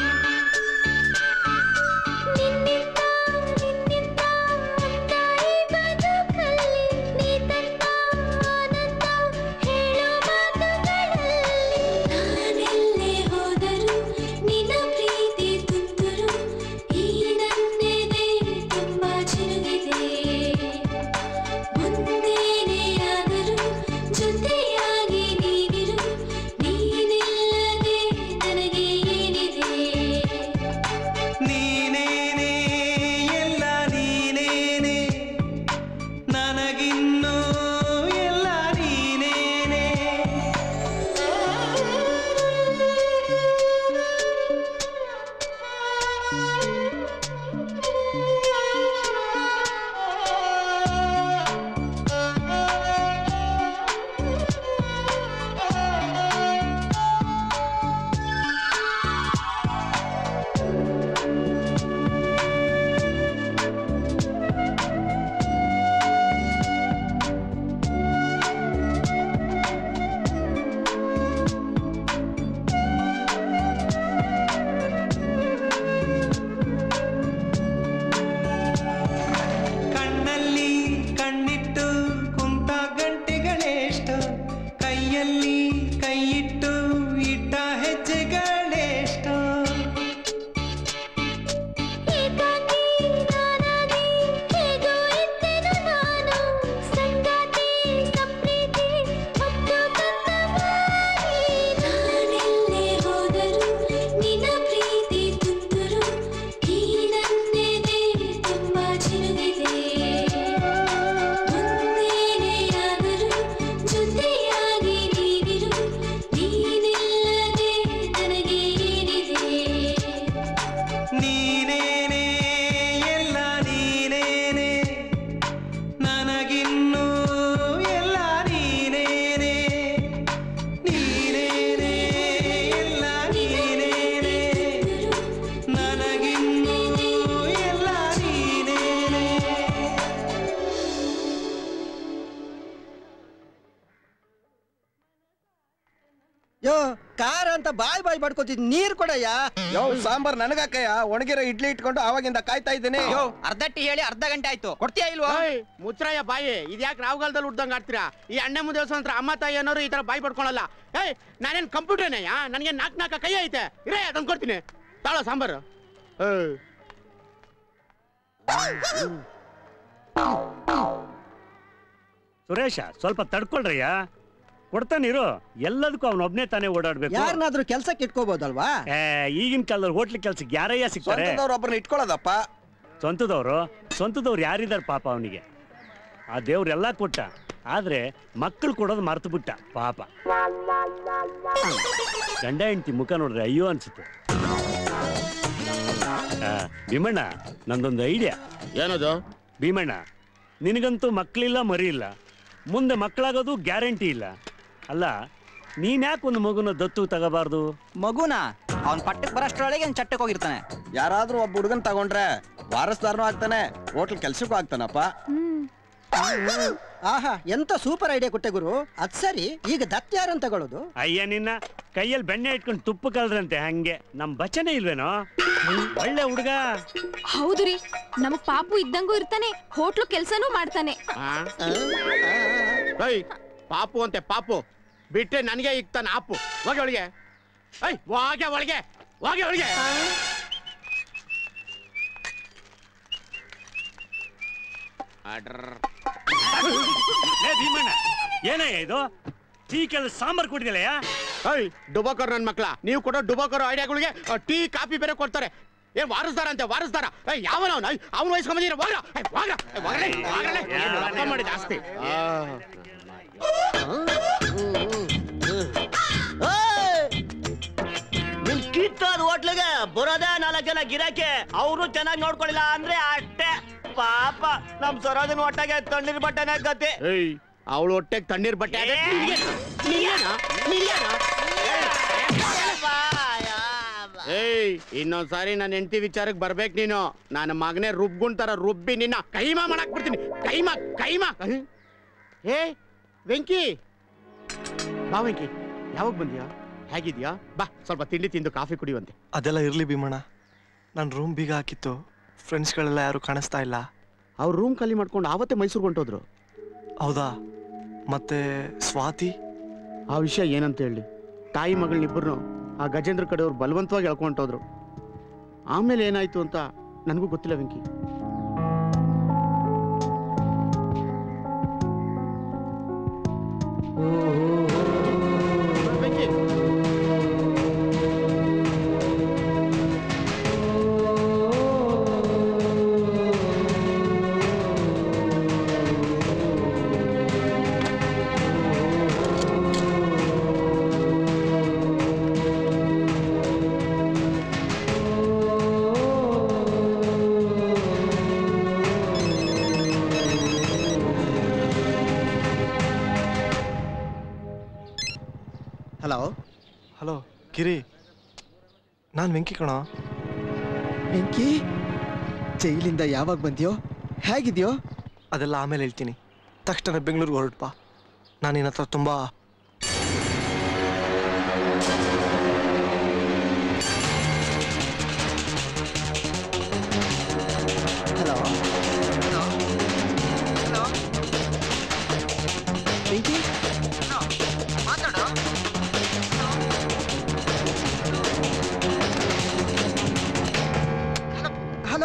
ನಾನೆಲ್ಲೇ ಹೋದರೂ ನಿನ್ನ ಪ್ರೀತಿ ತುಂತುರು ಈ ನನ್ನೆದೆ ತುಂಬಾ ಚಿರುಗಿದೆ ಮುಂದೇನೇ ಆದರೂ ಜೊತೆಯಾಗಿ ನೀನಿರು ಯೋ ಕಾರ ಅಂತ ಬಾಯ್ ಬಾಯ್ ಬಡ್ಕೋತಿದ್ ನೀರ್ ಕೊಡಯ್ಯ ಯೋ ಸಾಂಬಾರ್ ನನಗಾಕಯ್ಯ ಒಣಗಿರೋ ಇಡ್ಲಿ ಇಟ್ಕೊಂಡು ಆವಾಗಿಂದ ಕಾಯ್ತಾ ಇದ್ದೀನಿ ಯೋ ಅರ್ಧಟ್ಟಿ ಹೇಳಿ ಅರ್ಧ ಗಂಟೆ ಆಯ್ತು ಕೊಡ್ತೀಯಾ ಇಲ್ವಾ ಏಯ್, ಮುಚ್ರಯ್ಯ ಬಾಯಿ ಇದ್ಯಾಕೆ ರಾವ್ಗಾಲದಲ್ಲಿ ಉಡ್ದಂಗ್ ಆಡ್ತೀರಾ ಈ ಅಣ್ಣೆ ಮುಂದೆ ಹತ್ರ ಅಮ್ಮ ತಾಯಿ ಅನ್ನೋರು ಈ ತರ ಬಾಯಿ ಪಡ್ಕೊಳಲ್ಲ ಏಯ್ ನಾನೇನ್ ಕಂಪ್ಯೂಟರ್ನಯ್ಯ ನನಗೆ ನಾಲ್ಕು ನಾಲ್ಕು ಕೈ ಐತೆ ಇರೇ ಅದನ್ನ ಕೊಡ್ತೀನಿ ತಾಳೋ ಸಾಂಬಾರು ಏಯ್. ಸುರೇಶ ಸ್ವಲ್ಪ ತಡ್ಕೊಳ್ರಯ್ಯ ಕೊಡ್ತಾನಿರು ಎಲ್ಲದಕ್ಕೂ ಅವನೊಬ್ನೇ ತಾನೇ ಓಡಾಡ್ಬೇಕು ಯಾರನ್ನಾದ್ರೂ ಕೆಲ್ಸಕ್ಕೆ ಇಟ್ಕೋಬಹುದಲ್ವಾ ಏ, ಈಗಿನ ಕಾಲದಲ್ಲಿ ಹೋಟ್ಲ್ ಕೆಲ್ಸಕ್ಕೆ ಯಾರಯ್ಯ ಸಿಗ್ತಾರೆ ಸ್ವಂತದವ್ರು ಒಬ್ಬರನ್ನ ಇಟ್ಕೊಳ್ಳೋದಪ್ಪ ಸ್ವಂತದವ್ರು ಸ್ವಂತದವ್ರು ಯಾರಿದಾರ ಪಾಪ ಅವನಿಗೆ ಆ ದೇವ್ರೆಲ್ಲ ಕೊಟ್ಟ ಆದ್ರೆ ಮಕ್ಕಳು ಕೊಡೋದು ಮರ್ತು ಬಿಟ್ಟ ಪಾಪ ಗಂಡ ಹೆಂಡತಿ ಮುಖ ನೋಡಿದ್ರೆ ಅಯ್ಯೋ ಅನ್ಸುತ್ತೆ ಆ, ಭೀಮಣ್ಣ ನಂದೊಂದು ಐಡಿಯಾ ಏನದು ಭೀಮಣ್ಣ ನಿನಗಂತೂ ಮಕ್ಕಳಿಲ್ಲ ಮರಿ ಇಲ್ಲ ಮುಂದೆ ಮಕ್ಕಳಾಗೋದು ಗ್ಯಾರಂಟಿ ಇಲ್ಲ ಅಲ್ಲ ನೀನ್ಯಾಕೆ ಒಂದು ಮಗುನ ದತ್ತು ತಗೋಬಾರ್ದು ಮಗುನ ಅವ್ನ್ ಪಟ್ಟಕ್ಕೆ ಬರೋಷ್ಟ್ರೊಳಗೆ ಅವ್ನ್ ಚಟ್ಟಕ್ಕೆ ಹೋಗಿರ್ತಾನೆ ಯಾರಾದ್ರೂ ಒಬ್ಬ ಹುಡುಗನ್ ತಗೊಂಡ್ರೆ ವಾರಸ್ದಾರನೂ ಆಗ್ತಾನೆ ಹೋಟ್ಲ್ ಕೆಲ್ಸಕ್ಕೂ ಆಗ್ತಾನಪ್ಪ ಆಹಾ ಎಂತ ಸೂಪರ್ ಐಡಿಯಾ ಕೊಟ್ಟೆ ಗುರು ಅದ್ ಸರಿ ಈಗ ದತ್ ಯಾರನ್ನ ತಗೊಳ್ಳೋದು ಅಯ್ಯ ನಿನ್ನ ಕೈಯಲ್ಲಿ ಬೆಣ್ಣೆ ಇಟ್ಕೊಂಡು ತುಪ್ಪ ಕಲ್ದ್ರಂತೆ ಹಂಗೆ ನಮ್ ಬಚನೆ ಇಲ್ವೇನೋ ಒಳ್ಳೆ ಹುಡುಗ ಹೌದು ರೀ ನಮಗ್ ಪಾಪು ಇದ್ದಂಗೂ ಇರ್ತಾನೆ ಹೋಟ್ಲು ಕೆಲ್ಸನೂ ಮಾಡ್ತಾನೆ ಆ? ಏಯ್ ಪಾಪು ಅಂತೆ ಪಾಪು ಬಿಟ್ಟೆ ನನಗೆ ಇಕ್ತಾನೆ ಆಪು ಹೋಗಿ ಒಳಗೆ ಏಯ್ ಹೋಗೆ ಒಳಗೆ ಹೋಗಿ ಒಳಗೆ ಅಡ್ರ್. ಲೇ ಭೀಮಣ್ಣ ಏನಯ್ಯ ಇದು ಟೀಕೆಲ್ಲ ಸಾಂಬಾರ್ ಕುಡಿದಿಲ್ಲಯ್ಯ ಏಯ್ ಡುಬಾಕರ್ ನನ್ನ ಮಕ್ಳ ನೀವು ಕೊಡೋ ಡುಬಾಕರ್ ಐಡಿಯಾಗಳಿಗೆ ಟೀ ಕಾಫಿ ಬೇರೆ ಕೊಡ್ತಾರೆ ಏ ವಾರಸ್ದಾರ ಅಂತೆ ವಾರಸ್ದಾರ ಏ ಯಾವನ ಅವನ ಅವನ ವಯಸ್ಕೊಂಬಂದಿರ ವಾಗ್ರ ಏ, ವಾಗ್ರ ಏ, ವಾಗ್ರಲೇ, ವಾಗ್ರಲೇ. ಏನು ರೊಕ್ಕ ಮಾಡಿ ಜಾಸ್ತಿ ನಿಮ್ ಕಿತ್ತೋದ್ ಹೋಟ್ಲಿಗೆ ಬರೋದೇ ನಾಲ್ಕು ಜನ ಗಿರಾಕಿ ಅವರು ಚೆನ್ನಾಗಿ ನೋಡ್ಕೊಳ್ಳಿಲ್ಲ ಅಂದ್ರೆ ಅಷ್ಟೇ ಪಾಪ ನಮ್ ಸರೋಜನ ಹೊಟ್ಟೆಗೆ ತಣ್ಣೀರ್ ಬಟ್ಟೆನ ಗತಿ ಏಯ್ ಅವಳು ಹೊಟ್ಟೆಗೆ ತಣ್ಣೀರ್ ಬಟ್ಟೆ ಅದೇ ನಿನ್ಗೇನಾ? ನಿನ್ಗೇನಾ? ನಿನ್ಗೇನಾ? ಏಯ್ ಇನ್ನೊಂದ್ಸಾರಿ ನನ್ನ ಹೆಂಡತಿ ವಿಚಾರಕ್ಕೆ ಬರ್ಬೇಕು ನೀನು ನನ್ನ ಮಗನೇ ರುಬ್ಗುಣ್ ತರ ರುಬ್ಬಿ ನಿನ್ನ ಕೈಮಾ ಮಾಡಕ್ ಬಿಡ್ತೀನಿ ಕೈಮಾ ಕೈಮಾ ಏ ವೆಂಕಿ ಬಾ ವೆಂಕಿ ಯಾವಾಗ ಬಂದ್ಯಾ ಹೇಗಿದ್ಯಾ ಬಾ ಸ್ವಲ್ಪ ತಿಂಡಿ ತಿಂದು ಕಾಫಿ ಕುಡಿಯುವಂತೆ ಅದೆಲ್ಲ ಇರ್ಲಿ ಭೀಮಣ್ಣ ನಾನು ರೂಮ್ ಬೀಗ ಹಾಕಿತ್ತು ಫ್ರೆಂಡ್ಸ್ಗಳೆಲ್ಲ ಯಾರು ಕಾಣಿಸ್ತಾ ಇಲ್ಲ ಅವ್ರು ರೂಮ್ ಖಾಲಿ ಮಾಡ್ಕೊಂಡು ಆವತ್ತೇ ಮೈಸೂರಿಗೆ ಹೊಂಟೋದ್ರು ಹೌದಾ ಮತ್ತೆ ಸ್ವಾತಿ ಆ ವಿಷಯ ಏನಂತ ಹೇಳಿ ತಾಯಿ ಮಗಳನ್ನಿಬ್ಬರು ಆ ಗಜೇಂದ್ರ ಕಡೆಯವ್ರು ಬಲವಂತವಾಗಿ ಎಳ್ಕೊಂಡೋದ್ರು ಆಮೇಲೆ ಏನಾಯ್ತು ಅಂತ ನನಗೂ ಗೊತ್ತಿಲ್ಲ ವೆಂಕಿ ವೆಂಕಿ ಹಲೋ ಹಲೋ ಗಿರಿ ನಾನು ವೆಂಕಿ ಕಣ ಬೆಂಕಿ ಜೈಲಿಂದ ಯಾವಾಗ ಬಂದ್ಯೋ ಹೇಗಿದ್ಯೋ ಅದೆಲ್ಲ ಆಮೇಲೆ ಹೇಳ್ತೀನಿ ತಕ್ಷಣ ಬೆಂಗಳೂರಿಗೆ ಹೊರಟಪ್ಪ ನಾನು ನಿನ್ನ ಹತ್ರ ತುಂಬ ಹಲೋ ಬೆಂಕಿ ಹಲೋ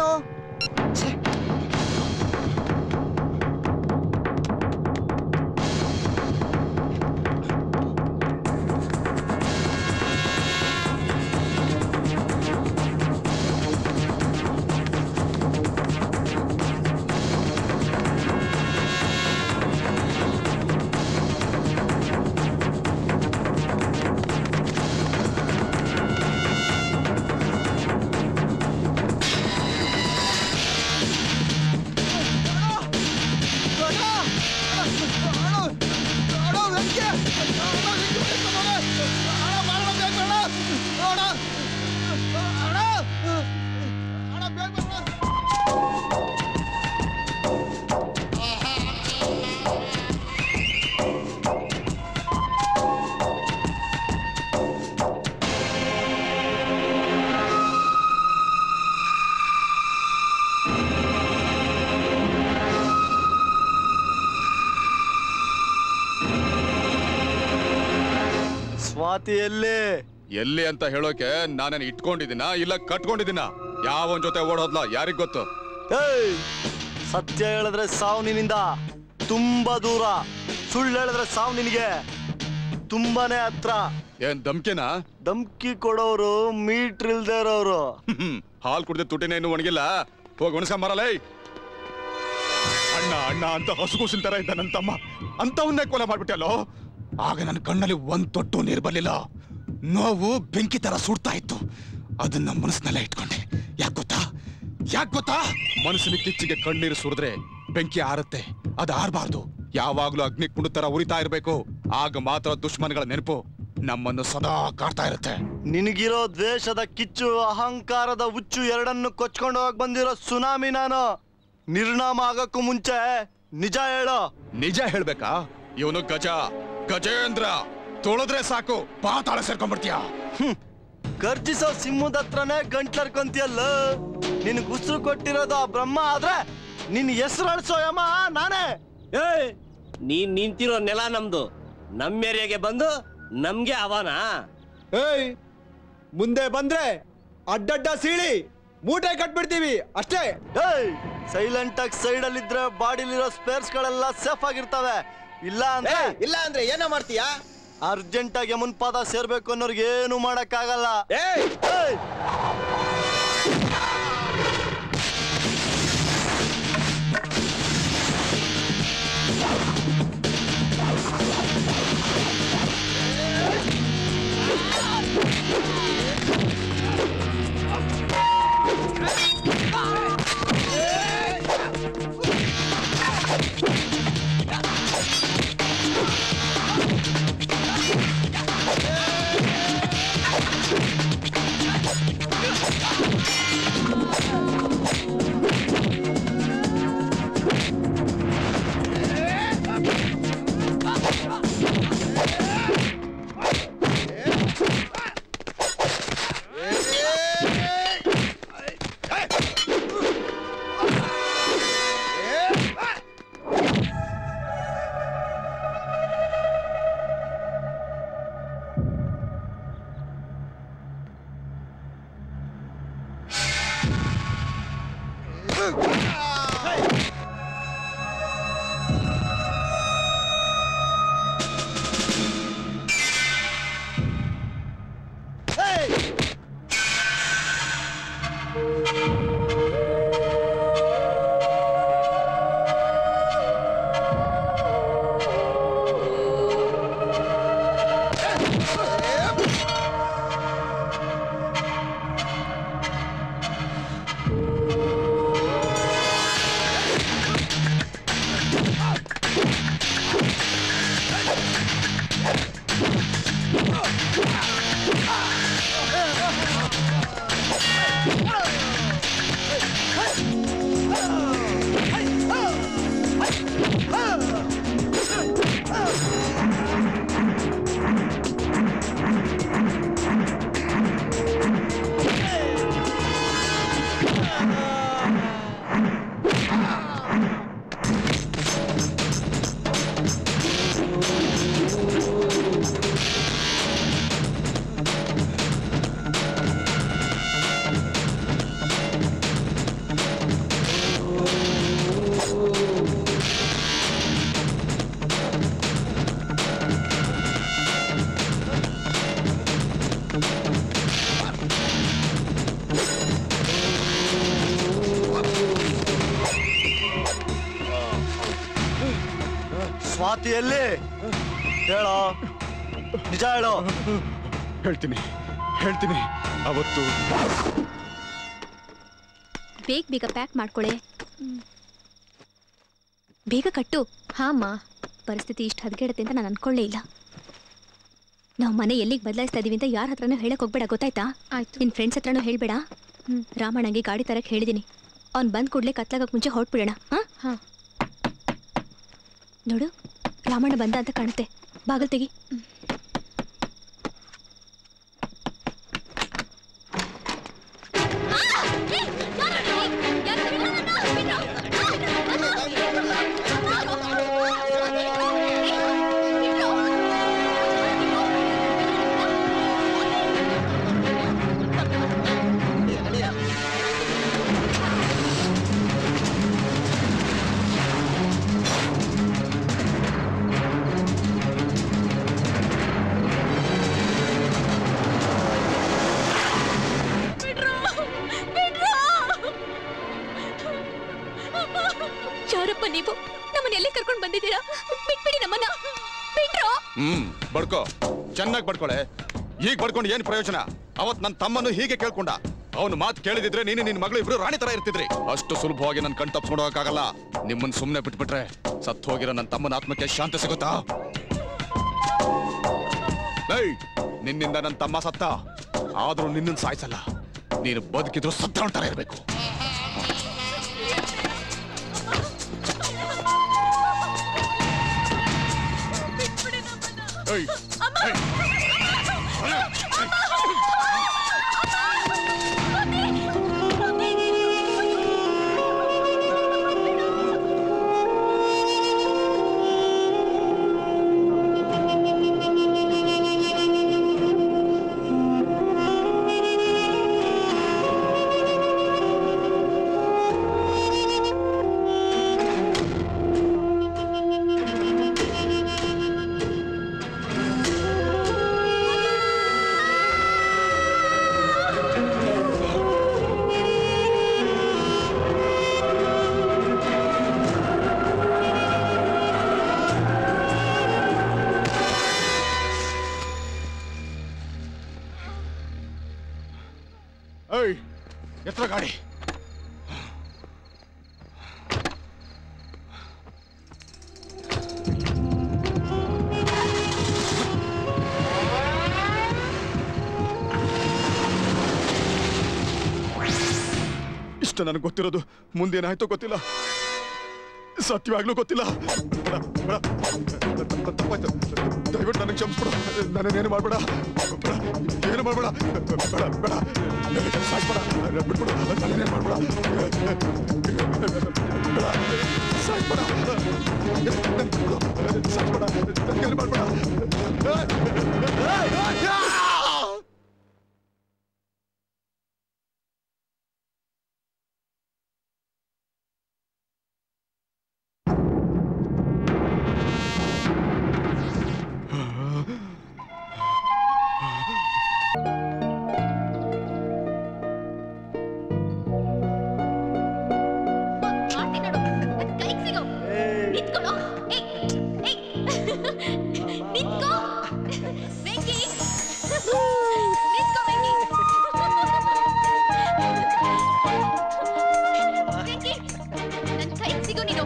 ಸ್ವಾತಿ ಎಲ್ಲಿ ಎಲ್ಲಿ ಅಂತ ಹೇಳೋಕೆ ನಾನೇನು ಇಟ್ಕೊಂಡಿದ್ದೀನ ಇಲ್ಲ ಕಟ್ಕೊಂಡಿದ್ದೀನ ಯಾವನ್ ಜೊತೆ ಓಡೋದ್ಲ ಯಾರಿಗ್ ಗೊತ್ತು ಏಯ್ ಸತ್ಯ ಹೇಳಿದ್ರೆ ಸಾವು ನಿನ್ನಿಂದ ತುಂಬಾ ದೂರ ಸುಳ್ಳು ಹೇಳಿದ್ರೆ ಸಾವು ನಿನಗೆ ತುಂಬಾನೇ ಹತ್ರ ಏನ್ ಧಮ್ಕಿನ ಧಮ್ಕಿ ಕೊಡೋರು ಮೀಟ್ರ್ ಇಲ್ದೇ ಇರೋರು ಹಾಲ್ ಕುಡ್ದೆ ತುಟಿನ ಇನ್ನು ಒಣಗಿಲ್ಲ ಹೋಗಿ ಒಣಸ್ಕೊಂಬರಲೇ ಅಣ್ಣ ಅಣ್ಣ ಅಂತ ಹಸುಗೂಸಿನ ತರ ಇದ್ದ ನನ್ನ ತಮ್ಮ ಅಂತವನ್ನೇ ಕೊಲೆ ಮಾಡ್ಬಿಟ್ಟಲ್ಲೋ ಆಗ ನನ್ನ ಕಣ್ಣಲ್ಲಿ ಒಂದ್ ತೊಟ್ಟು ನೀರು ಬರ್ಲಿಲ್ಲ ನೋವು ಬೆಂಕಿ ತರ ಸುಡ್ತಾ ಇತ್ತು ಅದನ್ನ ಮನಸ್ಸಿನಲ್ಲೇ ಇಟ್ಕೊಂಡೆ ಯಾಕೆ ಗೊತ್ತಾ ಯಾಕೆ ಗೊತ್ತಾ ಮನಸ್ಸಿನ ಕಿಚ್ಚಿಗೆ ಕಣ್ಣೀರು ಸುರಿದ್ರೆ ಬೆಂಕಿ ಆರುತ್ತೆ ಅದು ಆರ್ಬಾರ್ದು ಯಾವಾಗ್ಲೂ ಅಗ್ನಿ ಕುಂಡು ತರ ಉರಿತಾ ಇರ್ಬೇಕು ಆಗ ಮಾತ್ರ ದುಶ್ಮನ್ಗಳ ನೆನಪು ನಮ್ಮನ್ನು ಸದಾ ಕಾಡ್ತಾ ಇರುತ್ತೆ ನಿನಗಿರೋ ದ್ವೇಷದ ಕಿಚ್ಚು ಅಹಂಕಾರದ ಹುಚ್ಚು ಎರಡನ್ನು ಕೊಚ್ಕೊಂಡು ಹೋಗಿ ಬಂದಿರೋ ಸುನಾಮಿ ನಾನು ನಿರ್ನಾಮ ಆಗಕ್ಕೂ ಮುಂಚೆ ನಿಜ ಹೇಳೋ ನಿಜ ಹೇಳ್ಬೇಕಾ ಇವನು ಗಜ ಗಜೇಂದ್ರ ತೊಳೆದ್ರೆ ಸಾಕು ಪಾತಾಳ ಸೇರ್ಕೊಂಡ್ಬಿಡ್ತೀಯ ಗರ್ಜಿಸೋ ಸಿಂಹದ ಹತ್ರನೇ ಗಂಟ್ಲರ್ಕೊಂತಿಯಲ್ಲ ನಿನಗೆ ಉಸಿರು ಕೊಟ್ಟಿರೋದು ಆ ಬ್ರಹ್ಮ ಆದ್ರೆ ನಿನ್ ಹೆಸರು ಅಳ್ಸೋ ಯಮ ನಾನೇ ಏಯ್ ನೀನ್ ನಿಂತಿರೋ ನೆಲ ನಮ್ದು ನಮ್ಮ ಏರಿಯಾಗೆ ಬಂದು ನಮ್ಗೆ ಅವನ ಏಯ್ ಮುಂದೆ ಬಂದ್ರೆ ಅಡ್ಡಡ್ಡ ಸೀಳಿ ಮೂಟೆ ಕಟ್ಬಿಡ್ತೀವಿ ಅಷ್ಟೇ ಏಯ್ ಸೈಲೆಂಟ್ ಆಗಿ ಸೈಡ್ ಅಲ್ಲಿ ಇದ್ರೆ ಬಾಡಿಲಿರೋ ಸ್ಪೇರ್ಸ್ ಗಳೆಲ್ಲ ಸೇಫ್ ಆಗಿರ್ತವೆ ಇಲ್ಲ ಅಂದ್ರೆ ಇಲ್ಲ ಅಂದ್ರೆ ಏನೋ ಮಾಡ್ತೀಯಾ ಅರ್ಜೆಂಟ್ ಆಗಿ ಮುನ್ಪಾದ ಸೇರ್ಬೇಕು ಅನ್ನೋರ್ಗೆ ಏನು ಮಾಡಕ್ಕಾಗಲ್ಲ ಏಯ್ ಏಯ್ ಸ್ವಾತಿ ಎಲ್ಲಿ ಹೇಳೋ ನಿಜ ಹೇಳೋ ಹೇಳ್ತೀನಿ ಹೇಳ್ತೀನಿ ಅವತ್ತು ಬೇಗ ಬೇಗ ಪ್ಯಾಕ್ ಮಾಡ್ಕೊಳೆ ಬೇಗ ಕಟ್ಟು ಹಾಮ್ಮ ಪರಿಸ್ಥಿತಿ ಇಷ್ಟು ಹದಗೆಡುತ್ತೆ ಅಂತ ನಾನು ಅನ್ಕೊಳ್ಳೇ ಇಲ್ಲ ನಾವು ಮನೆ ಎಲ್ಲಿಗೆ ಬದಲಾಯಿಸ್ತಾ ಇದೀವಿ ಅಂತ ಯಾರ ಹತ್ರನೂ ಹೇಳಕ್ ಹೋಗ್ಬೇಡ ಗೊತ್ತಾಯ್ತಾ ಆಯ್ತು ನಿನ್ ಫ್ರೆಂಡ್ಸ್ ಹತ್ರನೂ ಹೇಳ್ಬೇಡ ರಾಮಣ್ಣಂಗೆ ಗಾಡಿ ತರಕ್ ಹೇಳಿದೀನಿ ಅವ್ನ್ ಬಂದ್ ಕೂಡ್ಲೆ ಕತ್ಲಾಗಕ್ ಮುಂಚೆ ಹೊರಟ್ಬಿಡೋಣ ಹಾ ನೋಡು ರಾಮಣ್ಣ ಬಂದ ಅಂತ ಕಾಣುತ್ತೆ ಬಾಗಲ್ ತೆಗಿ ನೀವು ನಮ್ಮನ್ನ ಎಲ್ಲಿ ಕರ್ಕೊಂಡು ಬಂದಿದ್ದೀರಾ ಬಿಟ್ಬಿಡಿ ನಮ್ಮನ್ನ ಬಿಟ್ರೋ ಹ್ಮ್ ಬಡ್ಕೋ ಚೆನ್ನಾಗಿ ಬಡ್ಕೊಳೆ ಈಗ ಬಡ್ಕೊಂಡು ಏನ್ ಪ್ರಯೋಜನ ಅವತ್ ನನ್ನ ತಮ್ಮನು ಹೀಗೆ ಕೇಳ್ಕೊಂಡ ಅವನು ಮಾತು ಕೇಳಿದಿದ್ರೆ ನೀನು ನಿನ್ನ ಮಗಳು ಇಬ್ರು ರಾಣಿ ತರ ಇರ್ತಿದ್ರಿ ಅಷ್ಟು ಸುಲಭವಾಗಿ ನನ್ನ ಕಣ್ ತಪ್ಸ್ಕೊಂಡು ಹೋಗಕ್ಕಾಗಲ್ಲ ನಿಮ್ಮನ್ನ ಸುಮ್ಮನೆ ಬಿಟ್ಬಿಟ್ರೆ ಸತ್ತು ಹೋಗಿರೋ ನನ್ನ ತಮ್ಮನ ಆತ್ಮಕ್ಕೆ ಶಾಂತಿ ಸಿಗುತ್ತಾ ಏಯ್ ನಿನ್ನಿಂದ ನನ್ನ ತಮ್ಮ ಸತ್ತ ಆದ್ರೂ ನಿನ್ನನ್ನು ಸಾಯಿಸಲ್ಲ ನೀನು ಬದುಕಿದ್ರು ಸತ್ತ ತರ ಇರಬೇಕು ಏಯ್ ಏಯ್ ಎತ್ತರ ಗಾಡಿ ಇಷ್ಟ ನನಗೆ ಗೊತ್ತಿರೋದು ಮುಂದೇನಾಯ್ತೋ ಗೊತ್ತಿಲ್ಲ ಸತ್ಯವಾಗ್ಲೂ ಗೊತ್ತಿಲ್ಲ ಬೇಡ, ಬೇಡ. ತಪ್ಪಾಯ್ತು. ದಯವಿಟ್ಟು ನನಗೆ ಕ್ಷಮಿಸ್ಬಿಡು ನನ್ನೇನು ಮಾಡ್ಬೇಡ ಬೇಡ, ಏನು ಮಾಡ್ಬೇಡ ಬೇಡ ಬೇಡ ನನಗೆ ಸಾಯ್ಬೇಡ ಬಿಟ್ಬಿಡು ನನ್ನೇನು ಮಾಡ್ಬೇಡ ಬೇಡ ಸಾಯ್ಬೇಡ ಸಾಯ್ಬೇಡ ನನಗೇನು ಮಾಡ್ಬೇಡ ಕೈಗ್ ಸಿಗೋ ನಿಂತ್ಕೊಳ್ಳೋ ಏಯ್ ಏಯ್ ನಿಂತ್ಕೋ ವೆಂಕಿ ನಿಂತ್ಕೋ ವೆಂಕಿ ವೆಂಕಿ ನನ್ ಕೈಗ್ ಸಿಗೋ ನೀನು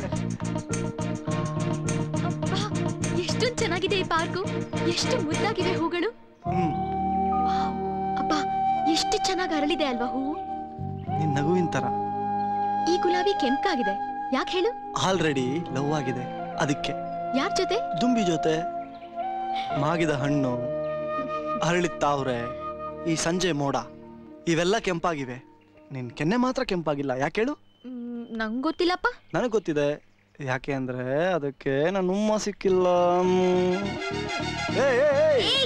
ಅಬ್ಬಾ ಎಷ್ಟೊಂದ್ ಚೆನ್ನಾಗಿದೆ ಈ ಪಾರ್ಕು ಎಷ್ಟು ಮುದ್ದಾಗಿವೆ ಹೂಗಳು ವಾವ್, ಅಬ್ಬಾ ಎಷ್ಟು ಚೆನ್ನಾಗಿ ಅರಳಿದೆ ಅಲ್ವಾ ಹೂವು ನಿನ್ ನಗುವಿನ ತರ ಈ ಗುಲಾಬಿ ಕೆಂಪಾಗಿದೆ ಯಾಕೆ ಹೇಳು ಆಲ್ರೆಡಿ ಲವ್ ಆಗಿದೆ ಅದಕ್ಕೆ ಯಾರ್ ಜೊತೆ ದುಂಬಿ ಜೊತೆ ಮಾಗಿದ ಹಣ್ಣು ಅರಳಿದ ತಾವ್ರೆ ಈ ಸಂಜೆ ಮೋಡ ಇವೆಲ್ಲ ಕೆಂಪಾಗಿವೆ ನಿನ್ ಕೆನ್ನೆ ಮಾತ್ರ ಕೆಂಪಾಗಿಲ್ಲ ಯಾಕೆ ಹೇಳು ನಂಗೆ ಗೊತ್ತಿಲ್ಲಪ್ಪ ನನಗೆ ಗೊತ್ತಿದೆ ಯಾಕೆ ಅಂದ್ರೆ ಅದಕ್ಕೆ ನನ್ನ ಉಮ್ಮ ಸಿಕ್ಕಿಲ್ಲ ಮ್. ಏಯ್, ಏಯ್, ಏಯ್.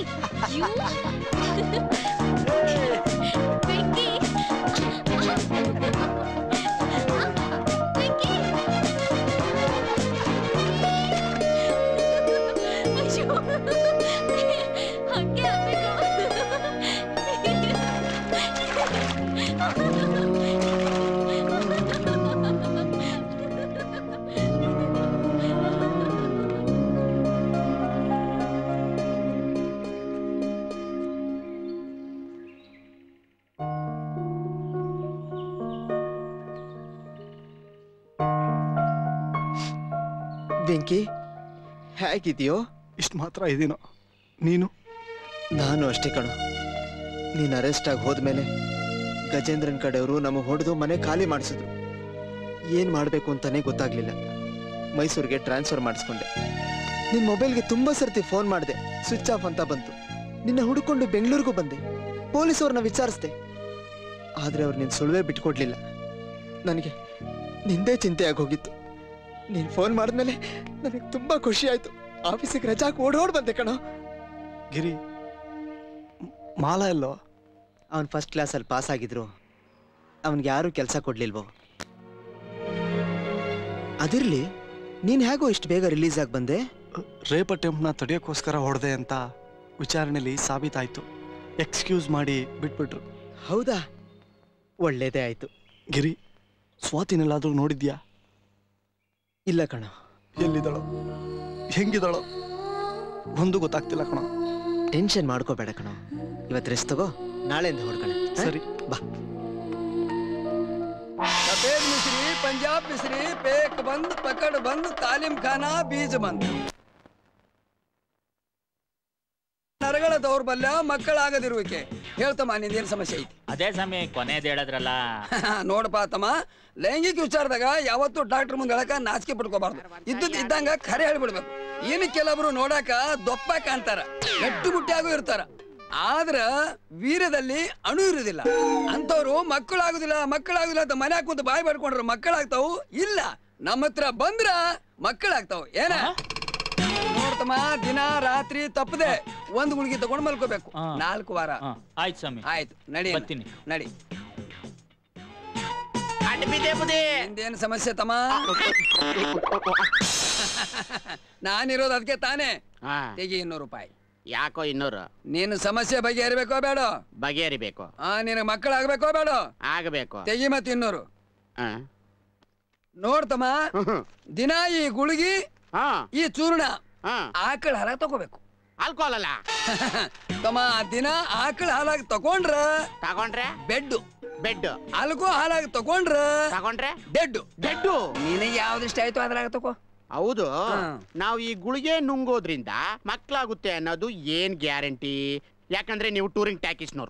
ಬೆಂಕಿ ಹೇಗಿದೆಯೋ ಇಷ್ಟು ಮಾತ್ರ ಇದೀನೋ ನೀನು ನಾನು ಅಷ್ಟೇ ಕಣು ನೀನು ಅರೆಸ್ಟ್ ಆಗಿ ಹೋದ್ಮೇಲೆ ಗಜೇಂದ್ರನ್ ಕಡೆಯವರು ನಮಗೆ ಹೊಡೆದು ಮನೆ ಖಾಲಿ ಮಾಡಿಸಿದ್ರು ಏನು ಮಾಡಬೇಕು ಅಂತಾನೆ ಗೊತ್ತಾಗ್ಲಿಲ್ಲ ಮೈಸೂರಿಗೆ ಟ್ರಾನ್ಸ್ಫರ್ ಮಾಡಿಸ್ಕೊಂಡೆ ನಿನ್ನ ಮೊಬೈಲ್ಗೆ ತುಂಬ ಸರ್ತಿ ಫೋನ್ ಮಾಡಿದೆ ಸ್ವಿಚ್ ಆಫ್ ಅಂತ ಬಂತು ನಿನ್ನ ಹುಡುಕೊಂಡು ಬೆಂಗಳೂರಿಗೂ ಬಂದೆ ಪೊಲೀಸವ್ರನ್ನ ವಿಚಾರಿಸ್ದೆ ಆದರೆ ಅವ್ರು ನಿನ್ನ ಸುಳುವೆ ಬಿಟ್ಕೊಡ್ಲಿಲ್ಲ ನನಗೆ ನಿಂದೇ ಚಿಂತೆ ಆಗೋಗಿತ್ತು ನೀನು ಫೋನ್ ಮಾಡಿದ್ಮೇಲೆ ನನಗೆ ತುಂಬ ಖುಷಿ ಆಯ್ತು ಆಫೀಸಿಗೆ ರಜಾಕ್ ಓಡೋಡ್ ಬಂದೆ ಕಣೋ ಗಿರಿ ಮಾಲ ಎಲ್ಲೋ ಅವನು ಫಸ್ಟ್ ಕ್ಲಾಸಲ್ಲಿ ಪಾಸ್ ಆಗಿದ್ರು ಅವನಿಗೆ ಯಾರೂ ಕೆಲಸ ಕೊಡ್ಲಿಲ್ವೋ ಅದಿರ್ಲಿ ನೀನ್ ಹೇಗೋ ಇಷ್ಟು ಬೇಗ ರಿಲೀಸ್ ಆಗಿ ಬಂದೆ ರೇಪ್ ಅಟೆಂಪ್ಟ್ನ ತಡೆಯೋಕ್ಕೋಸ್ಕರ ಹೊಡೆದೆ ಅಂತ ವಿಚಾರಣೆಯಲ್ಲಿ ಸಾಬೀತಾಯ್ತು ಎಕ್ಸ್ಕ್ಯೂಸ್ ಮಾಡಿ ಬಿಟ್ಬಿಟ್ರು ಹೌದಾ ಒಳ್ಳೇದೇ ಆಯ್ತು ಗಿರಿ ಸ್ವಾತಿನೆಲ್ಲಾದ್ರೂ ನೋಡಿದ್ಯಾ ಇಲ್ಲ ಕಣ ಎಲ್ಲಿದ್ದಾಳೋ ಹೆಂಗಿದ್ದಾಳೋ ಒಂದು ಗೊತ್ತಾಗ್ತಿಲ್ಲ ಕಣ ಟೆನ್ಷನ್ ಮಾಡ್ಕೋಬೇಡ ಕಣ ಇವತ್ತು ರೆಸ್ಟ್ ತಗೋ ನಾಳೆಯಿಂದ ಹೊಡ್ಕಣ ಸರಿ ಬಾ सफेद मिश्री पंजाब मिश्री पेक बंद पकड़ बंद तालीम खाना बीज बंद ನರಗಳ ದೌರ್ಬಲ್ಯ ಮಕ್ಕಳಾಗದಿರುವಿಕೆ ಹೇಳ್ತಮ್ಮ ನಿಂದೇನು ಸಮಸ್ಯೆ ಐತಿ ಅದೇ ಸಮಯ ಕೊನೆಯದು ಹೇಳದ್ರಲ್ಲ ನೋಡಪ್ಪ ತಮ್ಮ ಲೈಂಗಿಕ ವಿಚಾರದಾಗ ಯಾವತ್ತೂ ಡಾಕ್ಟರ್ ಮುಂದೆ ಹೇಳಕ ನಾಚಿಕೆ ಪಡ್ಕೋಬಾರ್ದು ಇದ್ದದ್ ಇದ್ದಂಗ ಖರೆ ಹೇಳ್ಬಿಡ್ಬೇಕು ಏನು ಕೆಲವರು ನೋಡಾಕ ದೊಪ್ಪ ಕಾಣ್ತಾರ ಗಟ್ಟಿ ಮುಟ್ಟಿಯಾಗೂ ಇರ್ತಾರ ಆದ್ರ ವೀರ್ಯದಲ್ಲಿ ಅಣು ಇರುವುದಿಲ್ಲ ಅಂತವ್ರು ಮಕ್ಕಳಾಗುದಿಲ್ಲ ಮಕ್ಕಳಾಗುದಿಲ್ಲ ಅಂತ ಮನೆ ಕುಂತು ಬಾಯಿ ಪಡ್ಕೊಂಡ್ರ ಮಕ್ಕಳಾಗ್ತಾವು ಇಲ್ಲ ನಮ್ಮ ಹತ್ರ ಬಂದ್ರ ಮಕ್ಕಳಾಗ್ತಾವ ಏನ ನೋಡ್ತಮ್ಮ ದಿನ ರಾತ್ರಿ ತಪ್ಪದೆ ಒಂದ್ ಗುಳಿಗೆ ತಗೊಂಡ್ ಮಲ್ಕೋಬೇಕು ನಾಲ್ಕು ವಾರ ಆಯ್ತು ಸ್ವಾಮಿ ಆಯ್ತು ನಡಿ ಅಣ್ಣ. ಬರ್ತೀನಿ. ನಡಿ ಅಡ್ಬಿದೆ ಬುದಿ ನಿಂದೇನು ಸಮಸ್ಯೆ ತಮ್ಮ ನಾನಿರೋದು ಅದಕ್ಕೆ ತಾನೇ ತೆಗಿ ಇನ್ನೂರು ರೂಪಾಯಿ ಯಾಕೋ ಇನ್ನೂರು ನೀನು ಸಮಸ್ಯೆ ಬಗೆಹರಿಬೇಕೋ ಬೇಡ ಬಗೆಹರಿಬೇಕು ಆ ನಿನಗೆ ಮಕ್ಕಳಾಗ್ಬೇಕೋ ಬೇಡ ಆಗಬೇಕು ತೆಗಿ ಮತ್ತೆ ಇನ್ನೂರು ನೋಡ್ತಮ್ಮ ದಿನ ಈ ಗುಳಿಗಿ ಈ ಚೂರ್ಣ ಆಕಳ ಹಾಲಾಗ ತಗೋಬೇಕು ಆಲ್ಕೋಹಾಲ್ ಅಲ್ಲ ತಮ್ಮ ದಿನ ಆಕಳ ಹಾಲಾಗ ತಗೊಂಡ್ರ ತಗೊಂಡ್ರೆ ಬೆಡ್ ಬೆಡ್ ಅಲ್ಕೋ ಹಾಲಾಗ ತಗೊಂಡ್ರ ತಗೊಂಡ್ರೆ ಡೆಡ್ ಡೆಡ್ ನಿನಗೆ ಯಾವ್ದಿಷ್ಟ ಆಯ್ತು ಅದ್ರಾಗ ತಗೋ ಹೌದು ನಾವು ಈ ಗುಳಿಗೆ ನುಂಗೋದ್ರಿಂದ ಮಕ್ಕಳಾಗುತ್ತೆ ಅನ್ನೋದು ಏನ್ ಗ್ಯಾರಂಟಿ ಯಾಕಂದ್ರೆ ನೀವು ಟೂರಿಂಗ್ ಟ್ಯಾಕಿಸ್ನವ್ರು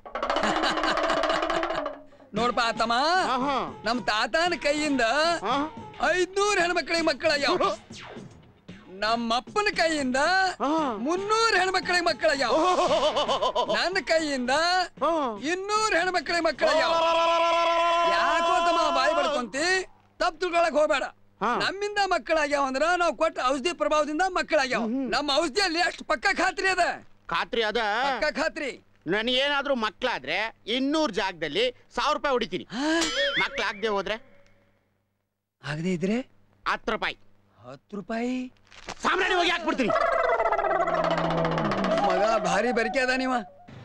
ನೋಡ್ಪ ತಮ್ಮ ನಮ್ ತಾತನ ಕೈಯಿಂದ ಐದ್ನೂರ್ ಹೆಣ್ಮಕ್ಳಿಗೆ ಮಕ್ಕಳಾಗ್ಯಾವ ನಮ್ಮಪ್ಪನ ಕೈಯಿಂದ ಮುನ್ನೂರ್ ಹೆಣ್ಮಕ್ಳಿಗೆ ಮಕ್ಕಳಾಗ್ಯಾವ ನನ್ನ ಕೈಯಿಂದ ಇನ್ನೂರ್ ಹೆಣ್ಮಕ್ಳಿಗೆ ಮಕ್ಕಳಾಗ್ಯಾವ ಯಾಕೋ ತಮ್ಮ ಬಾಯಿ ಬಡ್ಕೊಂತಿ ತಪ್ಪು ತಿಳ್ಕೊಳಕ್ ಹೋಗ್ಬೇಡ ನಮ್ಮಿಂದ ಮಕ್ಕಳಾಗ್ಯಾವ ಅಂದ್ರ ನಾವು ಕೊಟ್ಟ ಔಷಧಿ ಪ್ರಭಾವದಿಂದ ಮಕ್ಕಳಾಗ್ಯಾವ ನಮ್ಮ ಔಷಧಿಯಲ್ಲಿ ಅಷ್ಟು ಪಕ್ಕ ಖಾತ್ರಿ ಅದ ಖಾತ್ರಿ ಅದ ಪಕ್ಕ ಖಾತ್ರಿ ನನಗೇನಾದ್ರೂ ಮಕ್ಕಳಾದ್ರೆ ಇನ್ನೂರ್ ಜಾಗದಲ್ಲಿ ಸಾವಿರ ರೂಪಾಯಿ ಹೊಡಿತೀನಿ ಮಕ್ಕಳಾಗದೆ ಹೋದ್ರೆ ಆಗದೆ ಇದ್ರೆ ಹತ್ತು ರೂಪಾಯಿ ಹತ್ತು ರೂಪಾಯಿ ಸಾಮ್ರಾಣಿ ಹೋಗಿ ಹಾಕ್ಬಿಡ್ತೀನಿ ಮಗ ಭಾರಿ ಬರಿಕೆ ಅದ ನೀವ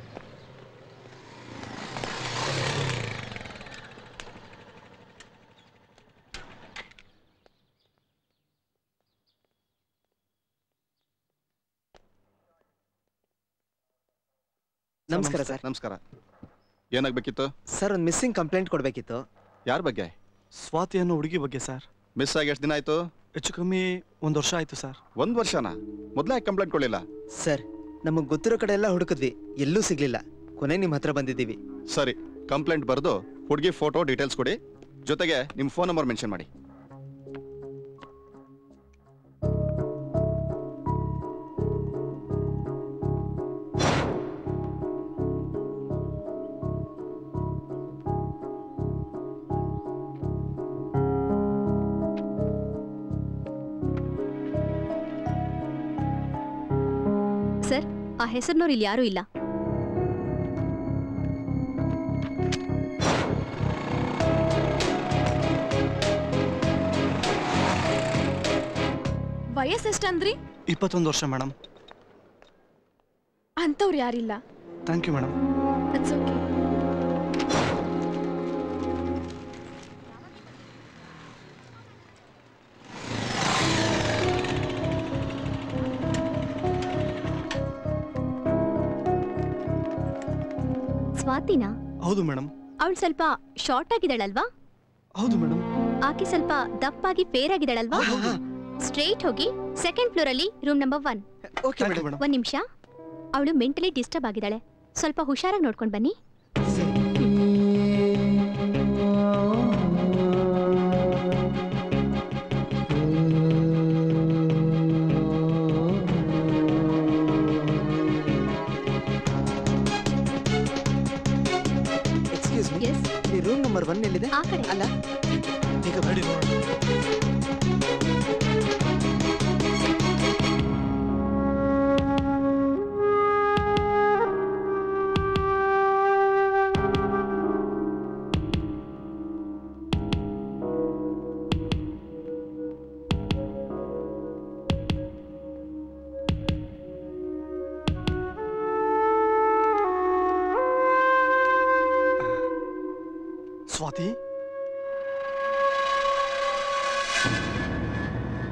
ನಮಸ್ಕಾರ ಸರ್ ನಮಸ್ಕಾರ ಏನಾಗ್ಬೇಕಿತ್ತು ಸರ್ ಒಂದು ಮಿಸ್ಸಿಂಗ್ ಕಂಪ್ಲೇಂಟ್ ಕೊಡ್ಬೇಕಿತ್ತು ಯಾರ ಬಗ್ಗೆ ಸ್ವಾತಿ ಅನ್ನೋ ಹುಡುಗಿ ಬಗ್ಗೆ ಸರ್ ಮಿಸ್ ಆಗಿ ಎಷ್ಟು ದಿನ ಆಯ್ತು ಹೆಚ್ಚು ಕಮ್ಮಿ ಒಂದು ವರ್ಷ ಆಯ್ತು ಸರ್ ಒಂದ್ ವರ್ಷನಾ ಮೊದ್ಲೇ ಕಂಪ್ಲೇಂಟ್ ಕೊಡ್ಲಿಲ್ಲ ಸರ್ ನಮಗ್ ಗೊತ್ತಿರೋ ಕಡೆ ಎಲ್ಲ ಹುಡುಕಿದ್ವಿ ಎಲ್ಲೂ ಸಿಗ್ಲಿಲ್ಲ ಕೊನೆ ನಿಮ್ ಹತ್ರ ಬಂದಿದ್ದೀವಿ ಸರಿ ಕಂಪ್ಲೇಂಟ್ ಬರೆದು ಹುಡುಗಿ ಫೋಟೋ ಡೀಟೇಲ್ಸ್ ಕೊಡಿ ಜೊತೆಗೆ ನಿಮ್ಮ ಫೋನ್ ನಂಬರ್ ಮೆನ್ಷನ್ ಮಾಡಿ ಸರ್ ಆ ಹೆಸರಿನವ್ರು ಇಲ್ಲಿ ಯಾರೂ ಇಲ್ಲ ವಯಸ್ಸೆಷ್ಟಂದ್ರಿ ಇಪ್ಪತ್ತೊಂದು ವರ್ಷ ಮೇಡಮ್ ಅಂಥವ್ರು ಯಾರಿಲ್ಲ thank you madam it's okay ಸ್ವಾತಿನಾ ಹೌದು ಮೇಡಮ್ ಅವಳು ಸ್ವಲ್ಪ ಶಾರ್ಟ್ ಆಗಿದ್ದಾಳಲ್ವಾ ಹೌದು ಮೇಡಮ್ ಆಕೆ ಸ್ವಲ್ಪ ದಪ್ಪಾಗಿ ಫೇರ್ ಆಗಿದ್ದಾಳಲ್ವಾ ಸ್ಟ್ರೈಟ್ ಹೋಗಿ ಸೆಕೆಂಡ್ ಫ್ಲೋರ್ ಅಲ್ಲಿ ರೂಮ್ ನಂಬರ್ ಒನ್ ಒಂದ್ ನಿಮಿಷ ಅವಳು ಮೆಂಟಲಿ ಡಿಸ್ಟರ್ಬ್ ಆಗಿದ್ದಾಳೆ ಸ್ವಲ್ಪ ಹುಷಾರಾಗಿ ನೋಡ್ಕೊಂಡು ಬನ್ನಿ ಎಕ್ಸ್ಕ್ಯೂಸ್ ಮೀ ಈ ರೂಮ್ ನಂಬರ್ ಒನ್ ಎಲ್ಲಿದೆ ಆ ಕಡೆ ಅಲ್ಲ ಈಗ ಬಡಿ ಸ್ವಾತಿ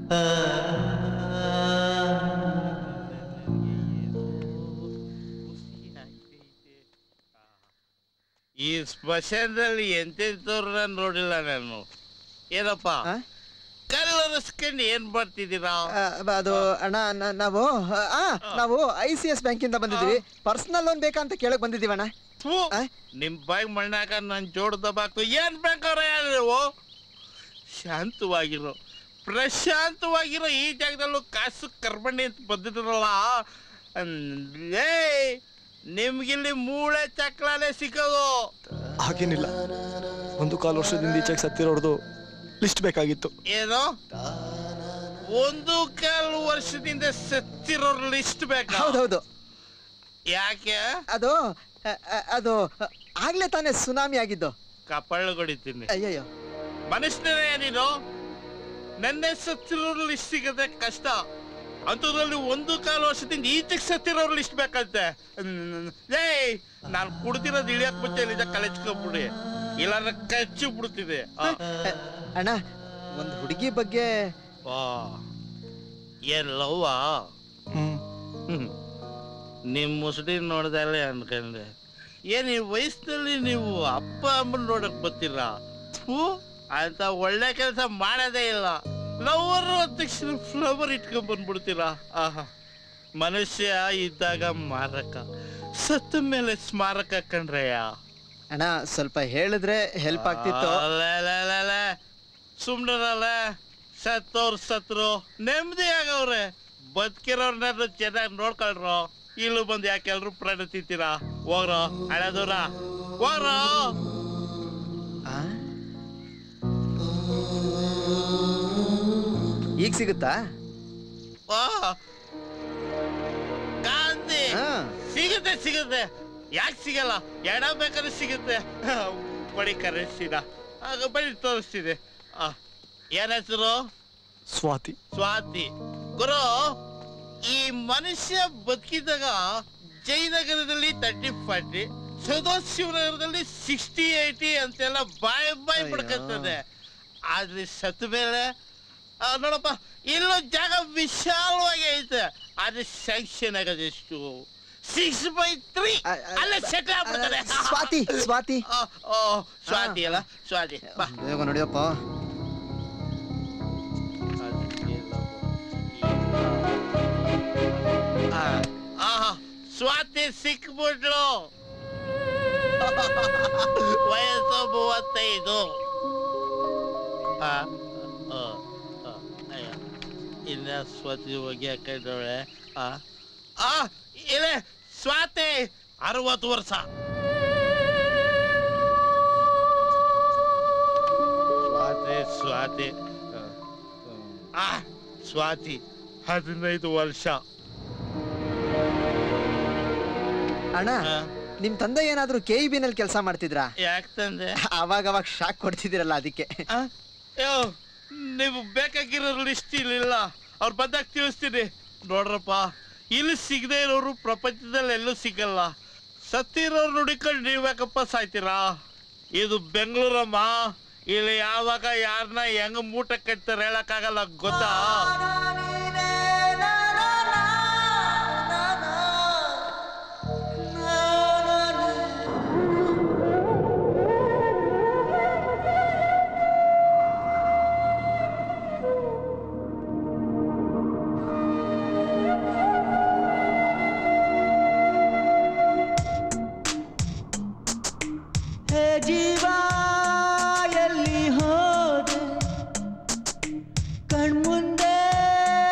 ಈ ಸ್ಮಶಾನದಲ್ಲಿ ಎಂತೆಂಥವ್ರನ್ನ ನೋಡಿಲ್ಲ ನಾನು ಏನಪ್ಪ ಕಲ್ಲರಸ್ಕೊಂಡು ಏನ್ ಮಾಡ್ತಿದ್ದೀರಾ ಆ, ಅದು ಅಣ್ಣ ನ- ನಾವು ಆ ನಾವು ಐ ಸಿ ಎಸ್ ಬ್ಯಾಂಕಿಂದ ಬಂದಿದ್ದೀವಿ ಪರ್ಸನಲ್ ಲೋನ್ ಬೇಕಾ ಅಂತ ಕೇಳಕ್ ಬಂದಿದ್ದೀವಿ ಅಣ್ಣ ಥು, ನಿಮ್ ಬಾಯಿಗೆ ಮಣ್ಣಾಕ ನನ್ ಜೋಡ್ ದಬಾಕ್ತು ಏನ್ ಬೇಕವ್ರ ನೀವು ಶಾಂತವಾಗಿರೋ ಪ್ರಶಾಂತವಾಗಿರೋ ಈ ಜಾಗದಲ್ಲೂ ಕಾಸು ಕರ್ಬಂಡಿ ಅಂತ ಬಂದಿದ್ರಲ್ಲ ಲೇ ನಿಮ್ಗಿಲ್ಲಿ ಮೂಳೆ ಚಕ್ರಾಲೆ ಸಿಕ್ಕೋದು ಹಾಗೇನಿಲ್ಲ ಒಂದು ಕಾಲು ವರ್ಷದಿಂದ ಈಚೆಗೆ ಸತ್ತಿರೋರ್ದು ಲಿಸ್ಟ್ ಬೇಕಾಗಿತ್ತು ಏನು ಒಂದು ಕಾಲು ವರ್ಷದಿಂದ ಸತ್ತಿರೋರ್ ಲಿಸ್ಟ್ ಬೇಕಾ ಹೌದೌದು ಯಾಕೆ ಅದು ಅ, ಅ, ಅದು ಆಗ್ಲೇ ತಾನೇ ಸುನಾಮಿ ಆಗಿದ್ದು ಕಪಾಳು ಹೊಡಿತೀನಿ ಅಯ್ಯಯ್ಯೋ ಮನುಷ್ಯನೇ ನೀನು ನೆನ್ನೆ ಸತ್ತಿರೋರು ಲಿಸ್ಟ್ ಸಿಗದೆ ಕಷ್ಟ ಅಂಥದ್ರಲ್ಲಿ ಒಂದು ಕಾಲು ವರ್ಷದಿಂದ ಈಚೆಗೆ ಸತ್ತಿರೋರು ಲಿಸ್ಟ್ ಬೇಕಂತೆ ಏಯ್ ನಾನು ಕುಡ್ದಿರೋದು ಇಳಿಯಕ್ ಮುಂಚೆ ಇಲ್ಲಿಂದ ಕಳೆಚ್ಕೊಂಡ್ಬಿಡಿ ಇಲ್ಲಾಂದ್ರೆ ಕಚ್ಚಿ ಬಿಡ್ತಿದೆ ಆ. ಅಣ್ಣ ಒಂದು ಹುಡುಗಿ ಬಗ್ಗೆ ವಾ ಏನ್ ಲವ್ವಾ ಹ್ಮ್ ನಿಮ್ ಮುಸುಡಿ ನೋಡ್ದಲ್ಲೇ ಅನ್ಕೊಂಡೆ ಏನ್ ಈ ವಯಸ್ಸಿನಲ್ಲಿ ನೀವು ಅಪ್ಪ ಅಮ್ಮನ್ ನೋಡಕ್ ಬರ್ತೀರಾ ಥೂ ಅಂತ ಒಳ್ಳೆ ಕೆಲಸ ಮಾಡೋದೇ ಇಲ್ಲ ಲವರ್ ತಕ್ಷಣ ಫ್ಲವರ್ ಇಟ್ಕೊಂಡ್ ಬಂದ್ಬಿಡ್ತೀರಾ ಆಹಾ ಮನುಷ್ಯ ಇದ್ದಾಗ ಮಾರಕ ಸತ್ತ ಮೇಲೆ ಸ್ಮಾರಕ ಕಂಡ್ರಯ್ಯ ಅಣ್ಣ ಸ್ವಲ್ಪ ಹೇಳಿದ್ರೆ ಹೆಲ್ಪ್ ಆಗ್ತಿತ್ತು ಸುಮ್ನರಲ್ಲ ಸತ್ತವ್ರು ಸತ್ರು ನೆಮ್ಮದಿ ಆಗವ್ರೆ ಬದುಕಿರೋರ್ನಾದ್ರು ಚೆನ್ನಾಗಿ ನೋಡ್ಕೊಳ್ರೋ ಇಲ್ಲೂ ಬಂದು ಯಾಕೆ ಎಲ್ರು ಪ್ರಾಣ ತಿಂತೀರಾ ಹೋಗ್ರೋ ಹಳೆದೂರ ಹೋಗ್ರೋ ಈಗ ಸಿಗುತ್ತಾ ವಾ ಗಾಂಧಿ ಸಿಗುತ್ತೆ ಸಿಗುತ್ತೆ ಯಾಕೆ ಸಿಗಲ್ಲ ಎಡ ಬೇಕಾದ್ರೆ ಸಿಗುತ್ತೆ ಬಡಿ ಕರೆಸಿದ ಆಗ ಬಡಿ ತೋರಿಸ್ತಿದೆ ಆ, ಏನ್ ಹೆಸರು ಸ್ವಾತಿ ಸ್ವಾತಿ ಗುರು ಈ ಮನುಷ್ಯ ಬದುಕಿದಾಗ ಜಯನಗರದಲ್ಲಿ ತರ್ಟಿ ಫಾರ್ಟಿ ಸದಾಶಿವನಗರದಲ್ಲಿ ಸಿಕ್ಸ್ಟಿ ಏಯ್ಟಿ ಅಂತೆಲ್ಲ ಬಾಯ್ ಬಾಯ್ ಪಡ್ಕತ್ತದೆ ಆದ್ರೆ ಸತ್ತ ಮೇಲೆ ಆ, ನೋಡಪ್ಪ ಇಲ್ಲೂ ಜಾಗ ವಿಶಾಲವಾಗಿ ಐತೆ ಆದ್ರೆ ಸ್ಯಾಂಕ್ಷನ್ ಆಗೋದು ಎಷ್ಟು ಸಿಕ್ಸ್ ಬೈ ತ್ರೀ ಅಲ್ಲೇ ಸೆಟ್ಲ್ ಆಗ್ಬಿಡ್ತಾರೆ ಸ್ವಾತಿ ಸ್ವಾತಿ ಆ, ಓ ಸ್ವಾತಿ ಅಲ್ಲ ಸ್ವಾತಿ ಬಾ ಬೇಗ ನೋಡಿಯಪ್ಪ ಆ, ಆಹಾ ಸ್ವಾತಿ ಸಿಕ್ಬಿಟ್ಲು ವಯಸ್ಸು ಮೂವತ್ತೈದು ಆ, ಆ, ಆ, ಅಯ್ಯ. ಇನ್ನ ಸ್ವಾತಿ ಹೋಗಿ ಹಾಕೊಂಡವಳೆ ಆ ಆ ಇಲ್ಲೇ ಸ್ವಾತಿ ಅರವತ್ತು ವರ್ಷ ಸ್ವಾತಿ ಸ್ವಾತಿ ಆ ಸ್ವಾತಿ ಹದಿನೈದು ವರ್ಷ ಅಣ್ಣ ನಿಮ್ ತಂದೆ ಏನಾದ್ರೂ ಕೆ ಇ ನಲ್ಲಿ ಕೆಲಸ ಮಾಡ್ತಿದ್ರಾ ಯಾಕೆ ತಂದೆ ಅವಾಗ ಅವಾಗ ಶಾಕ್ ಕೊಡ್ತಿದ್ದೀರಲ್ಲ ಅದಕ್ಕೆ ಅಯ್ಯೋ ನೀವು ಬೇಕಾಗಿರೋ ಲಿಸ್ಟ್ ಇಲ್ಲಿಲ್ಲ ಅವ್ರು ಬಂದಾಗ ತಿಳಿಸ್ತೀನಿ ನೋಡ್ರಪ್ಪ ಇಲ್ಲಿ ಸಿಗದೆ ಇರೋರು ಪ್ರಪಂಚದಲ್ಲಿ ಎಲ್ಲೂ ಸಿಗಲ್ಲ ಸತ್ತಿರೋರು ನುಡಿಕೊಂಡು ನೀವು ಯಾಕಪ್ಪ ಸಾಯ್ತೀರಾ ಇದು ಬೆಂಗಳೂರಮ್ಮ ಇಲ್ಲಿ ಯಾವಾಗ ಯಾರನ್ನ ಹೆಂಗ್ ಮೂಟ ಕಟ್ತಾರೆ ಹೇಳಕ್ಕಾಗಲ್ಲ ಗೊತ್ತಾ ಹೇ ಜೀವ ಎಲ್ಲಿ ಹೋದೆ ಕಣ್ಮುಂದೆ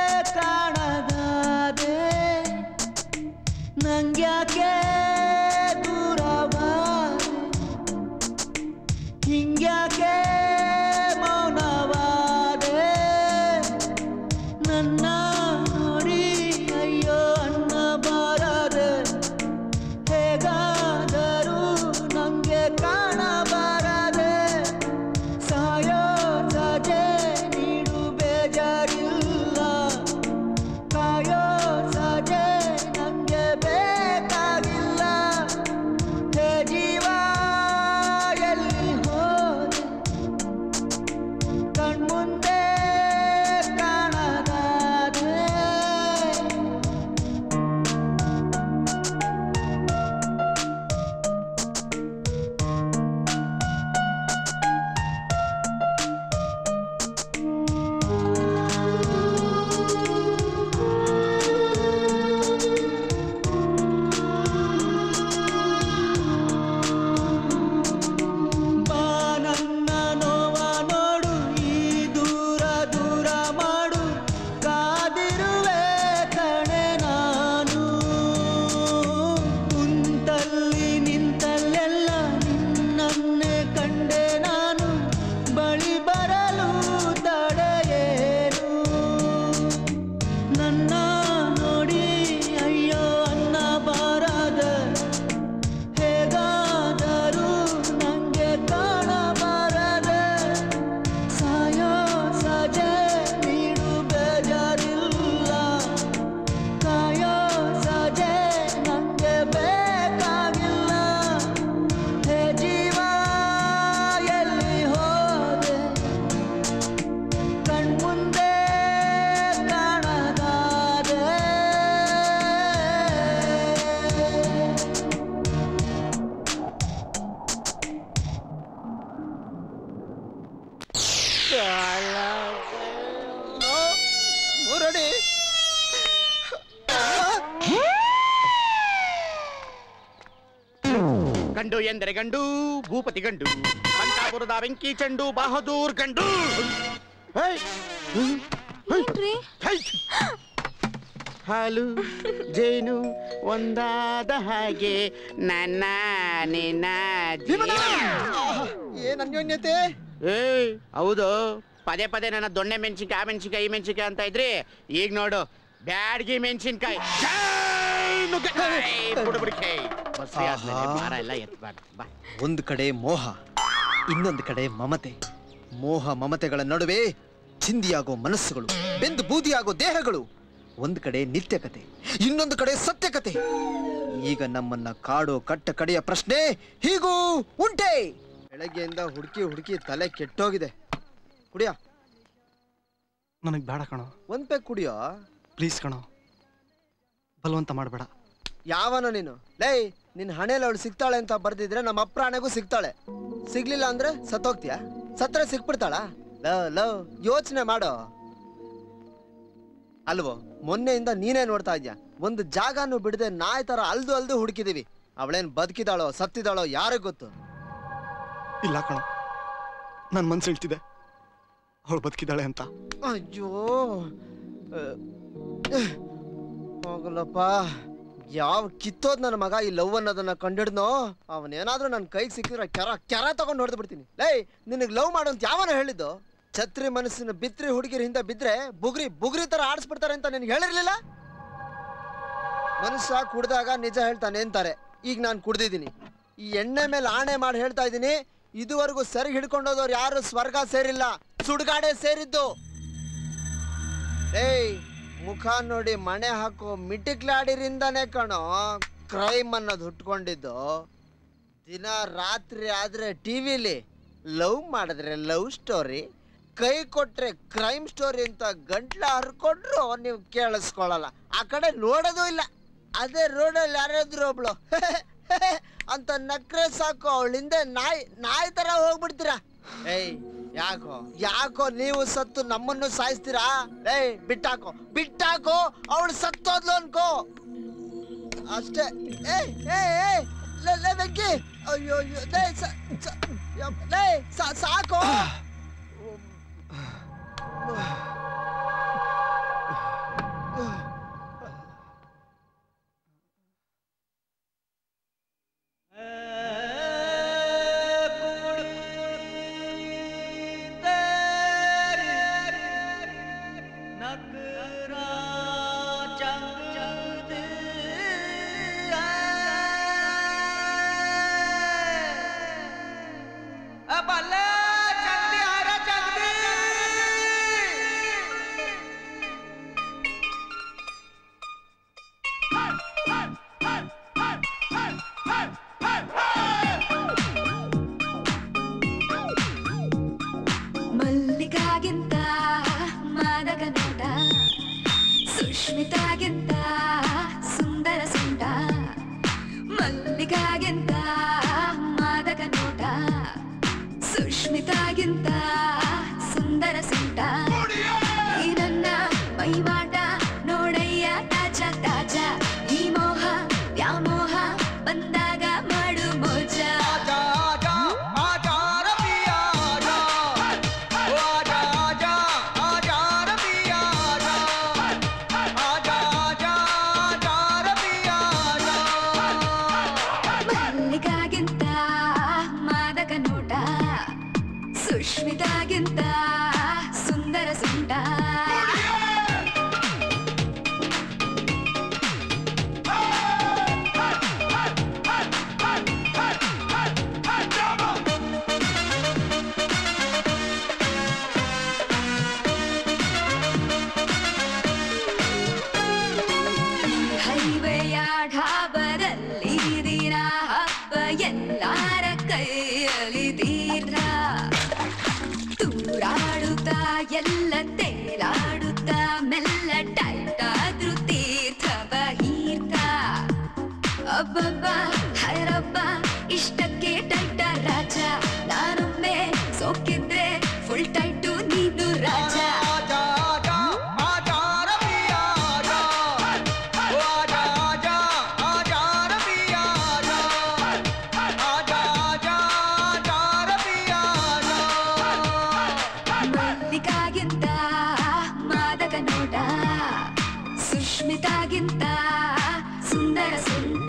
ಗಂಡು ಎಂದರೆ ಗಂಡು ಭೂಪತಿ ಗಂಡು ಬಂಕಾಪುರದ ಬೆಂಕಿ ಚೆಂಡು ಬಹದೂರ್ ಗಂಡು ಹೇಯ್! ಹೇಯ್! ಹಾಲು ಜೇನು ಒಂದಾದ ಹಾಗೆ ನನ್ನ ನಿನ್ನ ಏನ್ ಅನ್ಯೋನ್ಯತೆ ಏಯ್ ಹೌದು ಪದೇ ಪದೇ ನನ್ನ ದೊಣ್ಣೆ ಮೆಣಸಿನ್ಕಾಯಿ ಆ ಮೆಣಸಿನ್ಕಾಯಿ ಈ ಮೆಣಸಿನ್ಕಾಯಿ ಅಂತ ಇದ್ರಿ ಈಗ ನೋಡು ಬ್ಯಾಡ್ಗಿ ಮೆಣಸಿನ್ಕಾಯಿ ಬಸ್ರಿ ಆದ್ಮೇಲೆ ಆಹಾ. ಭಾರ ಎಲ್ಲ ಎತ್ಬಾರ್ದು ಬಾ ಒಂದು ಕಡೆ ಮೋಹ ಇನ್ನೊಂದು ಕಡೆ ಮಮತೆ ಮೋಹ ಮಮತೆಗಳ ನಡುವೆ ಚಿಂದಿಯಾಗೋ ಮನಸ್ಸುಗಳು ಬೆಂದು ಬೂದಿಯಾಗೋ ದೇಹಗಳು ಒಂದು ಕಡೆ ನಿತ್ಯಕತೆ ಇನ್ನೊಂದು ಕಡೆ ಸತ್ಯಕತೆ ಈಗ ನಮ್ಮನ್ನ ಕಾಡೋ ಕಟ್ಟ ಕಡೆಯ ಪ್ರಶ್ನೆ ಹೀಗೂ ಉಂಟೆ ಬೆಳಗ್ಗೆಯಿಂದ ಹುಡುಕಿ ಹುಡುಕಿ ತಲೆ ಕೆಟ್ಟೋಗಿದೆ ಕುಡಿಯ ನನಗೆ ಬೇಡ ಕಣೋ ಒಂದ್ ಪೆಗ್ ಕುಡಿಯೋ ಪ್ಲೀಸ್ ಕಣೋ ಬಲವಂತ ಮಾಡಬೇಡ ಯಾವನ ನೀನು ಲೇ ನಿನ್ ಹಣೆಯಲ್ಲಿ ಅವಳು ಸಿಗ್ತಾಳೆ ಅಂತ ಬರ್ದಿದ್ರೆ ನಮ್ಮ ಅಪ್ರಾಣೆಗೂ ಸಿಗ್ತಾಳೆ ಸಿಗ್ಲಿಲ್ಲ ಅಂದ್ರೆ ಸತ್ತೋಗ್ತೀಯ ಸತ್ರೆ ಸಿಕ್ಬಿಡ್ತಾಳ ಲವ್ ಲವ್ ಯೋಚನೆ ಮಾಡೋ ಅಲ್ವೋ ಮೊನ್ನೆಯಿಂದ ನೀನೇ ನೋಡ್ತಾ ಇದ್ಯಾ ಒಂದು ಜಾಗನೂ ಬಿಡದೆ ನಾಯಿ ತರ ಅಲ್ದು ಅಲ್ದು ಹುಡುಕಿದೀವಿ ಅವಳೇನ್ ಬದುಕಿದಾಳೋ ಸತ್ತಿದಾಳೋ ಯಾರಿಗ್ ಗೊತ್ತು ಇಲ್ಲ ಕಣೋ ನನ್ನ ಮನ್ಸು ಹೇಳ್ತಿದೆ ಅವಳು ಬದುಕಿದ್ದಾಳೆ ಅಂತ ಅಯ್ಯೋ ಹೋಗಲಪ್ಪ ಯಾವ ಕಿತ್ತೋದ್ ನನ್ನ ಮಗ ಈ ಲವ್ ಅನ್ನೋದನ್ನ ಕಂಡಿಡ್ನೋ ಅವನೇನಾದ್ರೂ ನನ್ನ ಕೈಗೆ ಸಿಕ್ಕಿದ್ರೆ ಕೆರ ಕೆರ ತಗೊಂಡು ಹೊಡೆದು ಬಿಡ್ತೀನಿ ಲೇ ನಿನಗೆ ಲವ್ ಮಾಡು ಅಂತ ಯಾವನ ಹೇಳಿದ್ದು ಛತ್ರಿ ಮನಸ್ಸಿನ ಬಿತ್ರಿ ಹುಡುಗಿರ ಹಿಂದೆ ಬಿದ್ರೆ ಬುಗ್ರಿ ಬುಗ್ರಿ ತರ ಆಡಿಸ್ಬಿಡ್ತಾರೆ ಅಂತ ನಿನ್ಗೆ ಹೇಳಿರ್ಲಿಲ್ಲ ಮನುಷ್ಯ ಕುಡ್ದಾಗ ನಿಜ ಹೇಳ್ತಾನೆ ಅಂತಾರೆ ಈಗ ನಾನು ಕುಡ್ದಿದ್ದೀನಿ ಈ ಎಣ್ಣೆ ಮೇಲೆ ಆಣೆ ಮಾಡಿ ಹೇಳ್ತಾ ಇದ್ದೀನಿ ಇದುವರೆಗೂ ಸರಿ ಹಿಡ್ಕೊಂಡೋದವ್ರು ಯಾರು ಸ್ವರ್ಗ ಸೇರಿಲ್ಲ ಸುಡ್ಗಾಡೆ ಸೇರಿದ್ದು ಏಯ್ ಮುಖ ನೋಡಿ ಮಣೆ ಹಾಕೋ ಮಿಟಿಕ್ಲಾಡಿರಿಂದಾನೇ ಕಣೋ ಕ್ರೈಮ್ ಅನ್ನೋದು ಹುಟ್ಕೊಂಡಿದ್ದು ದಿನ ರಾತ್ರಿ ಆದ್ರೆ ಟಿವಿಲಿ ಲವ್ ಮಾಡಿದ್ರೆ ಲವ್ ಸ್ಟೋರಿ ಕೈ ಕೊಟ್ರೆ ಕ್ರೈಮ್ ಸ್ಟೋರಿ ಅಂತ ಗಂಟ್ಲ ಹರ್ಕೊಂಡ್ರು ನೀವು ಕೇಳಿಸ್ಕೊಳಲ್ಲ ಆ ಕಡೆ ನೋಡೋದು ಇಲ್ಲ ಅದೇ ರೋಡಲ್ಲಿ ಯಾರಾದ್ರೂ ಒಬ್ಳು ಅಂತ ನಕ್ರೆ ಸಾಕು ಅವಳ ಹಿಂದೆ ನಾಯಿ ನಾಯಿ ತರ ಹೋಗ್ಬಿಡ್ತೀರಾ ಏಯ್ ಯಾಕೋ ಯಾಕೋ ನೀವು ಸತ್ತು ನಮ್ಮನ್ನು ಸಾಯಿಸ್ತೀರಾ ಏಯ್ ಬಿಟ್ಟಾಕೋ ಬಿಟ್ಟಾಕೋ ಅವಳು ಸತ್ತೋದ್ಲು ಅನ್ಕೋ ಅಷ್ಟೇ ಏಯ್ ಏಯ್ ಏಯ್ ಲೇ ಲೇ ಬೆಂಕಿ ಅಯ್ಯೋ ಅಯ್ಯೋ ಲೇ ಸ- ಸ- ಯಪ್ಪ, ಲೇ ಸಾ- ಸಾಕು ಮಲ್ಲಿಗಾಗಿಂತ ಮಾದಕ ನೋಟ ಸುಷ್ಮಿತಾಗಿಂತ ಸುಂದರ ಸುಂಟ ಮಲ್ಲಿಗಾಗಿಂತ ಮಾದಕ ನೋಟ ಸುಷ್ಮಿತಾಗಿಂತ ಸುಂದರ ಸುಂಟ ಈ ನನ್ನ ಮೈವಾಟ ನೋಡಯ್ಯ ತಾಜ ತಾಜ ಈ ಮೋಹ ವ್ಯಾಮೋಹ ಬಂದಾಗ ಮಾಡು ಮೋಜ ಮಲ್ಲಿಗಾಗಿಂತ ಮಾದಕ ನೋಟ ಸುಷ್ಮಿತಾಗಿಂತ ಸುಂದರ ಸುಂಟ ಹೈವೆಯ ಢಾಬರಲ್ಲಿ ದಿನ ಹಬ್ಬ ಎಲ್ಲಾರ ಕೈಯಲ್ಲಿ ತೀರ್ಥ ತೂರಾಡುತ್ತಾ ಎಲ್ಲ ತೇಲಾಡುತ್ತಾ ಮೆಲ್ಲ ಟೈಟಾದ್ರು ತೀರ್ಥ ಬಹೀರ್ಥ ಅಬ್ಬಬ್ಬ ಹರಬ್ಬ ಇಷ್ಟಕ್ಕೆ ಟೈಟ ರಾಜ ನಾನೊಮ್ಮೆ ಸೋಕಿದ್ರೆ ಫುಲ್ ಟೈಟು ನೀನು ರಾಜ ಸುಷ್ಮಿತಾಗಿಂತ ಸುಂದರ ಸುಂಟ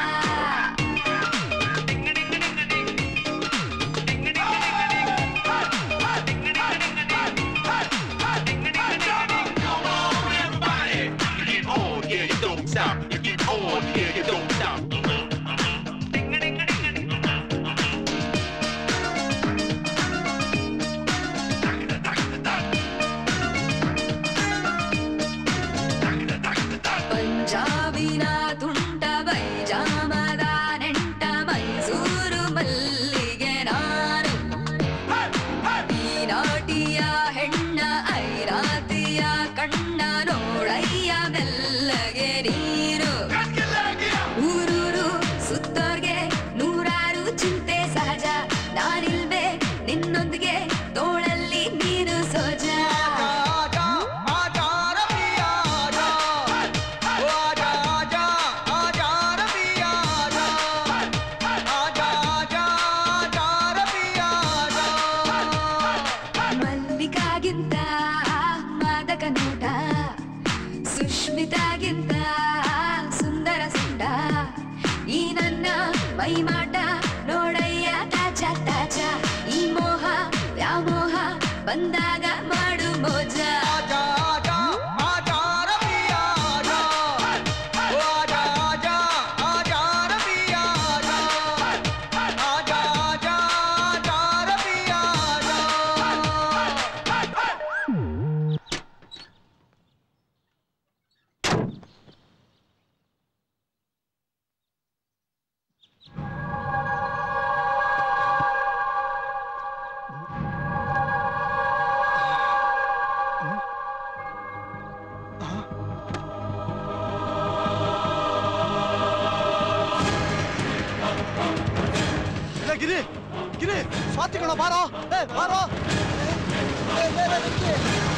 ಪಂಜಾಬಿನ ತುಂಟ ಬೈಜಾಮದ ನೆಂಟ ಮೈಸೂರು ಮಲ್ಲಿಗೆ ನಾನು ಈ ನಾಟಿಯ ಹೆಣ್ಣ ಐರಾತಿಯ ಕಣ್ಣ ನೋಡಯ್ಯ ಮೆಲ್ಲಗೆ ನೀರು ಊರೂರು ಸುತ್ತೋರ್ಗೆ ನೂರಾರು ಚಿಂತೆ ಸಹಜ ನಾನಿಲ್ವೇ ನಿನ್ನೊಂದಿಗೆ ತೋಳಲ್ಲಿ ನೀನು ಸೋಜ ಮಲ್ಲಿಕಾಗಿಂತ ಮಾದಕ ನೋಟ ಸುಷ್ಮಿತಾಗಿಂತ ಸುಂದರ ಸುಂಡ ಈ ನನ್ನ ಮೈಮಾಟ ನೋಡಯ್ಯ ತಾಜ ತಾಜ ಈ ಮೋಹ ವ್ಯಾಮೋಹ ಬಂದಾಗ ಮಾಡು ಮೋಜ ಏ, ಗಿರಿ ಗಿರಿ ಸ್ವಾತಿ ಕಣ ಬಾರೋ ಏ ಬಾರೋ ಏ, ಏ, ಏ, ನಿಂತ್ಕಿ.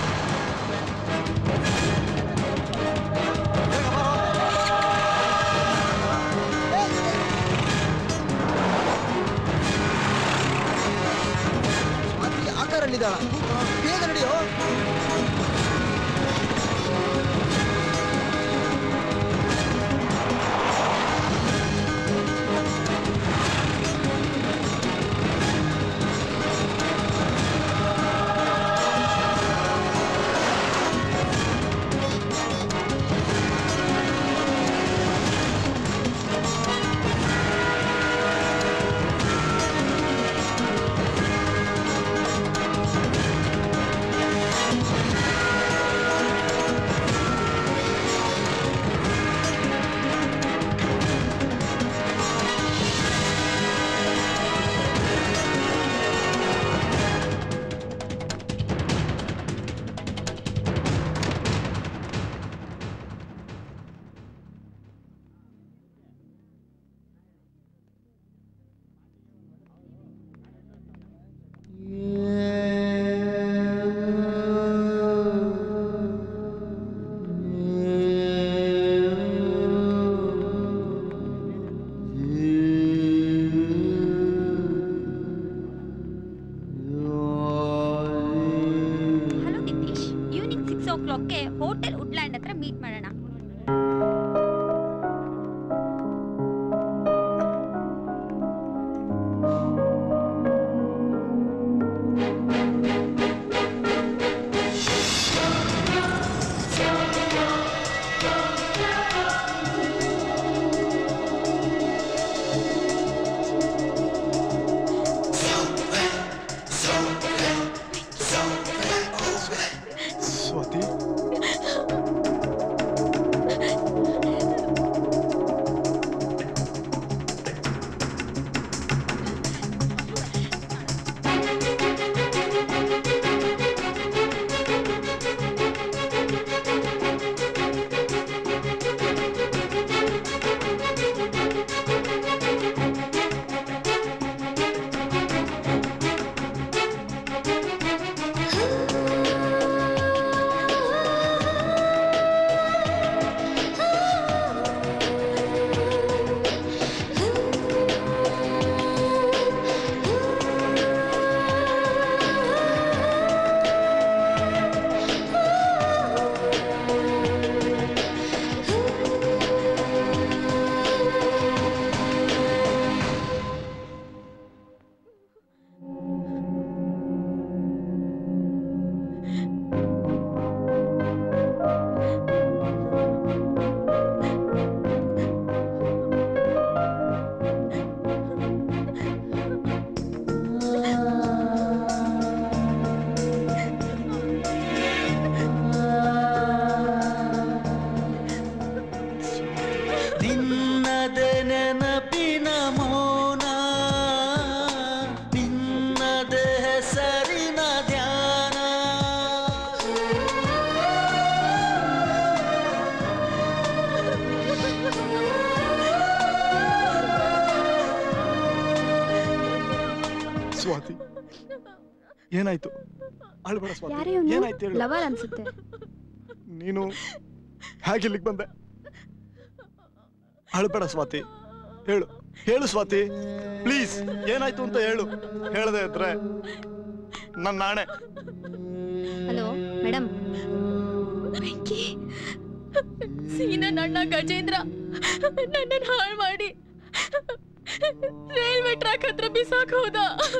ಬೇಗ ಬಾರೋ. ಏ, ಸ್ವಾತಿ ಆ ಕಾರಲ್ಲಿದ್ದಾಳ ಬೇಗ ನಡೆಯೋ ಹಲೋ ನಿತೀಶ್ ಈವ್ನಿಂಗ್ ಸಿಕ್ಸ್ ಓ ಕ್ಲಾಕ್ಗೆ ಹೋಟೆಲ್ ವುಡ್ಲ್ಯಾಂಡ್ ಹತ್ರ ಮೀಟ್ ಮಾಡೋಣ ಸ್ವಾತಿ ಸ್ವಾತಿ ಏನಾಯ್ತು ಅಳ್ಬೇಡ ಸ್ವಾತಿ ಯಾರೇ ಏನಾಯ್ತು ಹೇಳು ಲವರ್ ಅನ್ಸುತ್ತೆ ನೀನು ಹೇಗೆ ಇಲ್ಲಿಗೆ ಬಂದೆ ಅಳ್ಬೇಡ ಸ್ವಾತಿ ಹೇಳು ಹೇಳು ಸ್ವಾತಿ ಪ್ಲೀಸ್ ಏನಾಯ್ತು ಅಂತ ಹೇಳು ಹೇಳದೆ ಇದ್ರೆ ನನ್ನ ನಾಣೆ ಹಲೋ ಮೇಡಮ್ ಬೆಂಕಿ ಸೀನನ್ ಅಣ್ಣ ಗಜೇಂದ್ರ ನನ್ನನ್ನು ಹಾಳು ಮಾಡಿ ರೈಲ್ವೆ ಟ್ರ್ಯಾಕ್ ಹತ್ರ ಬಿಸಾಕ್ ಹೋದ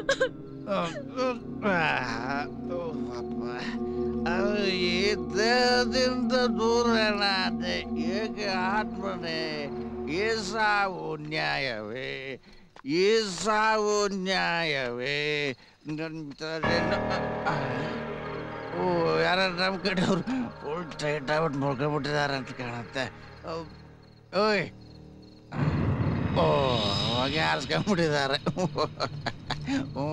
ಅದು ಈ ದೇಹದಿಂದ ದೂರಣ ಏಕೆ ಆತ್ಮನೆ ಈ ಸಾವು ನ್ಯಾಯವೇ ಈ ಸಾವು ನ್ಯಾಯವೇ ನನ್ ತಲೆನ- ಓ ಯಾರ ನಮ್ಮ ಕಡೆಯವ್ರು ಫುಲ್ ಟೈಟ್ ಆಗ್ಬಿಟ್ಟು ಮುಳ್ಕೊಂಡ್ಬಿಟ್ಟಿದ್ದಾರೆ ಅಂತ ಕಾಣುತ್ತೆ ಓ- ಓಯ್ ಓ ಹೊಗೆ ಹಾರಿಸ್ಕೊಂಡ್ಬಿಟ್ಟಿದ್ದಾರೆ ಓ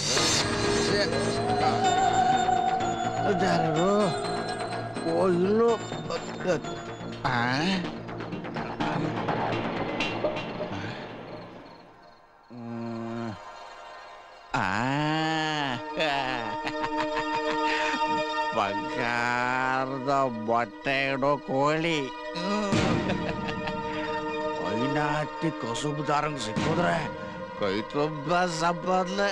ಇದ್ದಾರು ಓ ಇಲ್ಲೂ ಆ ಹ್ಮ್. ಆ ಬಂಗಾರದ ಬಟ್ಟೆ ಇಡೋ ಕೋಳಿ ಕೈನ ಹತ್ತಿ ಕಸುಬುದಾರಂಗ್ ಸಿಕ್ಕಿದ್ರೆ ಕೈ ತುಂಬ ಸಂಪಾದನೆ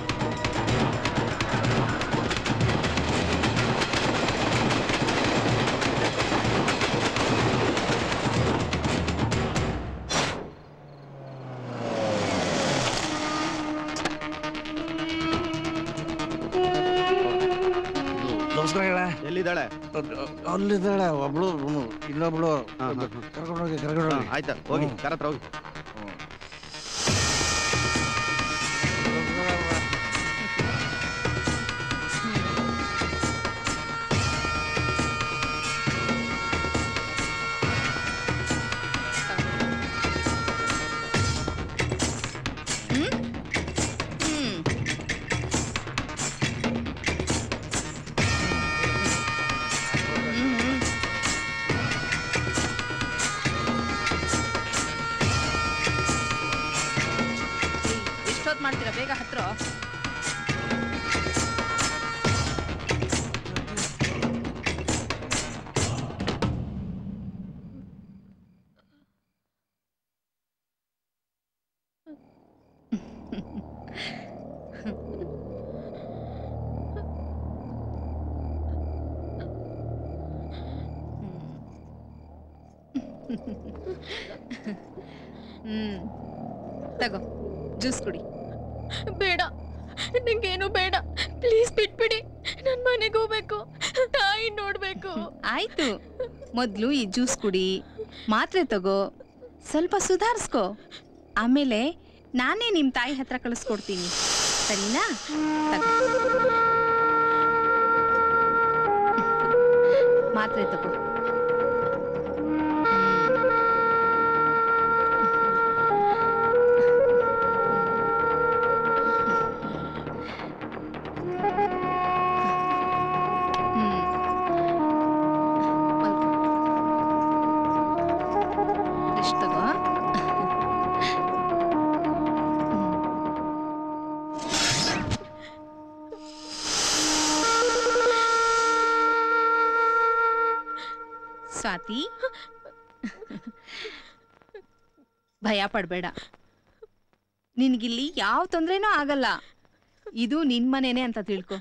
ನಮಸ್ಕಾರ ಎಲ್ಲಿದ್ದಾಳೆ ಅಲ್ಲಿದ್ದಾಳೆ ಒಬ್ಳು ಅವ್ನು, ಇನ್ನೊಬ್ಳು ಕರ್ಕೊಂಡೋಗಿ ಕರ್ಕೊಂಡೋಗಿ ಆಯ್ತಾ ಹೋಗಿ ಕರ ಹತ್ರ ಹೋಗಿ ಎಷ್ಟೊತ್ತು ಮಾಡ್ತೀರಾ ಬೇಗ ಹತ್ರ ಹ್ಮ್ ತಗೋ ಜ್ಯೂಸ್ ಕುಡಿ ಬೇಡ ನಂಗೇನು ಬೇಡ ಪ್ಲೀಸ್ ಬಿಟ್ಬಿಡಿ ನನ್ ಮನೆಗೆ ಹೋಗ್ಬೇಕು ತಾಯಿ ನೋಡ್ಬೇಕು ಆಯ್ತು ಮೊದಲು ಈ ಜ್ಯೂಸ್ ಕುಡಿ ಮಾತ್ರೆ ತಗೋ ಸ್ವಲ್ಪ ಸುಧಾರಿಸ್ಕೋ ಆಮೇಲೆ ನಾನೇ ನಿಮ್ಮ ತಾಯಿ ಹತ್ರ ಕಳಿಸ್ಕೊಡ್ತೀನಿ ಸರಿನಾ ತಗೋ ಮಾತ್ರೆ ತಗೋ ರೆಸ್ಟ್ ತಗೋ ಸ್ವಾತಿ ಭಯ ಪಡಬೇಡ ನಿನಗಿಲ್ಲಿ ಯಾವ ತೊಂದ್ರೆನೂ ಆಗಲ್ಲ ಇದು ನಿನ್ ಮನೇನೆ ಅಂತ ತಿಳ್ಕೊ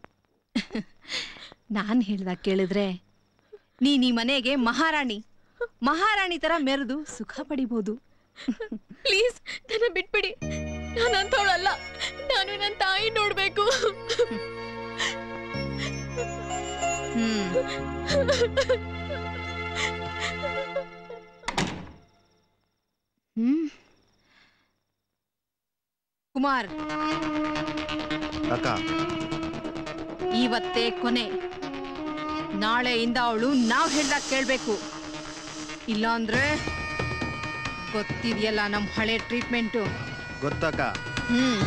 ನಾನು ಹೇಳ್ದಾಗ ಕೇಳಿದ್ರೆ ನೀನ್ ಈ ಮನೆಗೆ ಮಹಾರಾಣಿ ಮಹಾರಾಣಿ ತರ ಮೆರೆದು ಸುಖ ಪಡಿಬೋದು ಪ್ಲೀಸ್ ನನ್ನ ಬಿಟ್ಬಿಡಿ ನಾನು ಅಂಥವಳಲ್ಲ ನಾನು ನನ್ನ ತಾಯಿ ನೋಡ್ಬೇಕು ಹ್ಮ್ ಕುಮಾರ್ ಅಕ್ಕ ಇವತ್ತೇ ಕೊನೆ ನಾಳೆಯಿಂದ ಅವಳು ನಾವ್ ಹೇಳ್ದಾಗ ಕೇಳ್ಬೇಕು ಇಲ್ಲಾಂದ್ರೆ ಗೊತ್ತಿದೆಯಲ್ಲ ನಮ್ ಹಳೆ ಟ್ರೀಟ್ಮೆಂಟು ಗೊತ್ತಕ್ಕ ಹ್ಮ್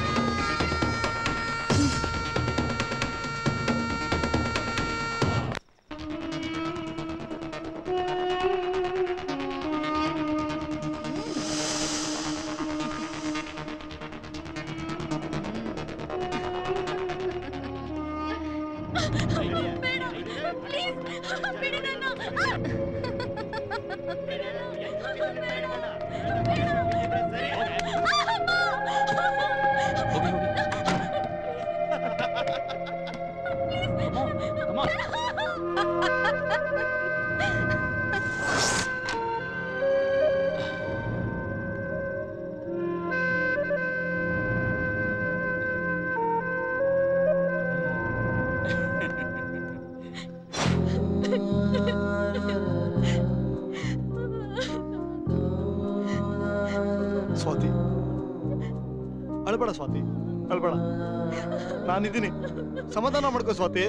ಸ್ವಾತಿ ಅಳ್ಬೇಡ ಸ್ವಾತಿ ಅಳ್ಬೇಡ ನಾನಿದ್ದೀನಿ ಸಮಾಧಾನ ಮಾಡ್ಕೋ ಸ್ವಾತಿ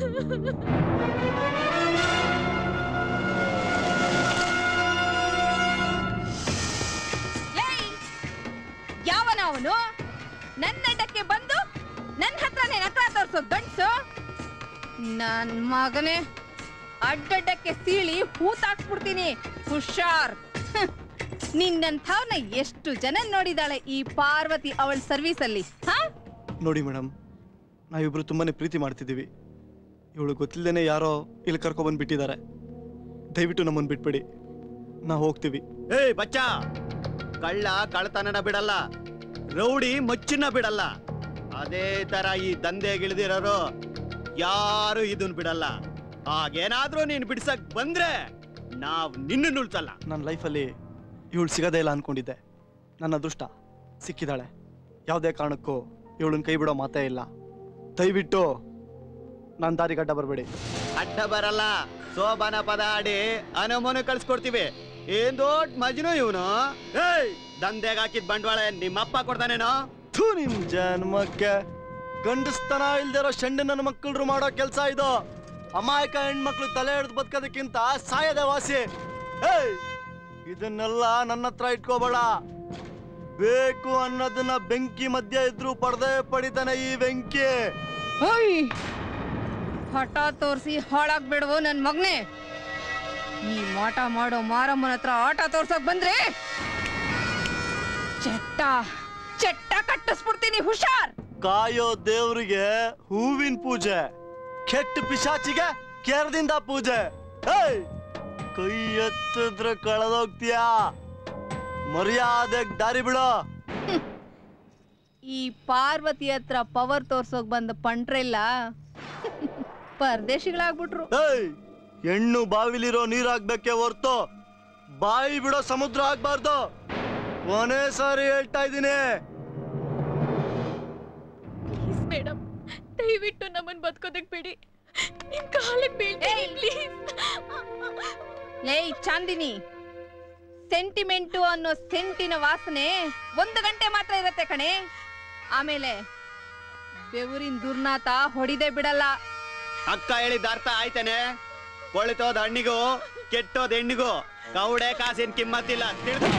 ಏಯ್! ಯಾವನ ಅವನು ನನ್ನ ಅಡ್ಡಕ್ಕೆ ಬಂದು ನನ್ನ ಹತ್ರನೇ ನಕಲ ತೋರ್ಸೋ ಗಂಡ್ಸು ನನ್ ಮಗನೇ ಅಡ್ಡಡ್ಡಕ್ಕೆ ಸೀಳಿ ಹೂತಾಕ್ಸ್ಬಿಡ್ತೀನಿ ಹುಷಾರ್ ಹ್ಮ್. ನಿನ್ನಂಥವ್ನ ಎಷ್ಟು ಜನ ನೋಡಿದಾಳೆ ಈ ಪಾರ್ವತಿ ಅವಳ ಸರ್ವೀಸ್ ಅಲ್ಲಿ ಹಾ ನೋಡಿ ಮೇಡಮ್ ನಾವಿಬ್ರು ತುಂಬಾನೇ ಪ್ರೀತಿ ಮಾಡ್ತಿದ್ದೀವಿ ಇವಳು ಗೊತ್ತಿಲ್ಲದೇನೆ ಯಾರೋ ಇಲ್ಲಿ ಕರ್ಕೊಬಂದು ಬಿಟ್ಟಿದ್ದಾರೆ ದಯವಿಟ್ಟು ನಮ್ಮನ್ನು ಬಿಟ್ಬಿಡಿ ನಾವು ಹೋಗ್ತೀವಿ ಏಯ್ ಬಚ್ಚ ಕಳ್ಳ ಕಳ್ತನನ ಬಿಡಲ್ಲ ರೌಡಿ ಮಚ್ಚನ್ನ ಬಿಡಲ್ಲ ಅದೇ ತರ ಈ ದಂಧೆಗಿಳಿದಿರೋರು ಯಾರು ಇದನ್ ಬಿಡಲ್ಲ ಹಾಗೇನಾದ್ರೂ ನೀನ್ ಬಿಡ್ಸಕ್ ಬಂದ್ರೆ ನಾವ್ ನಿನ್ನ ಉಳ್ಸಲ್ಲ ನನ್ನ ಲೈಫಲ್ಲಿ ಇವಳು ಸಿಗೋದೇ ಇಲ್ಲ ಅನ್ಕೊಂಡಿದ್ದೆ ನನ್ನ ಅದೃಷ್ಟ ಸಿಕ್ಕಿದಾಳೆ ಯಾವುದೇ ಕಾರಣಕ್ಕೂ ಇವಳನ್ನ ಕೈ ಬಿಡೋ ಮಾತೇ ಇಲ್ಲ ದಯವಿಟ್ಟು ನನ್ನ ದಾರಿಗಡ್ಡ ಬರಬೇಡಿ ಅಡ್ಡ ಬರಲ್ಲ ಸೋಬಾನ ಪದ ಆಡಿ ಅನುಮೋನು ಕಳ್ಸ್ಕೊಡ್ತೀವಿ ಏನ್ ದೊಡ್ಡ ಮಜ್ನು ಇವನು ಏಯ್ ದಂಧೆಗೆ ಹಾಕಿದ್ ಬಂಡವಾಳ ನಿಮ್ಮಪ್ಪ ಕೊಡ್ತಾನೇನೋ ಥೂ ನಿಮ್ ಜನ್ಮಕ್ಕೆ ಗಂಡಸ್ತನ ಇಲ್ದಿರೋ ಶಂಡ ನನ್ನ ಮಕ್ಕಳು ಮಾಡೋ ಕೆಲಸ ಇದು ಅಮಾಯಕ ಹೆಣ್ಮಕ್ಳು ತಲೆ ಹಿಡಿದು ಬದುಕೋದಕ್ಕಿಂತ ಸಾಯದೆ ವಾಸಿ ಏಯ್ ಇದನ್ನೆಲ್ಲ ನನ್ನ ಹತ್ರ ಇಟ್ಕೋಬೇಡ ಬೇಕು ಅನ್ನೋದನ್ನ ಬೆಂಕಿ ಮಧ್ಯ ಇದ್ರು ಪಡೆದೇ ಪಡಿತಾನೆ ಈ ಬೆಂಕಿ ಓಯ್ ಹಠ ತೋರಿಸಿ ಹಾಳಾಗ್ಬಿಡುವು ನನ್ ಮಗ್ನೆ ಈ ಮಾಟ ಮಾಡೋ ಮಾರಮ್ಮನ ಹತ್ರ ಆಟ ತೋರ್ಸಕ್ ಬಂದ್ರೆ ಚಟ್ಟ ಚಟ್ಟ ಕಟ್ಟಿಸ್ಬಿಡ್ತೀನಿ ಹುಷಾರ್ ಕಾಯೋ ದೇವ್ರಿಗೆ ಹೂವಿನ ಪೂಜೆ ಕೆಟ್ಟ ಪಿಶಾಚಿಗೆ ಕೆರದಿಂದ ಪೂಜೆ ಏಯ್ ಕೈ ಎತ್ತಿದ್ರೆ ಕಳೆದೋಗ್ತೀಯಾ ಮರ್ಯಾದೆಗ್ ದಾರಿ ಬಿಡೋ ಈ ಪಾರ್ವತಿ ಹತ್ರ ಪವರ್ ತೋರ್ಸೋಕ್ ಬಂದ ಪಂಟ್ರೆಲ್ಲ ಪರದೇಶಿಗಳಾಗ್ಬಿಟ್ರು ಏಯ್ ಹೆಣ್ಣು ಬಾವಿಲಿರೋ ನೀರಾಗ್ಬೇಕೆ ಹೊರ್ತು ಬಾಯಿ ಬಿಡೋ ಸಮುದ್ರ ಆಗ್ಬಾರ್ದು ಕೊನೆ ಸಾರಿ ಹೇಳ್ತಾ ಇದ್ದೀನಿ ಮೇಡಮ್ ದಯವಿಟ್ಟು ನಮ್ಮನ್ ಬದುಕೋದಕ್ ಬಿಡಿ ನಿಮ್ ಕಾಲಿಗೆ ಬೀಳ್ತೀನಿ ಪ್ಲೀಸ್ ಲೇ ಚಾಂದಿನಿ ಸೆಂಟಿಮೆಂಟು ಅನ್ನೋ ಸೆಂಟಿನ ವಾಸನೆ ಒಂದು ಗಂಟೆ ಮಾತ್ರ ಇರತ್ತೆ ಕಣೆ ಆಮೇಲೆ ಬೆವರಿನ ದುರ್ನಾತ ಹೊಡಿದೆ ಬಿಡಲ್ಲ ಅಕ್ಕ ಹೇಳಿದ ಅರ್ಥ ಆಯ್ತೇನೆ ಕೊಳಿತೋದ್ ಹಣ್ಣಿಗೂ ಕೆಟ್ಟೋದ್ ಹೆಣ್ಣಿಗೂ ಕೌಡೆ ಕಾಸಿನ ಕಿಮ್ಮತ್ತಿಲ್ಲ ತಿಳ್ಕೊ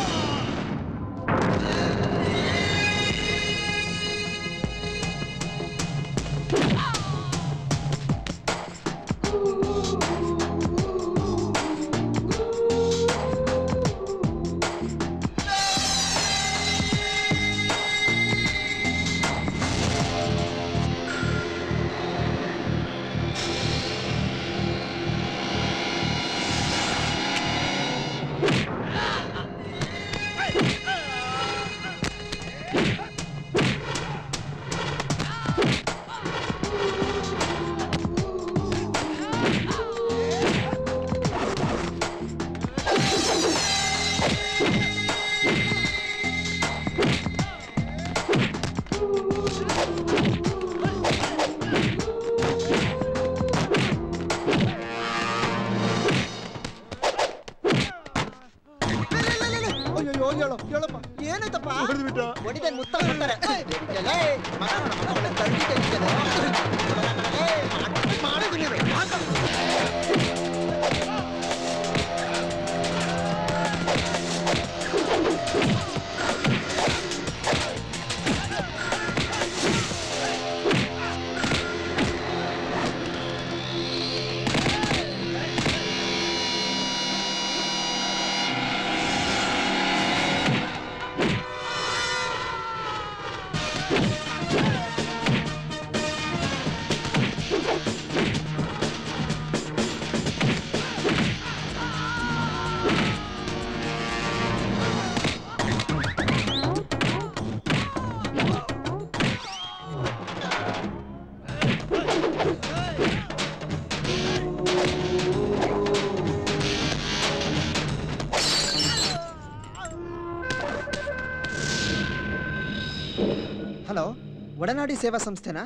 ಅಯ್ಯೋ ಹೇಳು ಹೇಳಪ್ಪ ಏನಾಯ್ತಪ್ಪ ಹೊಡಿದೆ ಮುತ್ತ ಕೊಡ್ತಾರೆ ಏಯ್, ಎಲ್ಲೇ, ಮಗ ನೋಡು, ಮಗ ಒಳ್ಳೆ ತಂಗಿ ತೆಗಿತಾನೆ. ಏಯ್, ಮಾಡ್- ಮಾಡಿದ್ದೀನಿ ಇದು. ಮಾಡ್- ಒಡನಾಡಿ ಸೇವಾ ಸಂಸ್ಥೆನಾ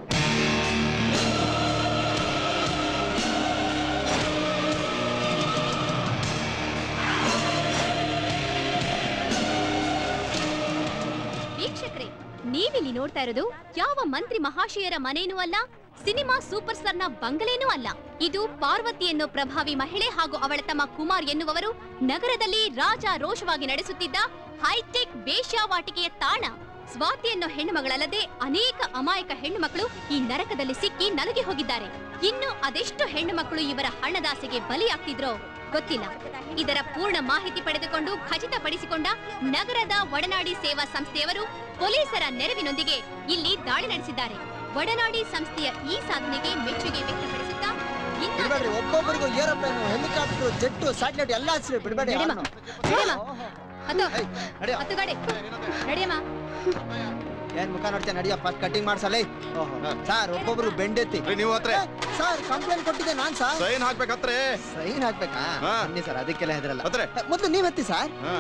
ವೀಕ್ಷಕರೇ ನೀವಿಲ್ಲಿ ನೋಡ್ತಾ ಇರೋದು ಯಾವ ಮಂತ್ರಿ ಮಹಾಶಯರ ಮನೇನೂ ಅಲ್ಲ ಸಿನಿಮಾ ಸೂಪರ್ ಸ್ಟಾರ್ ನ ಬಂಗಲೇನೂ ಅಲ್ಲ ಇದು ಪಾರ್ವತಿ ಎನ್ನೋ ಪ್ರಭಾವಿ ಮಹಿಳೆ ಹಾಗೂ ಅವಳ ತಮ್ಮ ಕುಮಾರ್ ಎನ್ನುವವರು ನಗರದಲ್ಲಿ ರಾಜ ರೋಷವಾಗಿ ನಡೆಸುತ್ತಿದ್ದ ಹೈಟೆಕ್ ಬೇಶ್ಯಾವಾಟಿಕೆಯ ತಾಣ ಸ್ವಾತಿ ಎನ್ನೋ ಹೆಣ್ಣುಮಗಳಲ್ಲದೆ ಅನೇಕ ಅಮಾಯಕ ಹೆಣ್ಣುಮಕ್ಕಳು ಈ ನರಕದಲ್ಲಿ ಸಿಕ್ಕಿ ನಲುಗಿ ಹೋಗಿದ್ದಾರೆ ಇನ್ನು ಅದೆಷ್ಟು ಹೆಣ್ಣುಮಕ್ಕಳು ಇವರ ಹಣದಾಸೆಗೆ ಬಲಿಯಾಗ್ತಿದ್ರೋ ಗೊತ್ತಿಲ್ಲ ಇದರ ಪೂರ್ಣ ಮಾಹಿತಿ ಪಡೆದುಕೊಂಡು ಖಚಿತಪಡಿಸಿಕೊಂಡ ನಗರದ ಒಡನಾಡಿ ಸೇವಾ ಸಂಸ್ಥೆಯವರು ಪೊಲೀಸರ ನೆರವಿನೊಂದಿಗೆ ಇಲ್ಲಿ ದಾಳಿ ನಡೆಸಿದ್ದಾರೆ ಒಡನಾಡಿ ಸಂಸ್ಥೆಯ ಈ ಸಾಧನೆಗೆ ಮೆಚ್ಚುಗೆ ವ್ಯಕ್ತಪಡಿಸುತ್ತಾ ಬಿಡ್ಬೇಡ್ರಿ ಒಬ್ಬೊಬ್ಬರಿಗೂ ಏರೋಪ್ಲೇನ್ ಹೆಲಿಕಾಪ್ಟರ್ ಜೆಟ್ಟು ಸ್ಯಾಟಲೈಟ್ ಎಲ್ಲ ಹಚ್ಚಿರಿ ಬಿಡ್ಬೇಡಿ ನಡಿಯಮ್ಮ. ನಡಿಯಮ್ಮ. ಹತ್ತು ಹತ್ತು ಗಾಡಿ ನಡಿಯಮ್ಮ ಏನ್ ಮುಖ ನೋಡ್ತೇನೆ ನಡಿಯ ಫಸ್ಟ್ ಕಟಿಂಗ್ ಮಾಡ್ಸಲ್ಲ ಸರ್ ಒಬ್ಬೊಬ್ರು ಬೆಂಡೆತ್ತಿ ನೀವು ಹತ್ರ ಸರ್ ಕಂಪ್ಲೇಂಟ್ ಕೊಟ್ಟಿದ್ದೆ ನಾನ್ ಸರ್ ಸೈನ್ ಹಾಕ್ಬೇಕತ್ರೆ ಸೈನ್ ಹಾಕ್ಬೇಕಾ ಹಾ. ಬನ್ನಿ ಸರ್ ಅದಕ್ಕೆಲ್ಲ ಹೆದರಲ್ಲ ಹತ್ರೆ ಮೊದ್ಲು ನೀವ್ ಹತ್ತಿ ಸರ್ ಹಾ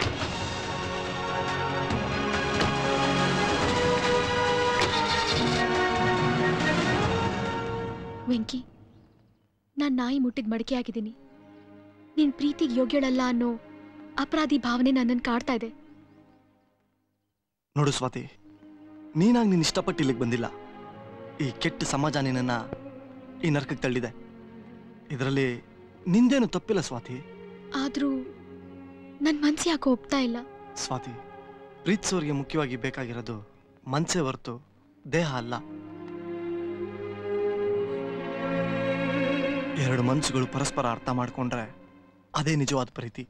ವೆಂಕಿ ನಾನ್ ನಾಯಿ ಮುಟ್ಟಿದ ಮಡಿಕೆ ಆಗಿದ್ದೀನಿ ನಿನ್ ಪ್ರೀತಿಗೆ ಯೋಗ್ಯಳಲ್ಲ ಅನ್ನೋ ಅಪರಾಧಿ ಭಾವನೆ ನನ್ನನ್ನು ಕಾಡ್ತಾ ಇದೆ ನೋಡು ಸ್ವಾತಿ ನೀನಾಗಿ ನೀನು ಇಷ್ಟಪಟ್ಟು ಇಲ್ಲಿಗೆ ಬಂದಿಲ್ಲ ಈ ಕೆಟ್ಟ ಸಮಾಜ ನಿನ್ನನ್ನ ಈ ನರಕಕ್ಕೆ ತಳ್ಳಿದೆ ಇದರಲ್ಲಿ ನಿಂದೇನು ತಪ್ಪಿಲ್ಲ ಸ್ವಾತಿ ಆದ್ರೂ ನನ್ ಮನ್ಸು ಯಾಕೋ ಒಪ್ತಾ ಇಲ್ಲ ಸ್ವಾತಿ ಪ್ರೀತಿಸೋರಿಗೆ ಮುಖ್ಯವಾಗಿ ಬೇಕಾಗಿರೋದು ಮನ್ಸೇ ಹೊರತು ದೇಹ ಅಲ್ಲ ಎರಡು ಮನ್ಸುಗಳು ಪರಸ್ಪರ ಅರ್ಥ ಮಾಡ್ಕೊಂಡ್ರೆ ಅದೇ ನಿಜವಾದ ಪ್ರೀತಿ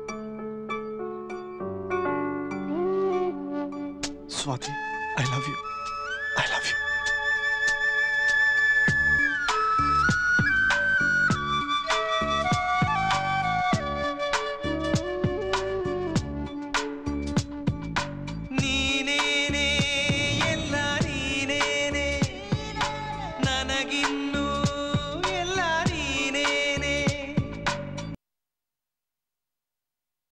ಸ್ವಾತಿ ಐ ಲವ್ ಯು